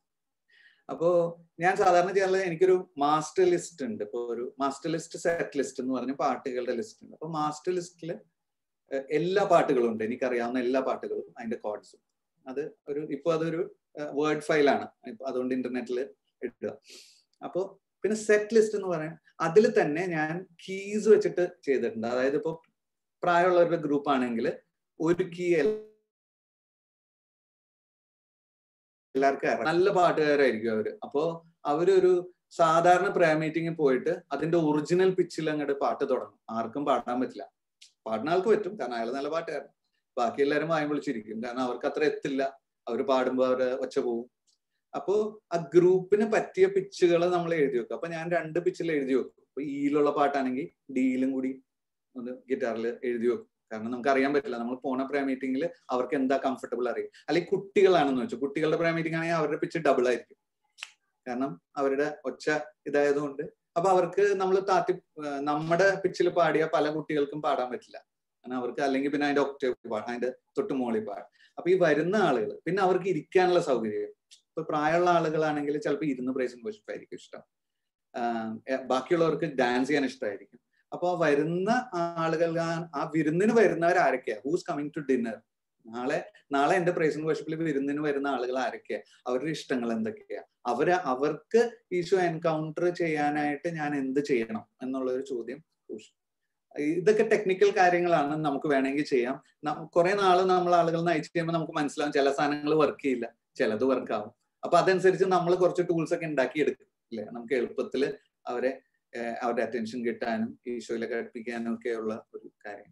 Speaker 1: അപ്പോ ഞാൻ സാധാരണ ചെയ്യാറുള്ളത് എനിക്കൊരു മാസ്റ്റർ ലിസ്റ്റ് ഉണ്ട് ഇപ്പൊ ഒരു മാസ്റ്റർ ലിസ്റ്റ് സെറ്റ് ലിസ്റ്റ് എന്ന് പറഞ്ഞ പാട്ടുകളുടെ ലിസ്റ്റ് ഉണ്ട് അപ്പൊ മാസ്റ്റർ ലിസ്റ്റില് എല്ലാ പാട്ടുകളും ഉണ്ട് എനിക്കറിയാവുന്ന എല്ലാ പാട്ടുകളും അതിന്റെ കോഡ്സും അത് ഒരു ഇപ്പൊ അതൊരു വേർഡ് ഫയലാണ് ഇപ്പൊ അതുകൊണ്ട് ഇന്റർനെറ്റിൽ ഇടുക അപ്പോ പിന്നെ സെറ്റ് ലിസ്റ്റ് എന്ന് പറയാൻ അതിൽ തന്നെ ഞാൻ കീസ് വെച്ചിട്ട് ചെയ്തിട്ടുണ്ട് അതായത് ഇപ്പൊ പ്രായമുള്ളവരുടെ ഗ്രൂപ്പ് ആണെങ്കിൽ ഒരു കീ എല്ലാവർക്കും അറിയാം. നല്ല പാട്ടുകാരായിരിക്കും അവര് അപ്പോ അവരൊരു സാധാരണ പ്രേ മീറ്റിംഗിൽ പോയിട്ട് അതിന്റെ ഒറിജിനൽ പിച്ചിൽ അങ്ങോട്ട് പാട്ട് തുടങ്ങും ആർക്കും പാടാൻ പറ്റില്ല പാടുന്ന ആൾക്ക് പറ്റും കാരണം അയാൾ നല്ല പാട്ടുകാരൻ ബാക്കി എല്ലാവരും വായും വിളിച്ചിരിക്കും കാരണം അവർക്ക് അത്ര എത്തില്ല അവർ പാടുമ്പോൾ അവര് ഒച്ച പോവും അപ്പോ ആ ഗ്രൂപ്പിന് പറ്റിയ പിച്ചുകൾ നമ്മൾ എഴുതി വെക്കും അപ്പൊ ഞാൻ രണ്ട് പിച്ചിൽ എഴുതി വെക്കും അപ്പൊ ഈയിലുള്ള പാട്ടാണെങ്കിൽ ഡിയിലും കൂടി ഒന്ന് ഗിറ്റാറിൽ എഴുതി വെക്കും കാരണം നമുക്ക് അറിയാൻ പറ്റില്ല നമ്മൾ പോണ പ്രേ മീറ്റിംഗിൽ അവർക്ക് എന്താ കംഫർട്ടബിൾ അറിയും അല്ലെങ്കിൽ കുട്ടികളാണെന്ന് വെച്ചു കുട്ടികളുടെ പ്രേ മീറ്റിംഗ് ആണെങ്കിൽ അവരുടെ പിച്ച് ഡബിൾ ആയിരിക്കും കാരണം അവരുടെ ഒച്ച ഇതായതുകൊണ്ട് അപ്പൊ അവർക്ക് നമ്മൾ താത്തി നമ്മുടെ പിച്ചിൽ പാടിയ പല കുട്ടികൾക്കും പാടാൻ പറ്റില്ല കാരണം അവർക്ക് അല്ലെങ്കിൽ പിന്നെ അതിന്റെ ഒക്ടേവ് പാടാം അതിന്റെ തൊട്ട് മോളിൽ പാടാം അപ്പൊ ഈ വരുന്ന ആളുകൾ പിന്നെ അവർക്ക് ഇരിക്കാനുള്ള സൗകര്യം ഇപ്പൊ പ്രായമുള്ള ആളുകളാണെങ്കിൽ ചിലപ്പോൾ ഇരുന്ന് പ്രൈസ് ആൻഡ് വർഷിപ്പ് ആയിരിക്കും ഇഷ്ടം ആഹ് ബാക്കിയുള്ളവർക്ക് ഡാൻസ് ചെയ്യാൻ ഇഷ്ടമായിരിക്കും അപ്പൊ ആ വരുന്ന ആളുകൾ ആ- ആ വിരുന്നിന് വരുന്നവർ ആരൊക്കെയാ ഹൂസ് കമ്മിങ് ടു ഡിന്നർ നാളെ നാളെ എന്റെ പ്രൈസ് ആൻഡ് വർഷിപ്പിൽ വിരുന്നിന് വരുന്ന ആളുകൾ ആരൊക്കെയാ അവരുടെ ഇഷ്ടങ്ങൾ എന്തൊക്കെയാ അവര് അവർക്ക് ഈശോ എൻകൗണ്ടർ ചെയ്യാനായിട്ട് ഞാൻ എന്ത് ചെയ്യണം എന്നുള്ള ഒരു ചോദ്യം ഇതൊക്കെ ടെക്നിക്കൽ കാര്യങ്ങളാണ് നമുക്ക് വേണമെങ്കിൽ ചെയ്യാം കുറെ നാള് നമ്മൾ ആളുകൾ നയിച്ചു ചെയ്യുമ്പോൾ നമുക്ക് മനസ്സിലാവും ചില സാധനങ്ങൾ വർക്ക് ചെയ്യില്ല ചിലത് വർക്ക് ആവും അപ്പൊ അതനുസരിച്ച് നമ്മൾ കുറച്ച് ടൂൾസ് ഒക്കെ ഉണ്ടാക്കി എടുക്കും അല്ലെ നമുക്ക് എളുപ്പത്തിൽ അവരെ ഏഹ് അവരുടെ അറ്റൻഷൻ കിട്ടാനും ഈശോയിലൊക്കെ അടുപ്പിക്കാനും ഒക്കെയുള്ള ഒരു കാര്യം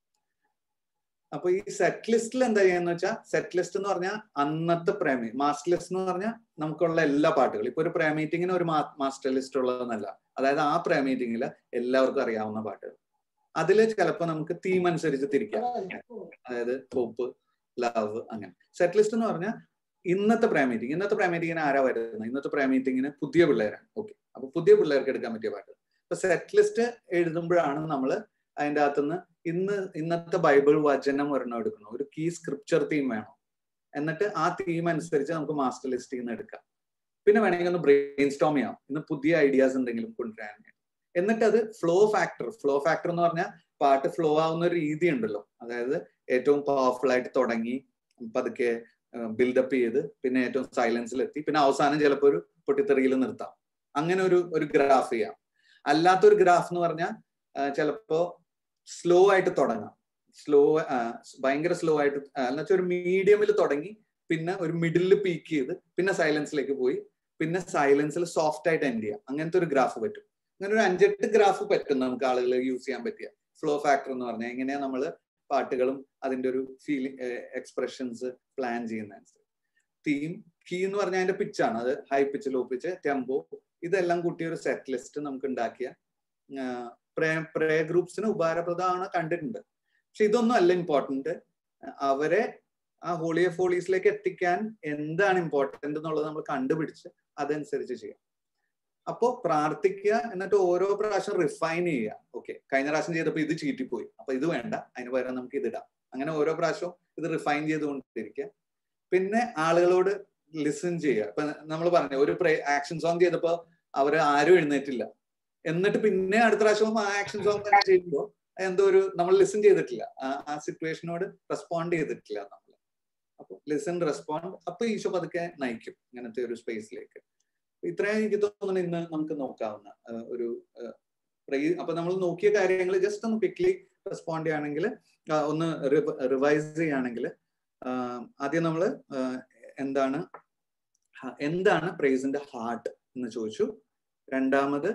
Speaker 1: അപ്പൊ ഈ സെറ്റ് ലിസ്റ്റിൽ എന്താ ചെയ്യാന്ന് വെച്ചാൽ സെറ്റ് ലിസ്റ്റ് എന്ന് പറഞ്ഞാൽ അന്നത്തെ പ്രേമി മാസ്റ്റർ ലിസ്റ്റ് എന്ന് പറഞ്ഞാൽ നമുക്കുള്ള എല്ലാ പാട്ടുകളും ഇപ്പൊ ഒരു പ്രേ മീറ്റിങ്ങിന് ഒരു മാസ്റ്റർ ലിസ്റ്റ് ഉള്ളതെന്നല്ല അതായത് ആ പ്രേ മീറ്റിങ്ങിൽ എല്ലാവർക്കും അറിയാവുന്ന പാട്ടുകൾ അതിൽ ചിലപ്പോൾ നമുക്ക് തീം അനുസരിച്ച് തിരിക്കാം അതായത് ഹോപ്പ് ലവ് അങ്ങനെ സെറ്റ് ലിസ്റ്റ് എന്ന് പറഞ്ഞാൽ ഇന്നത്തെ പ്രേ മീറ്റിംഗ് ഇന്നത്തെ പ്രേ മീറ്റിങ്ങിന് ആരാ വരുന്നത് ഇന്നത്തെ പ്രേ മീറ്റിങ്ങിന് പുതിയ പിള്ളേരാണ് ഓക്കെ അപ്പൊ പുതിയ പിള്ളേർക്ക് എടുക്കാൻ പറ്റിയ പാട്ട് അപ്പൊ സെറ്റ് ലിസ്റ്റ് എഴുതുമ്പോഴാണ് നമ്മൾ അതിൻ്റെ അകത്തുനിന്ന് ഇന്ന് ഇന്നത്തെ ബൈബിൾ വചനം ഒരെണ്ണം എടുക്കണം ഒരു കീ സ്ക്രിപ്ചർ തീം വേണം എന്നിട്ട് ആ തീം അനുസരിച്ച് നമുക്ക് മാസ്റ്റർ ലിസ്റ്റിൽ നിന്ന് എടുക്കാം പിന്നെ വേണമെങ്കിൽ ഒന്ന് ബ്രെയിൻ സ്റ്റോം ചെയ്യാം ഇന്ന് പുതിയ ഐഡിയാസ് എന്തെങ്കിലും കൊണ്ടുവരാൻ എന്നിട്ട് അത് ഫ്ലോ ഫാക്ടർ ഫ്ലോ ഫാക്ടർ എന്ന് പറഞ്ഞാൽ പാട്ട് ഫ്ലോ ആവുന്ന ഒരു രീതി ഉണ്ടല്ലോ അതായത് ഏറ്റവും പവർഫുൾ ആയിട്ട് തുടങ്ങി പതുക്കെ ബിൽഡപ്പ് ചെയ്ത് പിന്നെ ഏറ്റവും സൈലൻസിലെത്തി പിന്നെ അവസാനം ചിലപ്പോൾ ഒരു പൊട്ടിത്തെറിയിൽ നിർത്താം അങ്ങനെ ഒരു ഒരു ഗ്രാഫ് ചെയ്യാം അല്ലാത്തൊരു ഗ്രാഫ് എന്ന് പറഞ്ഞാൽ ചിലപ്പോ സ്ലോ ആയിട്ട് തുടങ്ങാം സ്ലോ ഭയങ്കര സ്ലോ ആയിട്ട് എന്നുവെച്ചാൽ ഒരു മീഡിയമിൽ തുടങ്ങി പിന്നെ ഒരു മിഡിലിൽ പീക്ക് ചെയ്ത് പിന്നെ സൈലൻസിലേക്ക് പോയി പിന്നെ സൈലൻസിൽ സോഫ്റ്റ് ആയിട്ട് എൻഡ് ചെയ്യാം അങ്ങനത്തെ ഒരു ഗ്രാഫ് പറ്റും അങ്ങനെ ഒരു അഞ്ചെട്ട് ഗ്രാഫ് പറ്റും നമുക്ക് ആളുകൾ യൂസ് ചെയ്യാൻ പറ്റിയ ഫ്ലോ ഫാക്ടർ എന്ന് പറഞ്ഞാൽ എങ്ങനെയാ നമ്മൾ പാട്ടുകളും അതിന്റെ ഒരു ഫീലിംഗ് എക്സ്പ്രഷൻസ് പ്ലാൻ ചെയ്യുന്നതനുസരിച്ച് തീം കീ എന്ന് പറഞ്ഞാൽ അതിന്റെ പിച്ചാണ് അത് high pitch low pitch tempo ഇതെല്ലാം കൂട്ടിയ ഒരു സെറ്റ് ലിസ്റ്റ് നമുക്ക് ഉണ്ടാക്കിയ പ്രേ പ്രേ ഗ്രൂപ്പ്സിന് ഉപകാരപ്രദമാണ് കണ്ടിട്ടുണ്ട് പക്ഷെ ഇതൊന്നും അല്ല ഇമ്പോർട്ടന്റ് അവരെ ആ ഹോളി ഓഫ് ഹോളീസിലേക്ക് എത്തിക്കാൻ എന്താണ് ഇമ്പോർട്ടന്റ് എന്നുള്ളത് നമ്മൾ കണ്ടുപിടിച്ച് അതനുസരിച്ച് ചെയ്യാം അപ്പോ പ്രാർത്ഥിക്കുക എന്നിട്ട് ഓരോ പ്രാവശ്യം റിഫൈൻ ചെയ്യുക ഓക്കെ കഴിഞ്ഞ പ്രാവശ്യം ചെയ്തപ്പോൾ ഇത് ചീറ്റിപ്പോയി അപ്പൊ ഇത് വേണ്ട അതിന് പകരം നമുക്ക് ഇത് ഇടാം അങ്ങനെ ഓരോ പ്രാവശ്യവും ഇത് റിഫൈൻ ചെയ്തുകൊണ്ടിരിക്കുക പിന്നെ ആളുകളോട് ലിസൺ ചെയ്യുക ഇപ്പൊ നമ്മൾ പറഞ്ഞു ഒരു ആക്ഷൻ സോങ് ചെയ്തപ്പോ അവര് ആരും എഴുന്നേറ്റില്ല എന്നിട്ട് പിന്നെ അടുത്ത പ്രാവശ്യവും ആ ആക്ഷൻ സോങ് തന്നെ ചെയ്യുമ്പോൾ എന്തോ ഒരു നമ്മൾ ലിസൺ ചെയ്തിട്ടില്ല ആ സിറ്റുവേഷനോട് റെസ്പോണ്ട് ചെയ്തിട്ടില്ല നമ്മൾ അപ്പൊ ലിസൺ റെസ്പോണ്ട് അപ്പൊ ഈശോ പതുക്കെ നയിക്കും ഇങ്ങനത്തെ ഒരു സ്പേസിലേക്ക് ഇത്രയും എനിക്ക് തോന്നുന്നു ഇന്ന് നമുക്ക് നോക്കാവുന്ന ഒരു അപ്പൊ നമ്മൾ നോക്കിയ കാര്യങ്ങൾ ജസ്റ്റ് ഒന്ന് ക്വിക്ലി റെസ്പോണ്ട് ചെയ്യുകയാണെങ്കിൽ ഒന്ന് റിവൈസ് ചെയ്യുകയാണെങ്കിൽ ആദ്യം നമ്മൾ എന്താണ് എന്താണ് പ്രൈസിന്റെ ഹാർട്ട് എന്ന് ചോദിച്ചു രണ്ടാമത്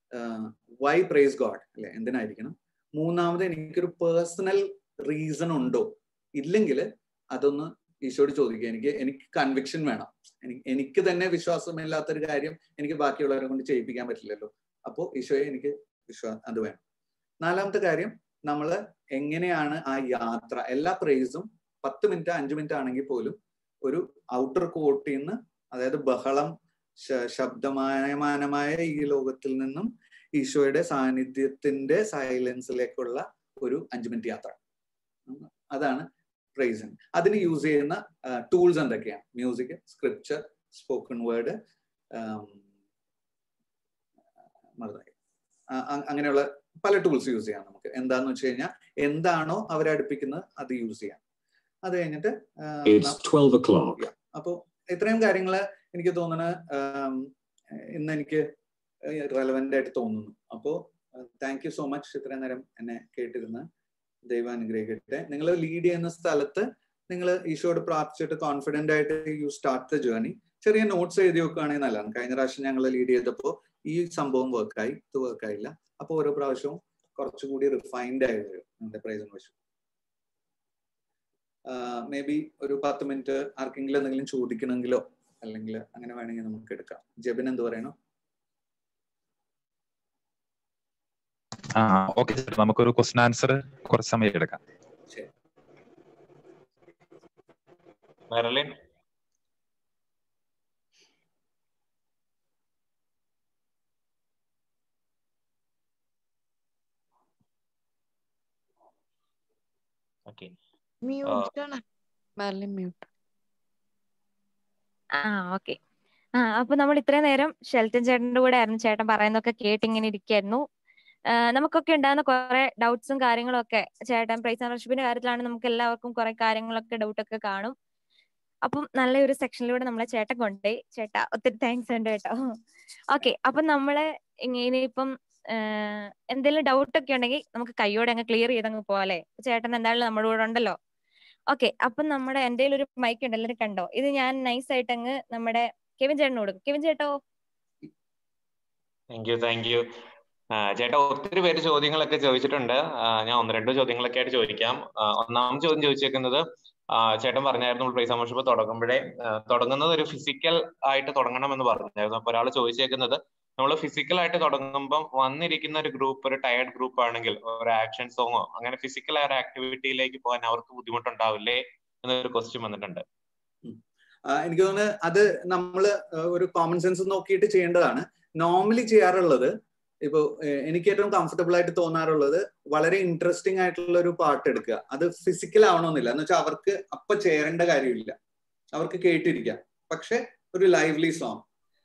Speaker 1: വൈ പ്രൈസ് ഗോഡ് അല്ലെ എന്തിനായിരിക്കണം മൂന്നാമത് എനിക്കൊരു പേഴ്സണൽ റീസൺ ഉണ്ടോ ഇല്ലെങ്കിൽ അതൊന്ന് ഈശോട് ചോദിക്കുക എനിക്ക് എനിക്ക് കൺവിക്ഷൻ വേണം എനിക്ക് എനിക്ക് തന്നെ വിശ്വാസമില്ലാത്തൊരു കാര്യം എനിക്ക് ബാക്കിയുള്ളവരെ കൊണ്ട് ചെയ്യിപ്പിക്കാൻ പറ്റില്ലല്ലോ അപ്പോൾ ഈശോയെ എനിക്ക് വിശ്വാസം അത് വേണം നാലാമത്തെ കാര്യം നമ്മൾ എങ്ങനെയാണ് ആ യാത്ര എല്ലാ പ്രൈസും പത്ത് മിനിറ്റ് അഞ്ച് മിനിറ്റ് ആണെങ്കിൽ പോലും ഒരു ഔട്ടർ കോട്ടിൽ നിന്ന് അതായത് ബഹളം ശബ്ദമാനമായ ഈ ലോകത്തിൽ നിന്നും ഈശോയുടെ സാന്നിധ്യത്തിന്റെ സൈലൻസിലേക്കുള്ള ഒരു അഞ്ച് മിനിറ്റ് യാത്ര അതാണ് പ്രൈസിങ് അതിന് യൂസ് ചെയ്യുന്ന ടൂൾസ് എന്തൊക്കെയാണ് മ്യൂസിക് സ്ക്രിപ്ചർ സ്പോക്കൺ വേർഡ് മറന്നായി അങ്ങനെയുള്ള പല ടൂൾസ് യൂസ് ചെയ്യാം നമുക്ക് എന്താന്ന് വെച്ച് കഴിഞ്ഞാൽ എന്താണോ അവരെ അടുപ്പിക്കുന്നത് അത് യൂസ് ചെയ്യാം അത് കഴിഞ്ഞിട്ട് അപ്പോ ഇത്രയും കാര്യങ്ങള് എനിക്ക് തോന്നുന്ന ഇന്ന് എനിക്ക് റെലവെന്റ് ആയിട്ട് തോന്നുന്നു അപ്പോ താങ്ക് യു സോ മച്ച് ഇത്രയും നേരം എന്നെ കേട്ടിരുന്ന് ദൈവം അനുഗ്രഹിക്കട്ടെ നിങ്ങൾ ലീഡ് ചെയ്യുന്ന സ്ഥലത്ത് നിങ്ങൾ ഈശോയോട് പ്രാർത്ഥിച്ചിട്ട് കോൺഫിഡന്റ് ആയിട്ട് യു സ്റ്റാർട്ട് ദ ജേർണി ചെറിയ നോട്ട്സ് എഴുതി വെക്കുകയാണെങ്കിൽ നല്ലതാണ് കഴിഞ്ഞ പ്രാവശ്യം ഞങ്ങൾ ലീഡ് ചെയ്തപ്പോൾ ഈ സംഭവം വർക്കായി ഇത് വർക്കായില്ല അപ്പോൾ ഓരോ പ്രാവശ്യവും കുറച്ചുകൂടി റിഫൈൻഡ് ആയി വരും നമ്മുടെ പ്രൈസിന് വശം മേ ബി ഒരു പത്ത് മിനിറ്റ് ആർക്കെങ്കിലും എന്തെങ്കിലും ചോദിക്കണമെങ്കിലോ അല്ലെങ്കിൽ അങ്ങനെ വേണമെങ്കിൽ നമുക്ക് എടുക്കാം ജബിൻ എന്ത് പറയണോ
Speaker 4: ആ ഓക്കെ നമുക്കൊരു ക്വസ്റ്റൻ ആൻസർ കുറച്ച് സമയം എടുക്കാം
Speaker 3: മെറലിൻ ഓക്കെ
Speaker 5: മ്യൂട്ട് ആണ് മെർലിൻ മ്യൂട്ട്
Speaker 6: ആ ഓക്കെ ആ അപ്പൊ നമ്മൾ ഇത്രയും നേരം ഷെൽറ്റൻ ചേട്ടന്റെ കൂടെ ആയിരുന്നു ചേട്ടൻ പറയുന്നൊക്കെ കേട്ട് ഇങ്ങനെ ഇരിക്കായിരുന്നു ആ, നമുക്കൊക്കെ ഉണ്ടാകുന്ന കുറെ ഡൗട്ട്സും കാര്യങ്ങളും ഒക്കെ ചേട്ടൻ പ്രൈസ് മെമ്പർഷിപ്പിന്റെ കാര്യത്തിലാണ് നമുക്ക് എല്ലാവർക്കും കുറെ കാര്യങ്ങളൊക്കെ ഡൗട്ട് ഒക്കെ കാണും അപ്പം നല്ലൊരു സെക്ഷനിലൂടെ നമ്മളെ ചേട്ടൻ കൊണ്ടുപോയി ചേട്ടാ ഒത്തിരി താങ്ക്സ് ഉണ്ട് കേട്ടോ ഓക്കെ അപ്പൊ നമ്മള് ഇങ്ങനെ ഇപ്പം എന്തെങ്കിലും ഡൗട്ട് ഒക്കെ ഉണ്ടെങ്കിൽ നമുക്ക് കൈയോടെ അങ്ങ് ക്ലിയർ ചെയ്തങ്ങ് പോലെ ചേട്ടൻ എന്തായാലും നമ്മുടെ കൂടെ ഉണ്ടല്ലോ ഓക്കെ അപ്പം നമ്മുടെ എന്റെ ഒരു മൈക്ക് ഉണ്ട് എല്ലാവരും കണ്ടോ ഇത് ഞാൻ നൈസ് ആയിട്ട് അങ്ങ് നമ്മുടെ കെവിൻ ചേട്ടന് കൊടുക്കും കെവിൻ ചേട്ടോ
Speaker 3: താങ്ക് യു താങ്ക് യു ചേട്ടാ ഒത്തിരി പേര് ചോദ്യങ്ങളൊക്കെ ചോദിച്ചിട്ടുണ്ട് ആ, ഞാൻ ഒന്ന് രണ്ട് ചോദ്യങ്ങളൊക്കെ ആയിട്ട് ചോദിക്കാം ആ, ഒന്നാമത്തെ ചോദ്യം ചോദിച്ചേക്കുന്നത് ആ, ചേട്ടൻ പറഞ്ഞായിരുന്നു പ്രൈസ് മെമ്പർഷിപ്പ് തുടങ്ങുമ്പോഴേ ആ, തുടങ്ങുന്നത് ഒരു ഫിസിക്കൽ ആയിട്ട് തുടങ്ങണം എന്ന് പറഞ്ഞായിരുന്നു അപ്പൊ ഒരാൾ ചോദിച്ചേക്കുന്നത് നമ്മൾ ഫിസിക്കൽ ആയിട്ട് തുടങ്ങുമ്പോൾ വന്നിരിക്കുന്ന ഒരു ഗ്രൂപ്പ് ഒരു ടയർഡ് ഗ്രൂപ്പ് ആണെങ്കിൽ ഒരു ആക്ഷൻ സോങ്ങോ അങ്ങനെ ഫിസിക്കൽ ആയ ഒരു ആക്ടിവിറ്റിയിലേക്ക് പോകാൻ അവർക്ക് ബുദ്ധിമുട്ടുണ്ടാവില്ലേ എന്നൊരു ക്വസ്റ്റ്യൻ വന്നിട്ടുണ്ട്
Speaker 1: ആ, എനിക്ക് തോന്നുന്നത് അത് നമ്മള് ഒരു കോമൺ സെൻസ് നോക്കിയിട്ട് ചെയ്യേണ്ടതാണ് നോർമലി ചെയ്യാറുള്ളത് ഇപ്പൊ ഏഹ്, എനിക്ക് ഏറ്റവും കംഫർട്ടബിൾ ആയിട്ട് തോന്നാറുള്ളത് വളരെ ഇൻട്രസ്റ്റിംഗ് ആയിട്ടുള്ള ഒരു പാട്ട് എടുക്കുക അത് ഫിസിക്കൽ ആവണമെന്നില്ല എന്ന് വെച്ചാൽ അവർക്ക് അപ്പൊ ചേരേണ്ട കാര്യമില്ല അവർക്ക് കേട്ടിരിക്കാം പക്ഷെ ഒരു ലൈവ്ലി സോങ്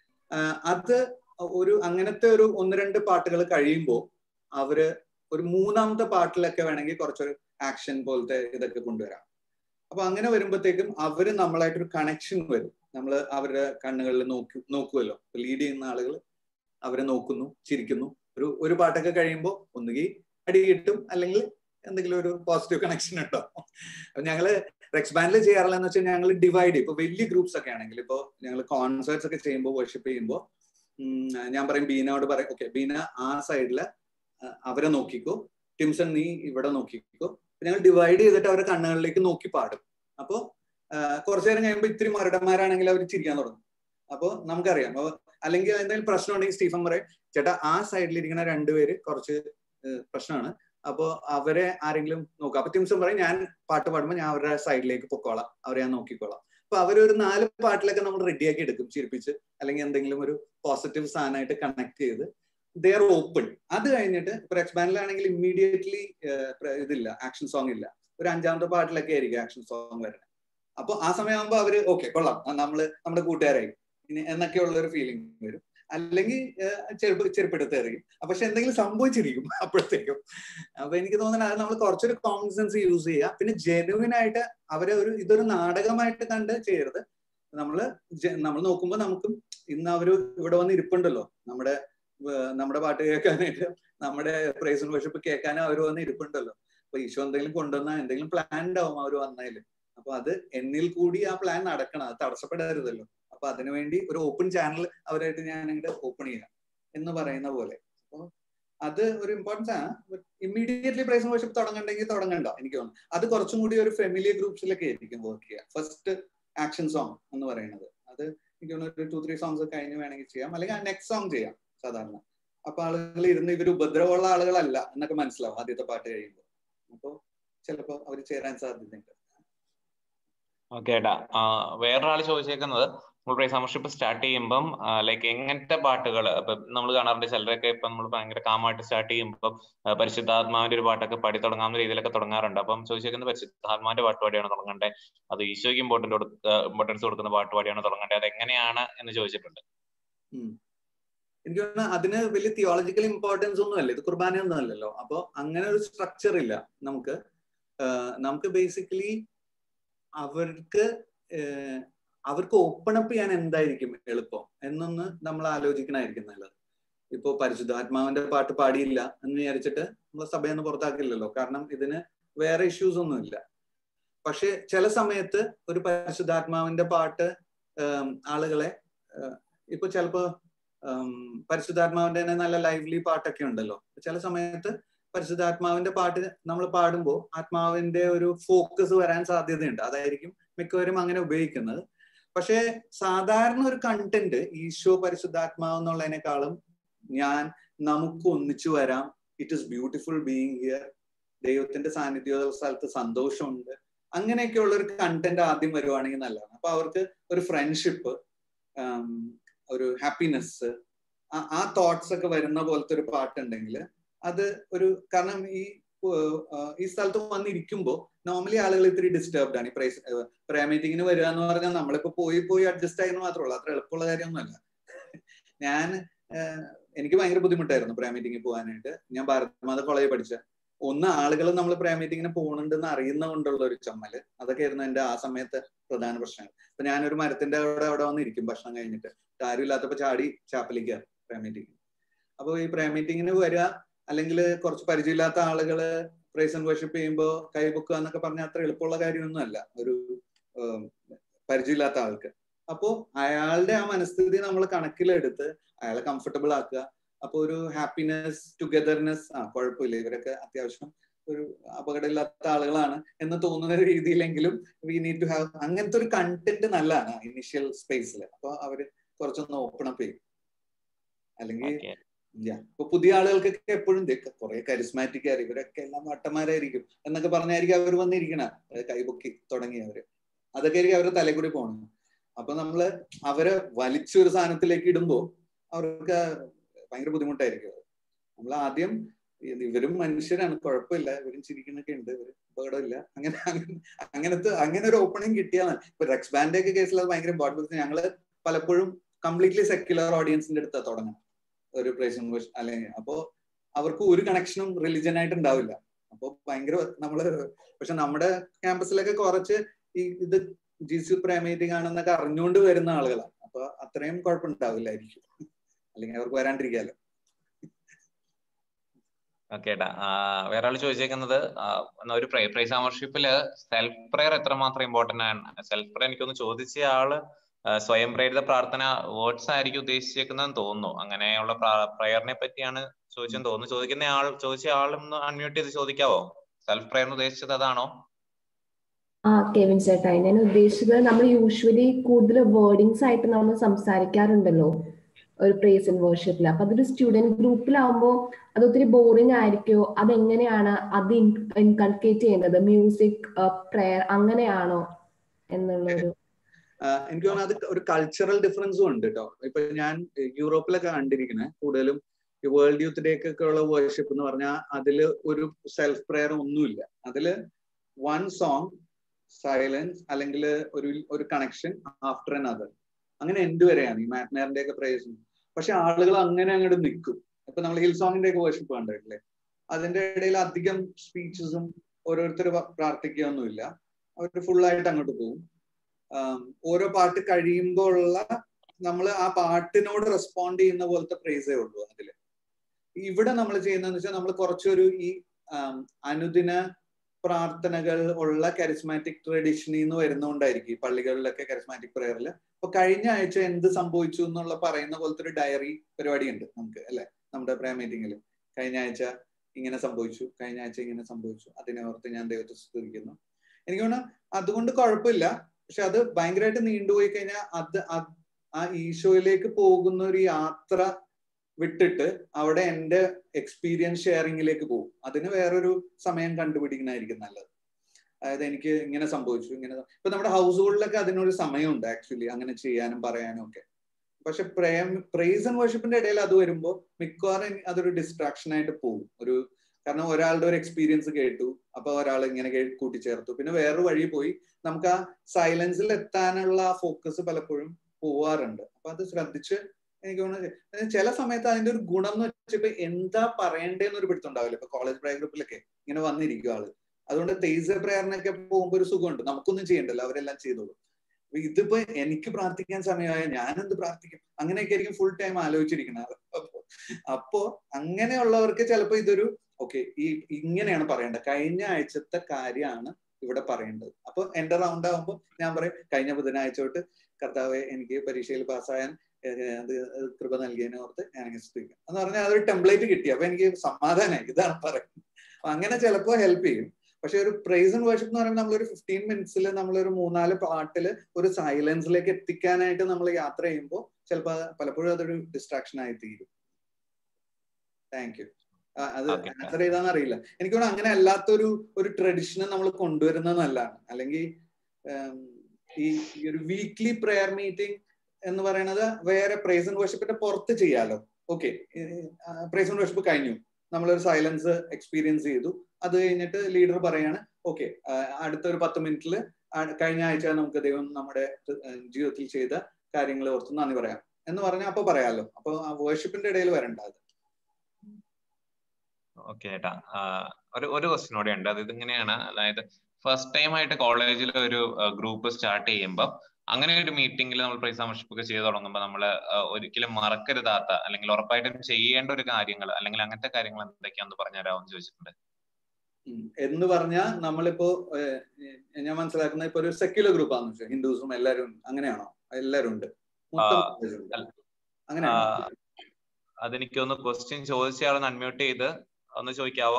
Speaker 1: അത് ഒരു അങ്ങനത്തെ ഒരു ഒന്ന് രണ്ട് പാട്ടുകൾ കഴിയുമ്പോൾ അവര് ഒരു മൂന്നാമത്തെ പാട്ടിലൊക്കെ വേണമെങ്കിൽ കുറച്ചൊരു ആക്ഷൻ പോലത്തെ ഇതൊക്കെ കൊണ്ടുവരാം അപ്പൊ അങ്ങനെ വരുമ്പോഴത്തേക്കും അവര് നമ്മളായിട്ടൊരു കണക്ഷൻ വരും നമ്മൾ അവരുടെ കണ്ണുകളിൽ നോക്കി നോക്കുമല്ലോ ലീഡ് ചെയ്യുന്ന ആളുകൾ അവരെ നോക്കുന്നു ചിരിക്കുന്നു ഒരു ഒരു പാട്ടൊക്കെ കഴിയുമ്പോൾ ഒന്നുകിൽ അടി കിട്ടും അല്ലെങ്കിൽ എന്തെങ്കിലും ഒരു പോസിറ്റീവ് കണക്ഷൻ ഉണ്ടാവും അപ്പൊ ഞങ്ങള് റെക്സ് ബാൻഡിൽ ചെയ്യാറുള്ളതെന്ന് വെച്ചാൽ ഞങ്ങൾ ഡിവൈഡ് ഇപ്പൊ വലിയ ഗ്രൂപ്പ്സ് ഒക്കെ ആണെങ്കിൽ ഇപ്പൊ ഞങ്ങൾ കോൺസേർട്സ് ഒക്കെ ചെയ്യുമ്പോൾ വർഷിപ്പ് ചെയ്യുമ്പോൾ ഞാൻ പറയും ബീനോട് പറയും ഓക്കെ ബീന ആ സൈഡില് അവരെ നോക്കിക്കോ ടിംസൺ നീ ഇവിടെ നോക്കിക്കോ ഞങ്ങൾ ഡിവൈഡ് ചെയ്തിട്ട് അവരുടെ കണ്ണുകളിലേക്ക് നോക്കി പാടും അപ്പോ കുറച്ചു നേരം കഴിയുമ്പോൾ ഇത്തിരി മരടന്മാരാണെങ്കിൽ അവർ ചിരിക്കാൻ തുടങ്ങും അപ്പൊ നമുക്കറിയാം അപ്പൊ അല്ലെങ്കിൽ എന്തെങ്കിലും പ്രശ്നം ഉണ്ടെങ്കിൽ സ്റ്റീഫൻ പറയും ചേട്ടാ ആ സൈഡിൽ ഇരിക്കുന്ന രണ്ടുപേര് കുറച്ച് പ്രശ്നമാണ് അപ്പൊ അവരെ ആരെങ്കിലും നോക്കാം അപ്പൊ ടിംസൺ പറയും ഞാൻ പാട്ട് പാടുമ്പോൾ ഞാൻ അവരുടെ സൈഡിലേക്ക് പൊക്കോളാം അവരെ ഞാൻ നോക്കിക്കോളാം അപ്പൊ അവരൊരു നാല് പാട്ടിലൊക്കെ നമ്മൾ റെഡിയാക്കി എടുക്കും ചിരിപ്പിച്ച് അല്ലെങ്കിൽ എന്തെങ്കിലും ഒരു പോസിറ്റീവ് സാധനമായിട്ട് കണക്ട് ചെയ്ത് ദേ ആർ ഓപ്പൺ അത് കഴിഞ്ഞിട്ട് ഇപ്പൊ എക്സ്പാൻഡിലാണെങ്കിൽ ഇമ്മീഡിയറ്റ്ലി ഇതില്ല ആക്ഷൻ സോങ് ഇല്ല ഒരു അഞ്ചാമത്തെ പാട്ടിലൊക്കെ ആയിരിക്കും ആക്ഷൻ സോങ് വരുന്നത് അപ്പൊ ആ സമയമാകുമ്പോൾ അവര് ഓക്കെ കൊള്ളാം നമ്മള് നമ്മുടെ കൂട്ടുകാരായി ഇനി എന്നൊക്കെയുള്ള ഒരു ഫീലിംഗ് വരും അല്ലെങ്കിൽ ചെറുപ്പ് ചെറുപ്പെടുത്തായിരിക്കും പക്ഷെ എന്തെങ്കിലും സംഭവിച്ചിരിക്കും അപ്പോഴത്തേക്കും അപ്പൊ എനിക്ക് തോന്നുന്നത് അത് നമ്മൾ കുറച്ചൊരു കോമൺ സെൻസ് യൂസ് ചെയ്യുക പിന്നെ ജെനുവിൻ ആയിട്ട് അവരെ ഒരു ഇതൊരു നാടകമായിട്ട് കണ്ട് ചെയ്യരുത് നമ്മള് നമ്മൾ നോക്കുമ്പോൾ നമുക്കും ഇന്ന് അവര് ഇവിടെ വന്ന് ഇരിപ്പുണ്ടല്ലോ നമ്മുടെ നമ്മുടെ പാട്ട് കേൾക്കാനായിട്ട് നമ്മുടെ പ്രൈസ് വർഷിപ്പ് കേൾക്കാനും അവർ വന്ന് ഇരിപ്പുണ്ടല്ലോ അപ്പൊ ഈശോ എന്തെങ്കിലും കൊണ്ടുവന്നാൽ എന്തെങ്കിലും പ്ലാൻ ഉണ്ടാവും അവർ വന്നതിൽ അപ്പൊ അത് എന്നിൽ കൂടി ആ പ്ലാൻ നടക്കണം അത് തടസ്സപ്പെടരുതല്ലോ അപ്പൊ അതിനുവേണ്ടി ഒരു ഓപ്പൺ ചാനൽ അവരായിട്ട് ഞാൻ അങ്ങോട്ട് ഓപ്പൺ ചെയ്യാം എന്ന് പറയുന്ന പോലെ അപ്പൊ അത് ഒരു ഇമ്പോർട്ടൻസ് ആണ് ഇമ്മീഡിയറ്റ്ലി പ്രൈസ് വർഷിപ്പ് തുടങ്ങണ്ടെങ്കിൽ തുടങ്ങണ്ട എനിക്ക് തോന്നുന്നു അത് കുറച്ചും കൂടി ഒരു ഫെമിലിയർ ഗ്രൂപ്പ്സിലൊക്കെ ആയിരിക്കും വർക്ക് ചെയ്യുക ഫസ്റ്റ് ആക്ഷൻ സോങ് എന്ന് പറയുന്നത് അത് എനിക്ക് തോന്നുന്നു ഒരു ടു ത്രീ സോങ്സ് കഴിഞ്ഞ് വേണമെങ്കിൽ ചെയ്യാം അല്ലെങ്കിൽ ആ നെക്സ്റ്റ് സോങ് ചെയ്യാം സാധാരണ അപ്പൊ ആളുകൾ ഇരുന്ന് ഇവർ ഉപദ്രവമുള്ള ആളുകളല്ല എന്നൊക്കെ മനസ്സിലാവും ആദ്യത്തെ പാട്ട് കഴിയുമ്പോൾ അപ്പോ ചിലപ്പോ അവർ ചേരാൻ സാധ്യതയുണ്ട്
Speaker 3: ഓക്കെ ഏട്ടാ വേറൊരാൾ ചോദിച്ചേക്കുന്നത് നമ്മൾ പ്രൈസ് മെമ്പർഷിപ്പ് സ്റ്റാർട്ട് ചെയ്യുമ്പം ലൈക്ക് എങ്ങനത്തെ പാട്ടുകൾ ഇപ്പൊ നമ്മൾ കാണാറുണ്ട് ചിലരൊക്കെ ഇപ്പൊ നമ്മൾ ഭയങ്കര കാമായിട്ട് സ്റ്റാർട്ട് ചെയ്യുമ്പോൾ പരിശുദ്ധാത്മാവിന്റെ ഒരു പാട്ടൊക്കെ പാടി തുടങ്ങാവുന്ന രീതിയിലൊക്കെ തുടങ്ങാറുണ്ട് അപ്പം ചോദിച്ചേക്കുന്നത് പരിശുദ്ധാത്മാവിന്റെ പാട്ട് പാടിയാണ് തുടങ്ങേണ്ടത് അത് ഈശോയ്ക്ക് ഇമ്പോർട്ടന്റ് ഇമ്പോർട്ടൻസ് കൊടുക്കുന്ന പാട്ട് പാടിയാണ് തുടങ്ങേണ്ടത് അത് എങ്ങനെയാണ് എന്ന് ചോദിച്ചിട്ടുണ്ട്
Speaker 1: എനിക്ക് തോന്നുന്നു അതിന് വലിയ തിയോളജിക്കൽ ഇമ്പോർട്ടൻസ് ഒന്നും അല്ല ഇത് കുർബാന ഒന്നും അല്ലല്ലോ അപ്പൊ അങ്ങനെ ഒരു സ്ട്രക്ചർ ഇല്ല നമുക്ക് നമുക്ക് ബേസിക്കലി അവർക്ക് അവർക്ക് ഓപ്പൺ അപ്പ് ചെയ്യാൻ എന്തായിരിക്കും എളുപ്പം എന്നൊന്ന് നമ്മൾ ആലോചിക്കണമായിരിക്കും നല്ലത് ഇപ്പോ പരിശുദ്ധാത്മാവിന്റെ പാട്ട് പാടിയില്ല എന്ന് വിചാരിച്ചിട്ട് നമ്മൾ സഭയിൽ നിന്ന് പുറത്താക്കില്ലല്ലോ കാരണം ഇതിന് വേറെ ഇഷ്യൂസ് ഒന്നും ഇല്ല പക്ഷെ ചില സമയത്ത് ഒരു പരിശുദ്ധാത്മാവിന്റെ പാട്ട് ആളുകളെ ഇപ്പൊ ചിലപ്പോ പരിശുദ്ധാത്മാവിന്റെ തന്നെ നല്ല ലൈവ്ലി പാട്ടൊക്കെ ഉണ്ടല്ലോ ചില സമയത്ത് പരിശുദ്ധാത്മാവിന്റെ പാട്ട് നമ്മൾ പാടുമ്പോൾ ആത്മാവിന്റെ ഒരു ഫോക്കസ് വരാൻ സാധ്യതയുണ്ട് അതായിരിക്കും മിക്കവരും അങ്ങനെ ഉപയോഗിക്കുന്നത് പക്ഷേ സാധാരണ ഒരു കണ്ടന്റ് ഈശോ പരിശുദ്ധാത്മാവ് എന്നുള്ളതിനേക്കാളും ഞാൻ നമുക്ക് ഒന്നിച്ചു വരാം it is beautiful being here ദൈവത്തിന്റെ സാന്നിധ്യ സ്ഥലത്ത് സന്തോഷമുണ്ട് അങ്ങനെയൊക്കെയുള്ള ഒരു കണ്ടന്റ് ആദ്യം വരുവാണെങ്കിൽ നല്ലതാണ് അപ്പൊ അവർക്ക് ഒരു ഫ്രണ്ട്ഷിപ്പ് ഒരു ഹാപ്പിനെസ് ആ തോട്ട്സ് ഒക്കെ വരുന്ന പോലത്തെ ഒരു പാട്ടുണ്ടെങ്കിൽ അത് ഒരു കാരണം ഈ ഈ സ്ഥലത്ത് വന്നിരിക്കുമ്പോൾ നോർമലി ആളുകൾ ഇത്തിരി ഡിസ്റ്റർബ്ഡ് ആണ് ഈ പ്രൈസ് പ്രേ മീറ്റിങ്ങിന് വരിക എന്ന് പറഞ്ഞാൽ നമ്മളിപ്പോ പോയി പോയി അഡ്ജസ്റ്റ് ആയെന്ന് മാത്രമേ ഉള്ളൂ അത്ര എളുപ്പമുള്ള കാര്യമൊന്നുമല്ല ഞാൻ എനിക്ക് ഭയങ്കര ബുദ്ധിമുട്ടായിരുന്നു പ്രേ മീറ്റിങ്ങിൽ പോകാനായിട്ട് ഞാൻ ഭാരതമാത കോളേജിൽ പഠിച്ച ഒന്ന് ആളുകൾ നമ്മൾ പ്രേ മീറ്റിങ്ങിന് പോകുന്നുണ്ടെന്ന് അറിയുന്ന കൊണ്ടുള്ള ഒരു ചമ്മല് അതൊക്കെ ആയിരുന്നു എന്റെ ആ സമയത്തെ പ്രധാന പ്രശ്നങ്ങൾ അപ്പൊ ഞാനൊരു മരത്തിന്റെ അവിടെ അവിടെ വന്നിരിക്കും ഭക്ഷണം കഴിഞ്ഞിട്ട് ആരും ഇല്ലാത്തപ്പോ ചാടി ചാപ്പലിക്കുക പ്രേ മീറ്റിംഗ് അപ്പൊ ഈ പ്രേ മീറ്റിങ്ങിന് വരിക അല്ലെങ്കിൽ കുറച്ച് പരിചയമില്ലാത്ത ആളുകള് പ്രൈസ് ആൻഡ് വർഷിപ്പ് ചെയ്യുമ്പോൾ കൈബുക്കുക എന്നൊക്കെ പറഞ്ഞാൽ അത്ര എളുപ്പമുള്ള കാര്യമൊന്നുമല്ല ഒരു പരിചയമില്ലാത്ത ആൾക്ക് അപ്പോ അയാളുടെ ആ മനസ്ഥിതി നമ്മൾ കണക്കിലെടുത്ത് അയാളെ കംഫർട്ടബിൾ ആക്കുക അപ്പൊ ഒരു ഹാപ്പിനെസ് ടുഗദർനെസ് ആ കുഴപ്പമില്ല ഇവരൊക്കെ അത്യാവശ്യം ഒരു അപകടമില്ലാത്ത ആളുകളാണ് എന്ന് തോന്നുന്ന രീതിയിലെങ്കിലും വി നീഡ് ടു ഹാവ് അങ്ങനത്തെ ഒരു കണ്ടന്റ് നല്ലതാണ് ഇനിഷ്യൽ സ്പേസിൽ അപ്പൊ അവര് കുറച്ചൊന്ന് ഓപ്പൺ അപ്പ് ചെയ്യും അല്ലെങ്കിൽ ഇപ്പൊ പുതിയ ആളുകൾക്കൊക്കെ എപ്പോഴും കുറെ കരിസ്മാറ്റിക് ആയി ഇവരൊക്കെ എല്ലാം വട്ടന്മാരായിരിക്കും എന്നൊക്കെ പറഞ്ഞായിരിക്കും അവർ വന്നിരിക്കണ കൈപൊക്കി തുടങ്ങിയവര് അതൊക്കെ ആയിരിക്കും അവരുടെ തലയിൽ കൂടി പോകണം അപ്പൊ നമ്മള് അവരെ വലിച്ചൊരു സാധനത്തിലേക്ക് ഇടുമ്പോ അവർക്ക് ഭയങ്കര ബുദ്ധിമുട്ടായിരിക്കും അത് നമ്മൾ ആദ്യം ഇവരും മനുഷ്യരാണ് കുഴപ്പമില്ല ഇവരും ചിരിക്കുന്നൊക്കെ ഉണ്ട് ഇവര് അപകടമില്ല അങ്ങനെ അങ്ങനത്തെ അങ്ങനെ ഒരു ഓപ്പണിംഗ് കിട്ടിയാണ് ഇപ്പൊ റെക്സ് ബാൻഡ് ഒക്കെ കേസിൽ അത് ഭയങ്കര ഇമ്പോർട്ടൻറ്റ് ഞങ്ങള് പലപ്പോഴും കംപ്ലീറ്റ്ലി സെക്യുലർ ഓഡിയൻസിന്റെ അടുത്ത് തുടങ്ങണം ഒരു പ്രേഷൻ അല്ലെങ്കിൽ അപ്പോ അവർക്ക് ഒരു കണക്ഷനും റിലിജൻ ആയിട്ട് ഉണ്ടാവില്ല അപ്പൊ ഭയങ്കര നമ്മള് പക്ഷെ നമ്മുടെ ക്യാമ്പസിലൊക്കെ കുറച്ച് ഈ ഇത് ജീസു പ്രേമേറ്റിംഗ് ആണെന്നൊക്കെ അറിഞ്ഞുകൊണ്ട് വരുന്ന ആളുകളാണ് അപ്പൊ അത്രയും കുഴപ്പമുണ്ടാവില്ലായിരിക്കും അല്ലെങ്കിൽ അവർക്ക് വരാണ്ടിരിക്കാലോ
Speaker 3: ഓക്കേട്ടാ വേറെ ആൾ ചോദിച്ചേക്കുന്നത് ഒരു പ്രൈസ് ആമർഷിപ്പില് സെൽഫ് പ്രെയർ എത്രമാത്രം ഇമ്പോർട്ടന്റ് ആണ് സെൽഫ് പ്രെയർ എനിക്കൊന്ന് ചോദിച്ച ആള് സ്വയം പ്രേരിത പ്രാർത്ഥന വേർഡ്സ് ആയിരിക്കും ഉദ്ദേശിച്ചേക്കുന്നതെന്ന് തോന്നുന്നു അങ്ങനെയുള്ള പ്രയറിനെ പറ്റിയാണ് ചോദിച്ചെന്ന് തോന്നുന്നു ചോദിക്കുന്ന ആൾ ചോദിച്ച ആളൊന്ന് അൺമ്യൂട്ട് ചെയ്ത് ചോദിക്കാവോ സെൽഫ് പ്രയർ ഉദ്ദേശിച്ചത് അതാണോ
Speaker 5: ആ കെവിൻ ചേട്ടാ ഞാൻ ഉദ്ദേശിച്ചത് നമ്മൾ യൂഷ്വലി കൂടുതൽ വേർഡിങ്സ് ആയിട്ട് നമ്മൾ സംസാരിക്കാറുണ്ടല്ലോ ഒരു പ്രേസ് ആൻഡ് വേർഷിപ്പിൽ അപ്പൊ അതൊരു സ്റ്റുഡന്റ് ഗ്രൂപ്പിലാവുമ്പോൾ അത് ഒത്തിരി ബോറിംഗ് ആയിരിക്കോ അതെങ്ങനെയാണ് അത് ഇൻകൾക്കേറ്റ് ചെയ്യുന്നത് മ്യൂസിക് പ്രയർ അങ്ങനെയാണോ എന്നുള്ളൊരു
Speaker 1: എനിക്ക് തോന്നുന്നു അത് ഒരു കൾച്ചറൽ ഡിഫറൻസും ഉണ്ട് കേട്ടോ ഇപ്പൊ ഞാൻ യൂറോപ്പിലൊക്കെ കണ്ടിരിക്കുന്നത് കൂടുതലും ഈ വേൾഡ് യൂത്ത് ഡേക്ക് ഒക്കെ ഉള്ള വേർഷിപ്പ് എന്ന് പറഞ്ഞാൽ അതില് ഒരു സെൽഫ് പ്രെയർ ഒന്നുമില്ല അതില് വൺ സോങ് സൈലൻസ് അല്ലെങ്കിൽ ഒരു ഒരു കണക്ഷൻ ആഫ്റ്റർ എൻ അതർ അങ്ങനെ എന്ത് വരെയാണ് ഈ മാറ്റ്നറിന്റെ ഒക്കെ പ്രേസ് പക്ഷെ ആളുകൾ അങ്ങനെ അങ്ങോട്ട് നിൽക്കും ഇപ്പൊ നമ്മൾ ഹിൽ സോങ്ങിന്റെ ഒക്കെ വേർഷിപ്പ് കണ്ടിട്ടില്ലേ അതിന്റെ ഇടയിൽ അധികം സ്പീച്ചസും ഓരോരുത്തർ പ്രാർത്ഥിക്കുകയൊന്നുമില്ല അവർ ഫുള്ളായിട്ട് അങ്ങോട്ട് പോകും ഓരോ പാട്ട് കഴിയുമ്പോൾ ഉള്ള നമ്മൾ ആ പാട്ടിനോട് റെസ്പോണ്ട് ചെയ്യുന്ന പോലത്തെ പ്രൈസേ ഉള്ളൂ അതില് ഇവിടെ നമ്മൾ ചെയ്യുന്നതെന്ന് വെച്ചാൽ നമ്മൾ കുറച്ചൊരു ഈ അനുദിന പ്രാർത്ഥനകൾ ഉള്ള കരിസ്മാറ്റിക് ട്രഡീഷനിൽ നിന്ന് വരുന്നതുകൊണ്ടായിരിക്കും ഈ പള്ളികളിലൊക്കെ കരിസ്മാറ്റിക് പ്രയറിൽ അപ്പൊ കഴിഞ്ഞ ആഴ്ച എന്ത് സംഭവിച്ചു എന്നുള്ള പറയുന്ന പോലത്തെ ഒരു ഡയറി പരിപാടി ഉണ്ട് നമുക്ക് അല്ലെ നമ്മുടെ പ്രയർ മീറ്റിംഗിൽ കഴിഞ്ഞ ആഴ്ച ഇങ്ങനെ സംഭവിച്ചു കഴിഞ്ഞ ആഴ്ച ഇങ്ങനെ സംഭവിച്ചു അതിനെ ഓർത്ത് ഞാൻ ദൈവത്തെ സ്തുതിക്കുന്നു എനിക്ക് തോന്നുന്നു അതുകൊണ്ട് കുഴപ്പമില്ല പക്ഷെ അത് ഭയങ്കരമായിട്ട് നീണ്ടുപോയി കഴിഞ്ഞാൽ അത് ആ ഈശോയിലേക്ക് പോകുന്ന ഒരു യാത്ര വിട്ടിട്ട് അവിടെ എന്റെ എക്സ്പീരിയൻസ് ഷെയറിങ്ങിലേക്ക് പോകും അതിന് വേറൊരു സമയം കണ്ടുപിടിക്കുന്നതായിരിക്കും നല്ലത് അതായത് എനിക്ക് ഇങ്ങനെ സംഭവിച്ചു ഇങ്ങനെ ഇപ്പൊ നമ്മുടെ ഹൗസ് ഹോൾഡിലൊക്കെ അതിനൊരു സമയമുണ്ട് ആക്ച്വലി അങ്ങനെ ചെയ്യാനും പറയാനും ഒക്കെ പക്ഷെ പ്രേം പ്രൈസ് ആൻഡ് വർഷിപ്പിന്റെ ഇടയിൽ അത് വരുമ്പോൾ മിക്കവാറും അതൊരു ഡിസ്ട്രാക്ഷൻ ആയിട്ട് പോകും ഒരു കാരണം ഒരാളുടെ ഒരു എക്സ്പീരിയൻസ് കേട്ടു അപ്പൊ ഒരാൾ ഇങ്ങനെ കൂട്ടിച്ചേർത്തു പിന്നെ വേറൊരു വഴി പോയി നമുക്ക് ആ സൈലൻസിൽ എത്താനുള്ള ഫോക്കസ് പലപ്പോഴും പോവാറുണ്ട് അപ്പൊ അത് ശ്രദ്ധിച്ച് എനിക്ക് തോന്നുന്നു ചില സമയത്ത് അതിന്റെ ഒരു ഗുണം എന്ന് വെച്ചിട്ട് എന്താ പറയണ്ടേന്ന് ഒരു പിടുത്തുണ്ടാവില്ല ഇപ്പൊ കോളേജ് പ്രയർ ഗ്രൂപ്പിലൊക്കെ ഇങ്ങനെ വന്നിരിക്കും ആള് അതുകൊണ്ട് തേജ പ്രയറിനൊക്കെ പോകുമ്പോൾ ഒരു സുഖമുണ്ട് നമുക്കൊന്നും ചെയ്യണ്ടല്ലോ അവരെല്ലാം ചെയ്തോളൂ ഇതിപ്പോ എനിക്ക് പ്രാർത്ഥിക്കാൻ സമയമായ ഞാൻ എന്ത് പ്രാർത്ഥിക്കും അങ്ങനെയൊക്കെ ആയിരിക്കും ഫുൾ ടൈം ആലോചിച്ചിരിക്കുന്നത് അപ്പോ അപ്പോ അങ്ങനെയുള്ളവർക്ക് ചിലപ്പോ ഇതൊരു ഓക്കെ ഈ ഇങ്ങനെയാണ് പറയേണ്ടത് കഴിഞ്ഞ ആഴ്ചത്തെ കാര്യമാണ് ഇവിടെ പറയേണ്ടത് അപ്പൊ എന്റെ റൗണ്ട് ആകുമ്പോൾ ഞാൻ പറയും കഴിഞ്ഞ ബുധനാഴ്ച തൊട്ട് കർത്താവെ എനിക്ക് പരീക്ഷയിൽ പാസ്സായാൻ അത് കൃപ നൽകിയതിനെ ഓർത്ത് ഞാൻ സ്തുതിക്കും എന്ന് പറഞ്ഞാൽ അതൊരു ടെംപ്ലേറ്റ് കിട്ടി അപ്പൊ എനിക്ക് സമാധാനമായി ഇതാണ് പറയുന്നത് അങ്ങനെ ചിലപ്പോൾ ഹെൽപ്പ് ചെയ്യും പക്ഷെ ഒരു പ്രൈസ് ആൻഡ് വർഷിപ്പ് എന്ന് പറയുമ്പോൾ നമ്മളൊരു ഫിഫ്റ്റീൻ മിനിറ്റ്സിൽ നമ്മളൊരു മൂന്നാല് പാട്ടിൽ ഒരു സൈലൻസിലേക്ക് എത്തിക്കാനായിട്ട് നമ്മൾ യാത്ര ചെയ്യുമ്പോൾ ചിലപ്പോൾ പലപ്പോഴും അതൊരു ഡിസ്ട്രാക്ഷൻ ആയി തീരും താങ്ക് യു അത് ആൻസർ ചെയ്താന്ന് അറിയില്ല എനിക്ക് തോന്നുന്നു അങ്ങനെ അല്ലാത്തൊരു ഒരു ട്രഡീഷനെ നമ്മൾ കൊണ്ടുവരുന്നത് നല്ലതാണ് അല്ലെങ്കിൽ ഈ ഒരു വീക്ക്ലി പ്രെയർ മീറ്റിംഗ് എന്ന് പറയുന്നത് വേറെ പ്രൈസ് ആൻഡ് വർഷിപ്പിന്റെ പുറത്ത് ചെയ്യാലോ ഓക്കെ പ്രൈസ് ആൻഡ് വർഷിപ്പ് കഴിഞ്ഞു നമ്മളൊരു സൈലൻസ് എക്സ്പീരിയൻസ് ചെയ്തു അത് കഴിഞ്ഞിട്ട് ലീഡർ പറയാണ് ഓക്കെ അടുത്ത ഒരു പത്ത് മിനിറ്റിൽ കഴിഞ്ഞ ആഴ്ച നമുക്ക് ദൈവം നമ്മുടെ ഏഹ്, ജീവിതത്തിൽ ചെയ്ത കാര്യങ്ങൾ ഓർത്ത് നന്ദി പറയാം എന്ന് പറഞ്ഞാൽ അപ്പൊ പറയാലോ അപ്പൊ ആ വേർഷിപ്പിന്റെ ഇടയിൽ വരണ്ട അത്
Speaker 3: ഓക്കെ ചേട്ടാ ആ, ഒരു ഒരു ക്വസ്റ്റ്യൻ കൂടെ ഉണ്ട് അത് ഇതിങ്ങനെയാണ് അതായത് ഫസ്റ്റ് ടൈം ആയിട്ട് കോളേജിൽ ഒരു ഗ്രൂപ്പ് സ്റ്റാർട്ട് ചെയ്യുമ്പോൾ അങ്ങനെ ഒരു മീറ്റിംഗിൽ നമ്മൾ പ്രൈസ് വർഷിപ്പ് ചെയ്ത് തുടങ്ങുമ്പോൾ നമ്മൾ ഒരിക്കലും മറക്കരുതാത്ത അല്ലെങ്കിൽ ഉറപ്പായിട്ടും ചെയ്യേണ്ട ഒരു കാര്യങ്ങൾ അല്ലെങ്കിൽ അങ്ങനത്തെ കാര്യങ്ങൾ എന്തൊക്കെയാണെന്ന് പറഞ്ഞുതരാമെന്ന് ചോദിച്ചിട്ടുണ്ട്
Speaker 1: ഉം. എന്ന് പറഞ്ഞാൽ നമ്മളിപ്പോ ഏഹ്, ഞാൻ മനസ്സിലാക്കുന്ന ഇപ്പൊ ഒരു സെക്യുലർ ഗ്രൂപ്പ് ആണെന്ന് വെച്ചാൽ ഹിന്ദുസും എല്ലാവരും ഉണ്ട്. അങ്ങനെയാണോ എല്ലാവരും ഉണ്ട് മൊത്തം
Speaker 3: ആ,
Speaker 1: college ഉണ്ട്.
Speaker 3: അല്ല.
Speaker 1: അങ്ങനെയാണോ
Speaker 3: ആ, അതെനിക്ക് ഒന്ന് ക്വസ്റ്റ്യൻ ചോദിച്ചയാളൊന്ന് അൺമ്യൂട്ട് ചെയ്ത് ഒന്ന് ചോദിക്കാവോ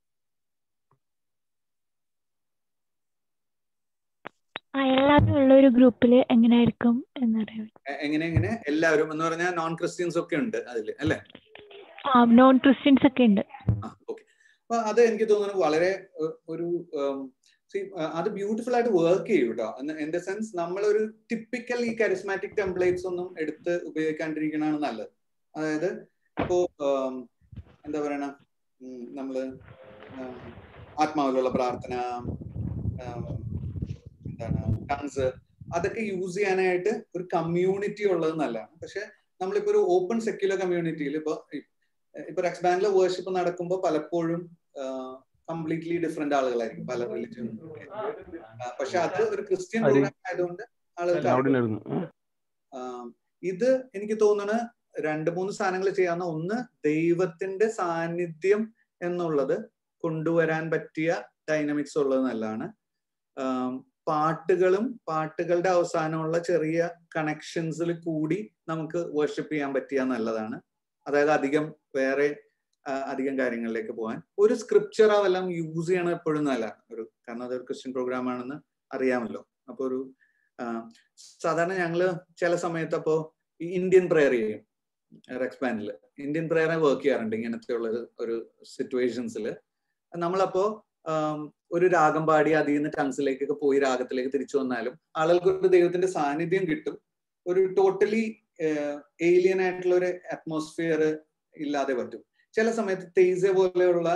Speaker 7: ആ എല്ലാവരും ഉള്ള ഒരു ഗ്രൂപ്പിൽ എങ്ങനെയായിരിക്കും എന്നറിയാം
Speaker 1: എ- എങ്ങനെ എങ്ങനെ എല്ലാവരും എന്ന് പറഞ്ഞാൽ നോൺ ക്രിസ്ത്യൻസ് ഒക്കെ ഉണ്ട് അതില് അല്ലെ
Speaker 7: ആ നോൺ ക്രിസ്ത്യൻസ് ഒക്കെ ഉണ്ട്
Speaker 1: ആ ഓക്കെ അപ്പൊ അത് എനിക്ക് തോന്നുന്നു വളരെ ഒ- ഒരു ഉം, see, ആ, അത് ബ്യൂട്ടിഫുൾ ആയിട്ട് വർക്ക് ചെയ്യും കേട്ടോ ഇൻ ദ സെൻസ് നമ്മളൊരു ടിപ്പിക്കൽ ഈ കരിസ്മാറ്റിക് ടെംപ്ലേറ്റ്സ് ഒന്നും എടുത്ത് ഉപയോഗിക്കാണ്ടിരിക്കണതാണ് നല്ലത് അതായത് ഇപ്പോ ഉം, എന്താ പറയണ ഉം, നമ്മള് ഉം, ആത്മാവിലുള്ള പ്രാർത്ഥന ഉം, എന്താണ് ടങ്സ് അതൊക്കെ യൂസ് ചെയ്യാനായിട്ട് ഒരു കമ്മ്യൂണിറ്റി ഉള്ളത് നല്ലതാണ് പക്ഷെ നമ്മളിപ്പോ ഒരു ഓപ്പൺ സെക്യുലർ കമ്മ്യൂണിറ്റിയിൽ ഇപ്പൊ ഇപ്പൊ എക്സ്ബാൻഡിലെ വേർഷിപ്പ് നടക്കുമ്പോൾ പലപ്പോഴും കംപ്ലീറ്റ്ലി ഡിഫറെന്റ് ആളുകളായിരിക്കും പല റിലിജൻ പക്ഷെ അത് ഒരു ക്രിസ്ത്യൻ
Speaker 8: അരി.
Speaker 1: പ്രോഗ്രാം ആയതുകൊണ്ട് ആളുകൾക്ക്
Speaker 8: അവിടെ
Speaker 1: അറിയാം.
Speaker 8: ഇരുന്നു
Speaker 1: ആം, ഇത് എനിക്ക് തോന്നുന്നത് രണ്ട് മൂന്ന് സാധനങ്ങൾ ചെയ്യാവുന്ന ഒന്ന് ദൈവത്തിന്റെ സാന്നിധ്യം എന്നുള്ളത് കൊണ്ടുവരാൻ പറ്റിയ ഡൈനമിക്സ് ഉള്ളത് നല്ലതാണ് ആം, പാട്ടുകളും പാട്ടുകളുടെ അവസാനമുള്ള ചെറിയ കണക്ഷൻസിൽ കൂടി നമുക്ക് വർഷിപ്പ് ചെയ്യാൻ പറ്റിയ നല്ലതാണ് അതായത് അധികം വേറെ ആ, അധികം കാര്യങ്ങളിലേക്ക് പോകാൻ ഒരു സ്ക്രിപ്ചർ അതെല്ലാം യൂസ് ചെയ്യണം എപ്പോഴും നല്ലതാണ് ഒരു കാരണം അതൊരു ക്രിസ്ത്യൻ പ്രോഗ്രാം ആണെന്ന് അറിയാമല്ലോ അപ്പൊ ഒരു ആ, സാധാരണ ഞങ്ങള് ചില സമയത്ത് അപ്പോ ഈ ഇന്ത്യൻ പ്രെയർ ചെയ്യും എക്സ്പാൻഡിൽ ഇന്ത്യൻ പ്രെയർ വർക്ക് ചെയ്യാറുണ്ട് ഇങ്ങനത്തെ ഉള്ള ഒരു- ഒരു സിറ്റുവേഷൻസിൽ നമ്മളപ്പോ ആം, ഒരു രാഗം പാടി അതിൽ നിന്ന് ടങ്സിലേക്കൊക്കെ പോയി രാഗത്തിലേക്ക് തിരിച്ചു വന്നാലും ആളുകൾക്ക് ഒരു ദൈവത്തിന്റെ സാന്നിധ്യം കിട്ടും ഒരു ടോട്ടലി ഏലിയൻ ആയിട്ടുള്ള ഒരു അറ്റ്മോസ്ഫിയർ ഇല്ലാതെ പറ്റും ചില സമയത്ത് തെയ്സ പോലെയുള്ള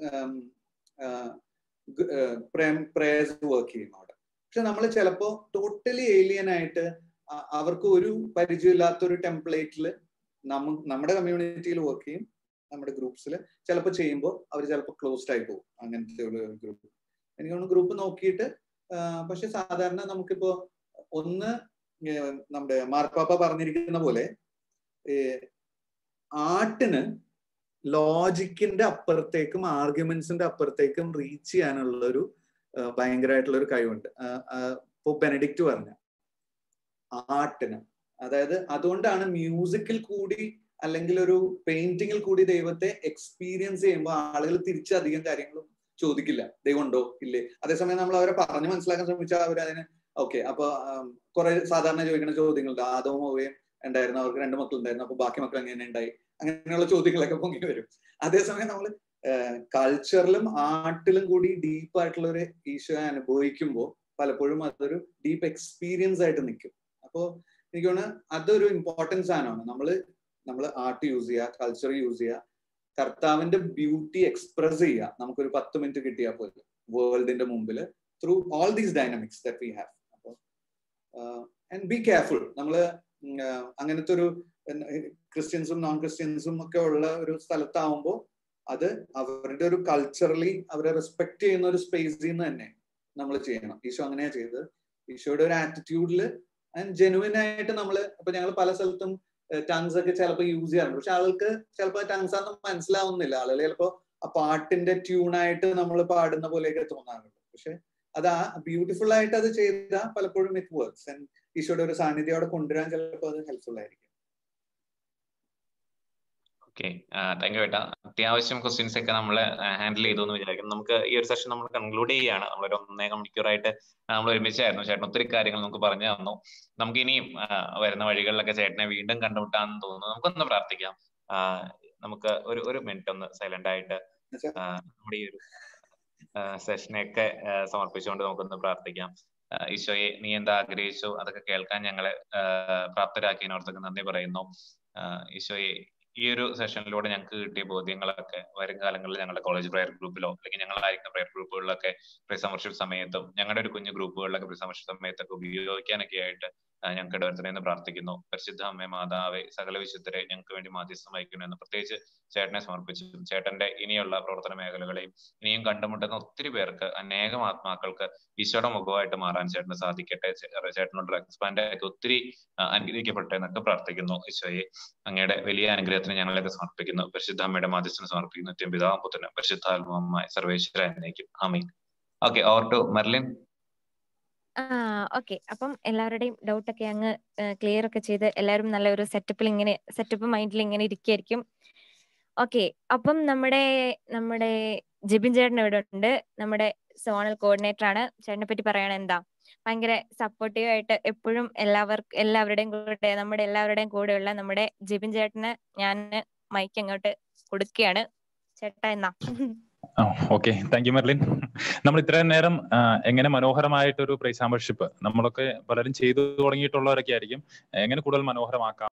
Speaker 1: പ്രേയേഴ്സ് വർക്ക് ചെയ്യും അവിടെ പക്ഷെ നമ്മൾ ചിലപ്പോ ടോട്ടലി ഏലിയൻ ആയിട്ട് അ- അവർക്ക് ഒരു പരിചയമില്ലാത്ത ഒരു ടെംപ്ലേറ്റിൽ നമ്മ നമ്മുടെ കമ്മ്യൂണിറ്റിയിൽ വർക്ക് ചെയ്യും നമ്മുടെ ഗ്രൂപ്പ്സിൽ ചിലപ്പോൾ ചെയ്യുമ്പോൾ അവർ ചിലപ്പോൾ ക്ലോസ്ഡ് ആയി പോകും അങ്ങനത്തെ ഒരു ഗ്രൂപ്പ് എനിക്ക് തോന്നുന്നു ഗ്രൂപ്പ് നോക്കിയിട്ട് ആ, പക്ഷെ സാധാരണ നമുക്കിപ്പോ ഒന്ന് ഏ, നമ്മുടെ മാർപ്പാപ്പ പറഞ്ഞിരിക്കുന്ന പോലെ ഏ, ആർട്ടിന് ലോജിക്കിന്റെ അപ്പുറത്തേക്കും ആർഗ്യുമെന്റ്സിന്റെ അപ്പുറത്തേക്കും റീച്ച് ചെയ്യാനുള്ള ഒരു ഭയങ്കരമായിട്ടുള്ള ഒരു കഴിവുണ്ട് ആ, ആ, ഇപ്പൊ ബെനഡിക്റ്റ് പറഞ്ഞ ആർട്ടിന് അതായത് അതുകൊണ്ടാണ് മ്യൂസിക്കിൽ കൂടി അല്ലെങ്കിൽ ഒരു പെയിന്റിങ്ങിൽ കൂടി ദൈവത്തെ എക്സ്പീരിയൻസ് ചെയ്യുമ്പോൾ ആളുകൾ തിരിച്ചധികം കാര്യങ്ങളും ചോദിക്കില്ല ദൈവം ഉണ്ടോ ഇല്ലേ അതേസമയം നമ്മൾ അവരെ പറഞ്ഞു മനസ്സിലാക്കാൻ ശ്രമിച്ചാൽ അവർ അതിന് ഓക്കെ അപ്പൊ കുറെ സാധാരണ ചോദിക്കുന്ന ചോദ്യങ്ങളുണ്ട് ആദവും ഹോവയും ഉണ്ടായിരുന്നു അവർക്ക് രണ്ട് മക്കളുണ്ടായിരുന്നു അപ്പൊ ബാക്കി മക്കൾ എങ്ങനെ ഉണ്ടായി അങ്ങനെയുള്ള ചോദ്യങ്ങളൊക്കെ പൊങ്ങി വരും അതേസമയം നമ്മൾ കൾച്ചറിലും ആർട്ടിലും കൂടി ഡീപ്പ് ആയിട്ടുള്ള ഒരു ഈശോയെ അനുഭവിക്കുമ്പോൾ പലപ്പോഴും അതൊരു ഡീപ്പ് എക്സ്പീരിയൻസ് ആയിട്ട് നിൽക്കും അപ്പോൾ എനിക്ക് തോന്നുന്നു അതൊരു ഇമ്പോർട്ടൻസ് സാധനമാണ് നമ്മൾ നമ്മൾ ആർട്ട് യൂസ് ചെയ്യുക കൾച്ചർ യൂസ് ചെയ്യുക കർത്താവിന്റെ ബ്യൂട്ടി എക്സ്പ്രസ് ചെയ്യുക നമുക്കൊരു പത്ത് മിനിറ്റ് കിട്ടിയാൽ പോലും വേൾഡിന്റെ മുമ്പിൽ through all these dynamics that we have അപ്പോൾ ആൻഡ് ബി കെയർഫുൾ നമ്മൾ അങ്ങനത്തെ ഒരു ക്രിസ്ത്യൻസും നോൺ ക്രിസ്ത്യൻസും ഒക്കെ ഉള്ള ഒരു സ്ഥലത്താവുമ്പോൾ അത് അവരുടെ ഒരു കൾച്ചറലി അവരെ റെസ്പെക്ട് ചെയ്യുന്ന ഒരു സ്പേസിൽ നിന്ന് തന്നെ നമ്മൾ ചെയ്യണം ഈശോ അങ്ങനെയാ ചെയ്തത് ഈശോയുടെ ഒരു ആറ്റിറ്റ്യൂഡിൽ ആൻഡ് ജെനുവിൻ ആയിട്ട് നമ്മൾ ഇപ്പൊ ഞങ്ങൾ പല സ്ഥലത്തും ടങ്സ് ഒക്കെ ചിലപ്പോൾ യൂസ് ചെയ്യാറുണ്ട് പക്ഷെ ആൾക്ക് ചിലപ്പോൾ ടങ്സ് ആണെന്ന് മനസ്സിലാവുന്നില്ല ആളുകൾ ചിലപ്പോൾ ആ പാട്ടിന്റെ ട്യൂണായിട്ട് നമ്മൾ പാടുന്ന പോലെയൊക്കെ തോന്നാറുണ്ട് പക്ഷെ അത് ആ ബ്യൂട്ടിഫുൾ ആയിട്ട് അത് ചെയ്താൽ പലപ്പോഴും ഇറ്റ് വർക്ക്സ് ആൻഡ് ഈശോയുടെ ഒരു സാന്നിധ്യം അവിടെ കൊണ്ടുവരാൻ ചിലപ്പോൾ അത് ഹെൽപ്ഫുൾ ആയിരിക്കും
Speaker 3: ഓക്കെ താങ്ക് യു ഏട്ടാ അത്യാവശ്യം ക്വസ്റ്റ്യൻസ് ഒക്കെ നമ്മൾ ഹാൻഡിൽ ചെയ്തു എന്ന് വിചാരിക്കുന്നു നമുക്ക് ഈ ഒരു സെഷൻ നമ്മൾ കൺക്ലൂഡ് ചെയ്യുകയാണ് നമ്മളൊരു ഒന്നേകം മണിക്കൂറായിട്ട് നമ്മൾ ഒരുമിച്ചായിരുന്നു ചേട്ടൻ ഒത്തിരി കാര്യങ്ങൾ നമുക്ക് പറഞ്ഞു തന്നു നമുക്ക് ഇനിയും ആ, വരുന്ന വഴികളിലൊക്കെ ചേട്ടനെ വീണ്ടും കണ്ടുമുട്ടാന്ന് തോന്നുന്നു നമുക്കൊന്ന് പ്രാർത്ഥിക്കാം ആ, നമുക്ക് ഒരു ഒരു മിനിറ്റ് ഒന്ന് സൈലന്റ് ആയിട്ട് ആ, നമ്മുടെ ഈ ഒരു സെഷനെയൊക്കെ സമർപ്പിച്ചുകൊണ്ട് നമുക്കൊന്ന് പ്രാർത്ഥിക്കാം ആ, ഈശോയെ നീ എന്താ ആഗ്രഹിച്ചു അതൊക്കെ കേൾക്കാൻ ഞങ്ങളെ ആ, പ്രാപ്തരാക്കിയതിനോർത്തൊക്കെ നന്ദി പറയുന്നു ആ, ഈശോയെ ഈ ഒരു സെഷനിലൂടെ ഞങ്ങൾക്ക് കിട്ടിയ ബോധ്യങ്ങളൊക്കെ വരും കാലങ്ങളിൽ ഞങ്ങളുടെ കോളേജ് പ്രയർ ഗ്രൂപ്പിലോ അല്ലെങ്കിൽ ഞങ്ങളായിരിക്കുന്ന പ്രയർ ഗ്രൂപ്പുകളിലൊക്കെ പ്രിസമർഷിപ്പ് സമയത്തും ഞങ്ങളുടെ ഒരു കുഞ്ഞു ഗ്രൂപ്പുകളിലൊക്കെ പ്രിസമർഷിപ്പ് സമയത്തൊക്കെ ഉപയോഗിക്കാനൊക്കെ ആയിട്ട് ഞങ്ങൾക്ക് ഇടവരുത്തണമെന്ന് പ്രാർത്ഥിക്കുന്നു പരിശുദ്ധ അമ്മ മാതാവെ സകല വിശുദ്ധരെ ഞങ്ങൾക്ക് വേണ്ടി മാധ്യസ്ഥം വഹിക്കണമെന്ന് പ്രത്യേകിച്ച് ചേട്ടനെ സമർപ്പിച്ചു ചേട്ടന്റെ ഇനിയുള്ള പ്രവർത്തന മേഖലകളെയും ഇനിയും കണ്ടുമുട്ടുന്ന ഒത്തിരി പേർക്ക് അനേകം ആത്മാക്കൾക്ക് ഈശോയുടെ മുഖമായിട്ട് മാറാൻ ചേട്ടന് സാധിക്കട്ടെ ചേട്ടനോട് എക്സ്പാൻഡ് ആയിട്ട് ഒത്തിരി അനുഗ്രഹിക്കപ്പെട്ടെ എന്നൊക്കെ പ്രാർത്ഥിക്കുന്നു ഈശോയെ അങ്ങയുടെ വലിയ അനുഗ്രഹത്തിന് ഞങ്ങളൊക്കെ സമർപ്പിക്കുന്നു പരിശുദ്ധ അമ്മയുടെ മാധ്യസ്ഥനെ സമർപ്പിക്കുന്നു നിത്യം പിതാവും പുത്രനും പരിശുദ്ധാത്മാവുമായി സർവേശ്വര എന്നേക്കും ആമീൻ ഓക്കെ ഓവർ ടു മെർലിൻ
Speaker 6: ആ ഓക്കെ അപ്പം എല്ലാവരുടെയും ഡൗട്ട് ഒക്കെ അങ്ങ് ക്ലിയർ ഒക്കെ ചെയ്ത് എല്ലാവരും നല്ല ഒരു സെറ്റപ്പിൽ ഇങ്ങനെ സെറ്റപ്പ് മൈൻഡിൽ ഇങ്ങനെ ഇരിക്കുകയായിരിക്കും ഓക്കെ അപ്പം നമ്മുടെ നമ്മുടെ ജിബിൻ ചേട്ടൻ ഇവിടെ ഉണ്ട് നമ്മുടെ സോണൽ കോർഡിനേറ്റർ ആണ് ചേട്ടനെ പറ്റി പറയണ എന്താ ഭയങ്കര സപ്പോർട്ടീവ് ആയിട്ട് എപ്പോഴും എല്ലാവർക്കും എല്ലാവരുടെയും കൂടെ നമ്മുടെ എല്ലാവരുടെയും കൂടെയുള്ള നമ്മുടെ ജിബിൻ ചേട്ടന് ഞാൻ മൈക്ക് അങ്ങോട്ട് കൊടുക്കുകയാണ് ചേട്ടാ എന്നാ
Speaker 4: ഓക്കെ താങ്ക് യു മെർലിൻ നമ്മൾ ഇത്രയും നേരം എങ്ങനെ മനോഹരമായിട്ടൊരു പ്രൈസ് ആമ്പർഷിപ്പ് നമ്മളൊക്കെ പലരും ചെയ്തു തുടങ്ങിയിട്ടുള്ളവരൊക്കെ ആയിരിക്കും എങ്ങനെ കൂടുതൽ മനോഹരമാക്കാം